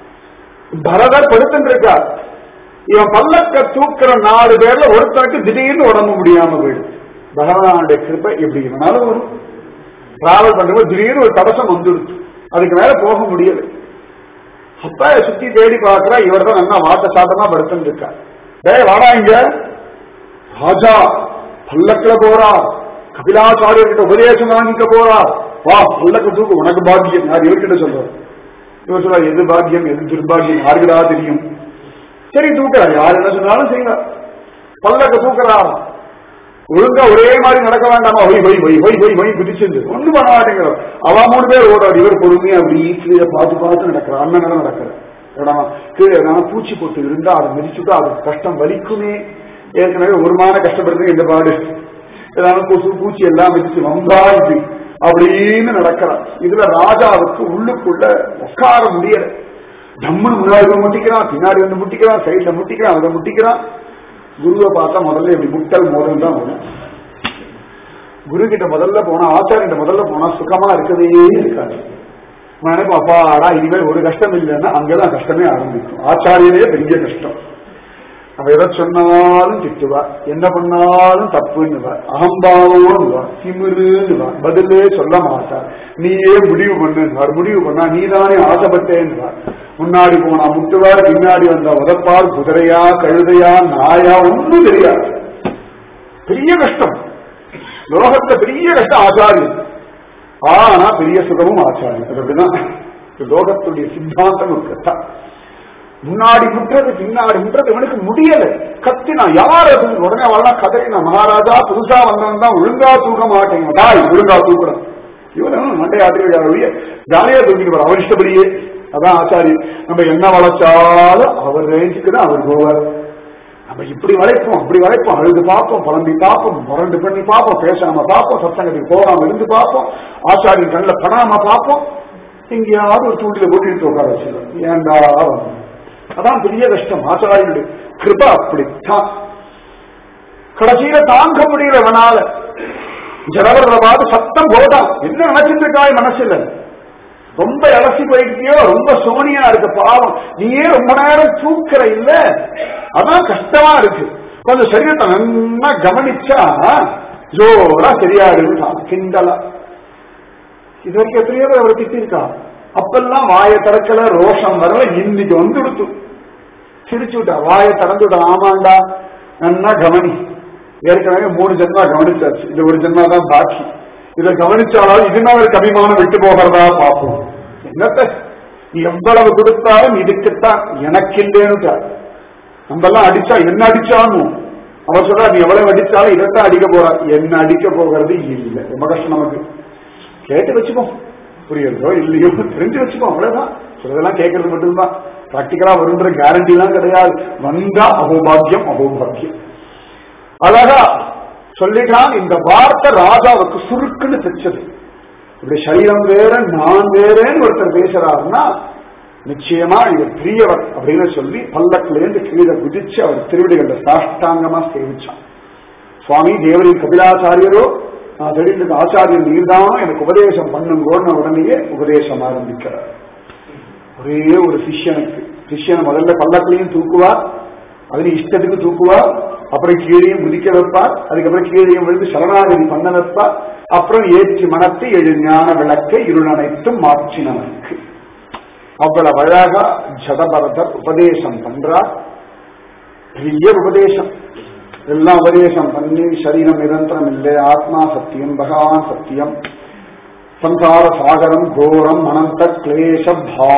Speaker 1: பரதர் படுத்துட்டு இருக்கார் இவன் பல்லக்க தூக்குற நாலு பேர்ல ஒருத்தனுக்கு திடீர்னு உடம்பு முடியாம போயிடுது பகவானுடைய கிருப்பை எப்படி வேணாலும் வரும் டிராவல் பண்றப்போ திடீர்னு ஒரு தடசம் வந்துடுச்சு அதுக்கு மேல போக முடியல அப்ப சுத்தி தேடி பார்க்கிற இவர் தான் நல்லா வாட்ட சாட்டமா படுத்துட்டு இருக்கார் டேய் வாடா இங்க ராஜா பல்லக்கில போறா கபிலாச்சாரியர்கிட்ட உபதேசம் வாங்கிக்க போறா வா பல்லக்க தூக்கு உனக்கு பாக்கியம் யார் இவர்கிட்ட சொல்றாரு இவர் சொல்றா எது பாக்கியம் எது துர்பாகியம் யாருக்குடா தெரியும் சரி தூக்குறா யார் என்ன சொன்னாலும் செய்வார் பல்லக்க தூக்குறா ஒழுங்கா ஒரே மாதிரி நடக்க வேண்டாமா why why why why why why குதிச்சிருந்து ஒண்ணு பண்ண மாட்டேங்கிறார் அவ மூணு பேர் ஓடாது இவர் பொறுமையா அப்படி கீழே பார்த்து பார்த்து நடக்கிறார் அண்ணன் நடம் நடக்கிறார் கீழே நான் பூச்சி போட்டு இருந்தா அதை மிதிச்சுட்டா அது கஷ்டம் வலிக்குமே ஏற்கனவே ஒரு மான கஷ்டப்படுறது இந்த பாடு ஏதாவது கொசு பூச்சி எல்லாம் மிதிச்சு வந்தா இப்படி அப்படின்னு நடக்கிறார் இதுல ராஜாவுக்கு உள்ளுக்குள்ள உட்கார முடியல நம்மனு முன்னாடி வந்து முட்டிக்கிறான் பின்னாடி வந்து முட்டிக்கிறான் சைட்ல முட்டிக்கிறான் அதை முட்டிக்கிறான் குருவை பார்த்தா முதல்ல இப்படி முட்டல் மோதல் தான் வரும் குரு கிட்ட முதல்ல போனா ஆச்சாரிட்ட முதல்ல போனா சுகமா இருக்கவே இருக்காது நினைப்பா அப்பாடா இனிமேல் ஒரு கஷ்டம் இல்லைன்னா அங்கதான் கஷ்டமே ஆரம்பிக்கும் ஆச்சாரியனே பெரிய கஷ்டம் நம்ம எதை சொன்னாலும் திட்டுவா என்ன பண்ணாலும் தப்புன்னுவா அகம்பாவோன்னுவா திமிருன்னுவா பதிலே சொல்ல மாட்டா நீயே முடிவு பண்ணுவார் முடிவு பண்ணா நீதானே ஆசைப்பட்டேன்னுவார் முன்னாடி போனா முட்டுவார் பின்னாடி வந்தா உதப்பார் குதிரையா கழுதையா நாயா ஒன்றும் தெரியாது பெரிய கஷ்டம் லோகத்துல பெரிய கஷ்டம் ஆச்சாரியம் ஆனா பெரிய சுகமும் ஆச்சாரியம் அது அப்படிதான் லோகத்துடைய சித்தாந்தம் ஒரு கட்டா முன்னாடி முட்டுறது பின்னாடி முட்டுறது இவனுக்கு முடியல கத்தினா யார் அது உடனே அவெல்லாம் கதறினா மகாராஜா புதுசா வந்தவன் தான் ஒழுங்கா தூக்க மாட்டேங்க தாய் ஒழுங்கா தூக்குறான் இவனும் மண்டை ஆத்திரியா ஜாலியா தூக்கிட்டு போற அவர் இஷ்டப்படியே அதான் ஆச்சாரி நம்ம என்ன வளைச்சாலும் அவர் ரேஞ்சுக்கு தான் அவர் போவார் நம்ம இப்படி வளைப்போம் அப்படி வளைப்போம் அழுது பார்ப்போம் புலம்பி பார்ப்போம் முரண்டு பண்ணி பார்ப்போம் பேசாம பார்ப்போம் சத்தங்கத்துக்கு போகாம இருந்து பார்ப்போம் ஆச்சாரியின் கண்ணில் படாம பார்ப்போம் எங்கேயாவது ஒரு தூண்டில போட்டு உட்கார வச்சிருக்கோம் ஏண்டா வந்து அதான் பெரிய கஷ்டம் ஆச்சாரியனுடைய கிருப அப்படித்தான் கடைசியில தாங்க முடியல அவனால ஜனவரத பார்த்து சத்தம் போதான் என்ன நினைச்சிட்டு இருக்காய் மனசுல ரொம்ப இலசி போயிட்டியோ ரொம்ப சோனியா இருக்கு பாவம் நீயே ரொம்ப நேரம் தூக்கிற இல்ல அதான் கஷ்டமா இருக்கு கொஞ்சம் சரீரத்தை நல்லா கவனிச்சா ஜோரா சரியா இருந்தான் கிண்டலா இது வரைக்கும் எத்தனையோ பேர் அவர் திட்டிருக்கா அப்பெல்லாம் வாயை திறக்கல ரோஷம் வரல இன்னைக்கு வந்து கொடுத்து சிரிச்சு விட்டா வாயை திறந்து விட்டா ஆமாண்டா நல்லா கவனி ஏற்கனவே மூணு ஜென்மா கவனிச்சாச்சு இது ஒரு ஜென்மா தான் பாக்கி இதை கவனிச்சாலும் இதுனா ஒரு அபிமானம் விட்டு போகிறதா பார்ப்போம் என்னத்த நீ எவ்வளவு கொடுத்தாலும் இதுக்குத்தான் எனக்கு இல்லைன்னு நம்ம எல்லாம் அடிச்சா என்ன அடிச்சாலும் அவர் சொல்றா நீ எவ்வளவு அடிச்சாலும் இதைத்தான் அடிக்க போறா என்ன அடிக்க போகிறது இல்லை ரொம்ப கஷ்டம் நமக்கு கேட்டு வச்சுப்போம் புரியுறதோ இல்லையோ தெரிஞ்சு வச்சுப்போம் அவ்வளவுதான் சிலதெல்லாம் கேட்கறது மட்டும்தான் பிராக்டிக்கலா வருன்ற கேரண்டி எல்லாம் கிடையாது வந்தா அகோபாக்கியம் அகோபாக்கியம் அழகா சொல்லிட்டான் இந்த வார்த்தை ராஜாவுக்கு சுருக்குன்னு தைச்சது இப்படி சரீரம் வேற நான் வேறேன்னு ஒருத்தர் பேசுறாருன்னா நிச்சயமா இது பெரியவர் அப்படின்னு சொல்லி பல்லக்கிலேருந்து கீழே குதிச்சு அவர் திருவிடிகள சாஷ்டாங்கமா சேவிச்சான் சுவாமி தேவரின் கபிலாச்சாரியரோ நான் தெரிந்து ஆச்சாரியன் நீர்தான் எனக்கு உபதேசம் பண்ணுங்கோன்னு உடனேயே உபதேசம் ஆரம்பிக்கிறார் ஒரே ஒரு சிஷ்யனுக்கு சிஷ்யனை முதல்ல பல்லக்கிலையும் தூக்குவார் அதுல இஷ்டத்துக்கு தூக்குவார் அப்புறம் கீழையும் குதிக்க வைப்பார் அதுக்கப்புறம் கீழையும் விழுந்து சரணாகதி பண்ண வைப்பார் அப்புறம் ஏற்றி மனத்தை எழு ஞான விளக்கை இருள் அனைத்தும் மாற்றினவனுக்கு அவ்வளவு அழகா ஜடபரதர் உபதேசம் பண்றார் பெரிய உபதேசம் எல்லாம் உபதேசம் பண்ணி சரீரம் நிரந்தரம் இல்லை ஆத்மா சத்தியம் பகவான் சத்தியம் சம்சார சாகரம் கோரம் அனந்த கிளேச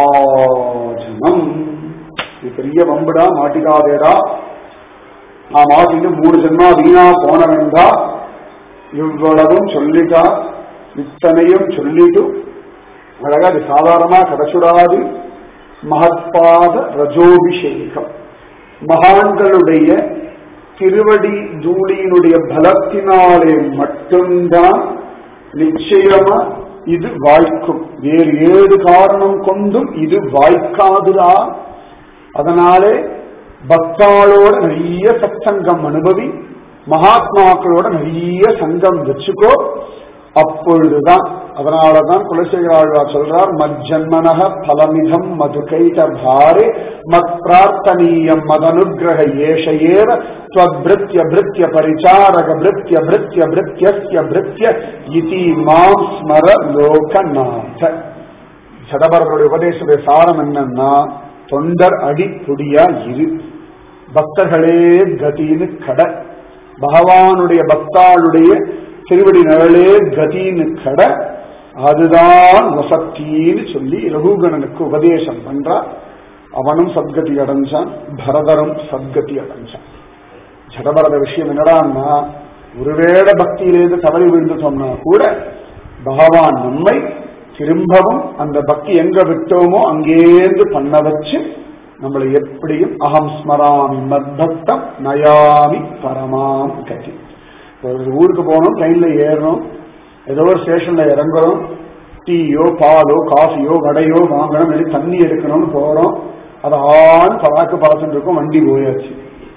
Speaker 1: பாஜனம் இது பெரிய வம்புடா மாட்டிக்காதேடா நான் மாட்டிட்டு மூணு ஜென்மா வீணா போன வேண்டா இவ்வளவும் சொல்லிட்டா இத்தனையும் சொல்லிட்டு அழகா அது சாதாரணமா கிடைச்சுடாது மகத்பாத ரஜோபிஷேகம் மகான்களுடைய திருவடி தூளியினுடைய பலத்தினாலே மட்டும்தான் நிச்சயமா இது வாய்க்கும் வேறு ஏது காரணம் கொண்டும் இது வாய்க்காதுடா அதனாலே பக்தாளோட நிறைய சத்சங்கம் அனுபவி மகாத்மாக்களோட நிறைய சங்கம் வச்சுக்கோ அப்பொழுதுதான் அதனாலதான் குலசேகராழ்வார் சொல்றார் மஜ்ஜன்மனக பலமிதம் மதுகைத பாரே மத் பிரார்த்தனீயம் மதனுகிரக ஏஷ ஏவ ஸ்வபிருத்திய பிருத்திய பரிச்சாரக பிருத்திய பிருத்திய பிருத்தியஸ்ய பிருத்திய இதி மாம் ஸ்மர லோகநாத சடபரனுடைய உபதேசத்துடைய சாரம் என்னன்னா தொண்டர் அடி புடியா இரு பக்தர்களே கதின்னு கட பகவானுடைய பக்தாளுடைய திருவடி நிழலே கதின்னு கட அதுதான் வசத்தின்னு சொல்லி ரகுகணனுக்கு உபதேசம் பண்றா அவனும் சத்கதி அடைஞ்சான் பரதரும் சத்கதி அடைஞ்சான் ஜடபரத விஷயம் என்னடான்னா ஒருவேளை பக்தியிலேருந்து தவறி விழுந்துட்டோம்னா கூட பகவான் நம்மை திரும்பவும் அந்த பக்தி எங்க விட்டோமோ அங்கேருந்து பண்ண வச்சு நம்மளை எப்படியும் அகம் ஸ்மராமி மத்பக்தம் நயாமி பரமாம் கதி ஒரு ஊருக்கு போகணும் ட்ரெயின்ல ஏறணும் ஏதோ ஒரு ஸ்டேஷன்ல இறங்குறோம் டீயோ பாலோ காஃபியோ வடையோ வாங்கணும் இல்லை தண்ணி எடுக்கணும்னு போறோம் அது ஆண் பராக்கு பார்த்துட்டு இருக்கும் வண்டி போயாச்சு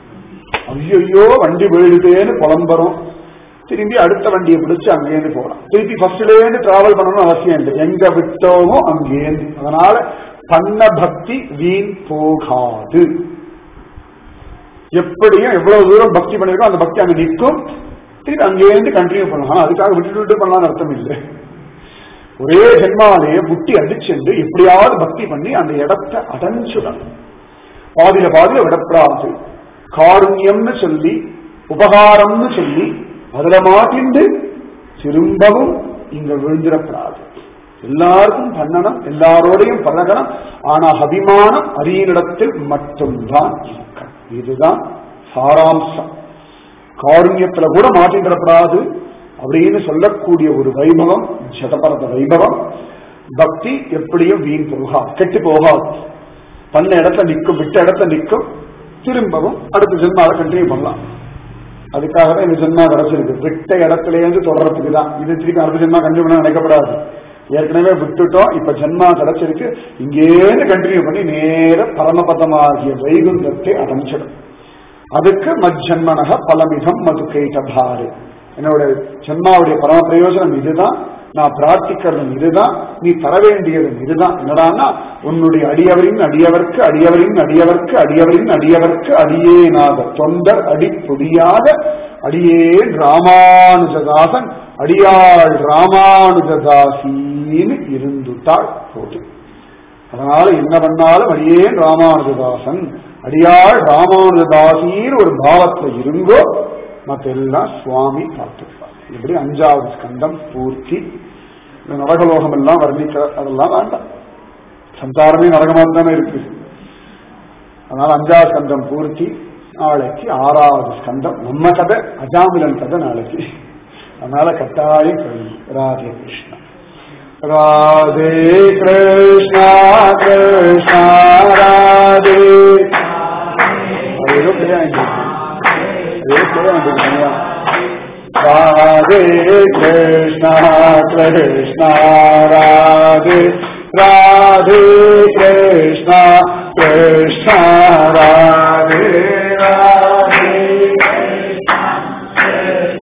Speaker 1: ஐயோ வண்டி போயிடுதேன்னு புலம்புறோம் திரும்பி அடுத்த வண்டியை பிடிச்சு அங்கேருந்து போகலாம் திருப்பி ஃபர்ஸ்ட்லேருந்து டிராவல் பண்ணணும்னு அவசியம் இல்லை எங்க விட்டோமோ அங்கேருந்து அதனால பண்ண பக்தி வீண் போகாது எப்படியும் எவ்வளவு தூரம் பக்தி பண்ணிருக்கோம் அந்த பக்தி அங்க நிற்கும் திருப்பி அங்கேருந்து கண்டினியூ பண்ணலாம் ஆனா அதுக்காக விட்டுட்டு விட்டு பண்ணலாம்னு அர்த்தம் இல்லை ஒரே ஜென்மாலேயே புட்டி அடிச்சென்று எப்படியாவது பக்தி பண்ணி அந்த இடத்தை அடைஞ்சுடணும் பாதியில பாதியில விடப்படாது காருண்யம்னு சொல்லி உபகாரம்னு சொல்லி அதுல மாட்டிண்டு திரும்பவும் இங்க விழுந்திடப்படாது எல்லாருக்கும் பண்ணணும் எல்லாரோடையும் பழகணும் ஆனா அபிமானம் அரியனிடத்தில் மட்டும்தான் இருக்கணும் இதுதான் சாராம்சம் காருண்யத்துல கூட மாட்டின்றப்படாது அப்படின்னு சொல்லக்கூடிய ஒரு வைபவம் ஜடபரத வைபவம் பக்தி எப்படியும் வீண் போகாது கெட்டு போகாது பண்ண இடத்துல நிற்கும் விட்ட இடத்துல நிற்கும் திரும்பவும் அடுத்த ஜென்மாவை கண்டினியூ பண்ணலாம் அதுக்காக தான் இந்த ஜென்மா கிடைச்சிருக்கு விட்ட இடத்துல இருந்து தொடர்றதுக்கு தான் இது திருப்பி அடுத்த ஜென்மா கண்டினியூ பண்ண நினைக்கப்படாது ஏற்கனவே விட்டுட்டோம் இப்ப ஜென்மா கிடைச்சிருக்கு இங்கேருந்து கண்டினியூ பண்ணி நேர பரமபதமாகிய வைகுந்தத்தை அடைஞ்சிடும் அதுக்கு மஜ்ஜன்மனக பலமிதம் மது கைட்டபாரு என்னோட ஜென்மாவுடைய பரம பிரயோஜனம் இதுதான் நான் பிரார்த்திக்கிறதும் இதுதான் நீ தர வேண்டியதும் இதுதான் என்னடான்னா உன்னுடைய அடியவரின் அடியவர்க்கு அடியவரின் அடியவர்க்கு அடியவரின் அடியவர்க்கு அடியேனாக தொண்டர் அடி புடியாத அடியேன் ராமானுஜதாசன் அடியாள் ராமானுஜதாசின்னு இருந்துட்டாள் போது அதனால என்ன பண்ணாலும் அடியேன் ராமானுஜதாசன் அடியாள் ராமானுஜதாசின்னு ஒரு பாவத்துல இருங்கோ மத்தெல்லாம் சுவாமி பார்த்துப்பார் இப்படி அஞ்சாவது ஸ்கந்தம் பூர்த்தி இந்த நரகலோகம் எல்லாம் வர்ணிக்க அதெல்லாம் வேண்டாம் சம்சாரமே நரகமாக தானே இருக்கு அதனால அஞ்சாவது ஸ்கந்தம் பூர்த்தி நாளைக்கு ஆறாவது ஸ்கந்தம் நம்ம கதை அஜாமிலன் கதை நாளைக்கு அதனால கட்டாயம் கேள்வி ராதே கிருஷ்ணா ராதே கிருஷ்ணா கிருஷ்ணா ராதே அது ஏதோ பிள்ளை வாங்கிருக்கு ஏதோ பிள்ளை வாங்கிருக்கு ராதே கிருஷ்ணா கிருஷ்ணா ராதே ராதே கிருஷ்ணா கிருஷ்ணா ராதே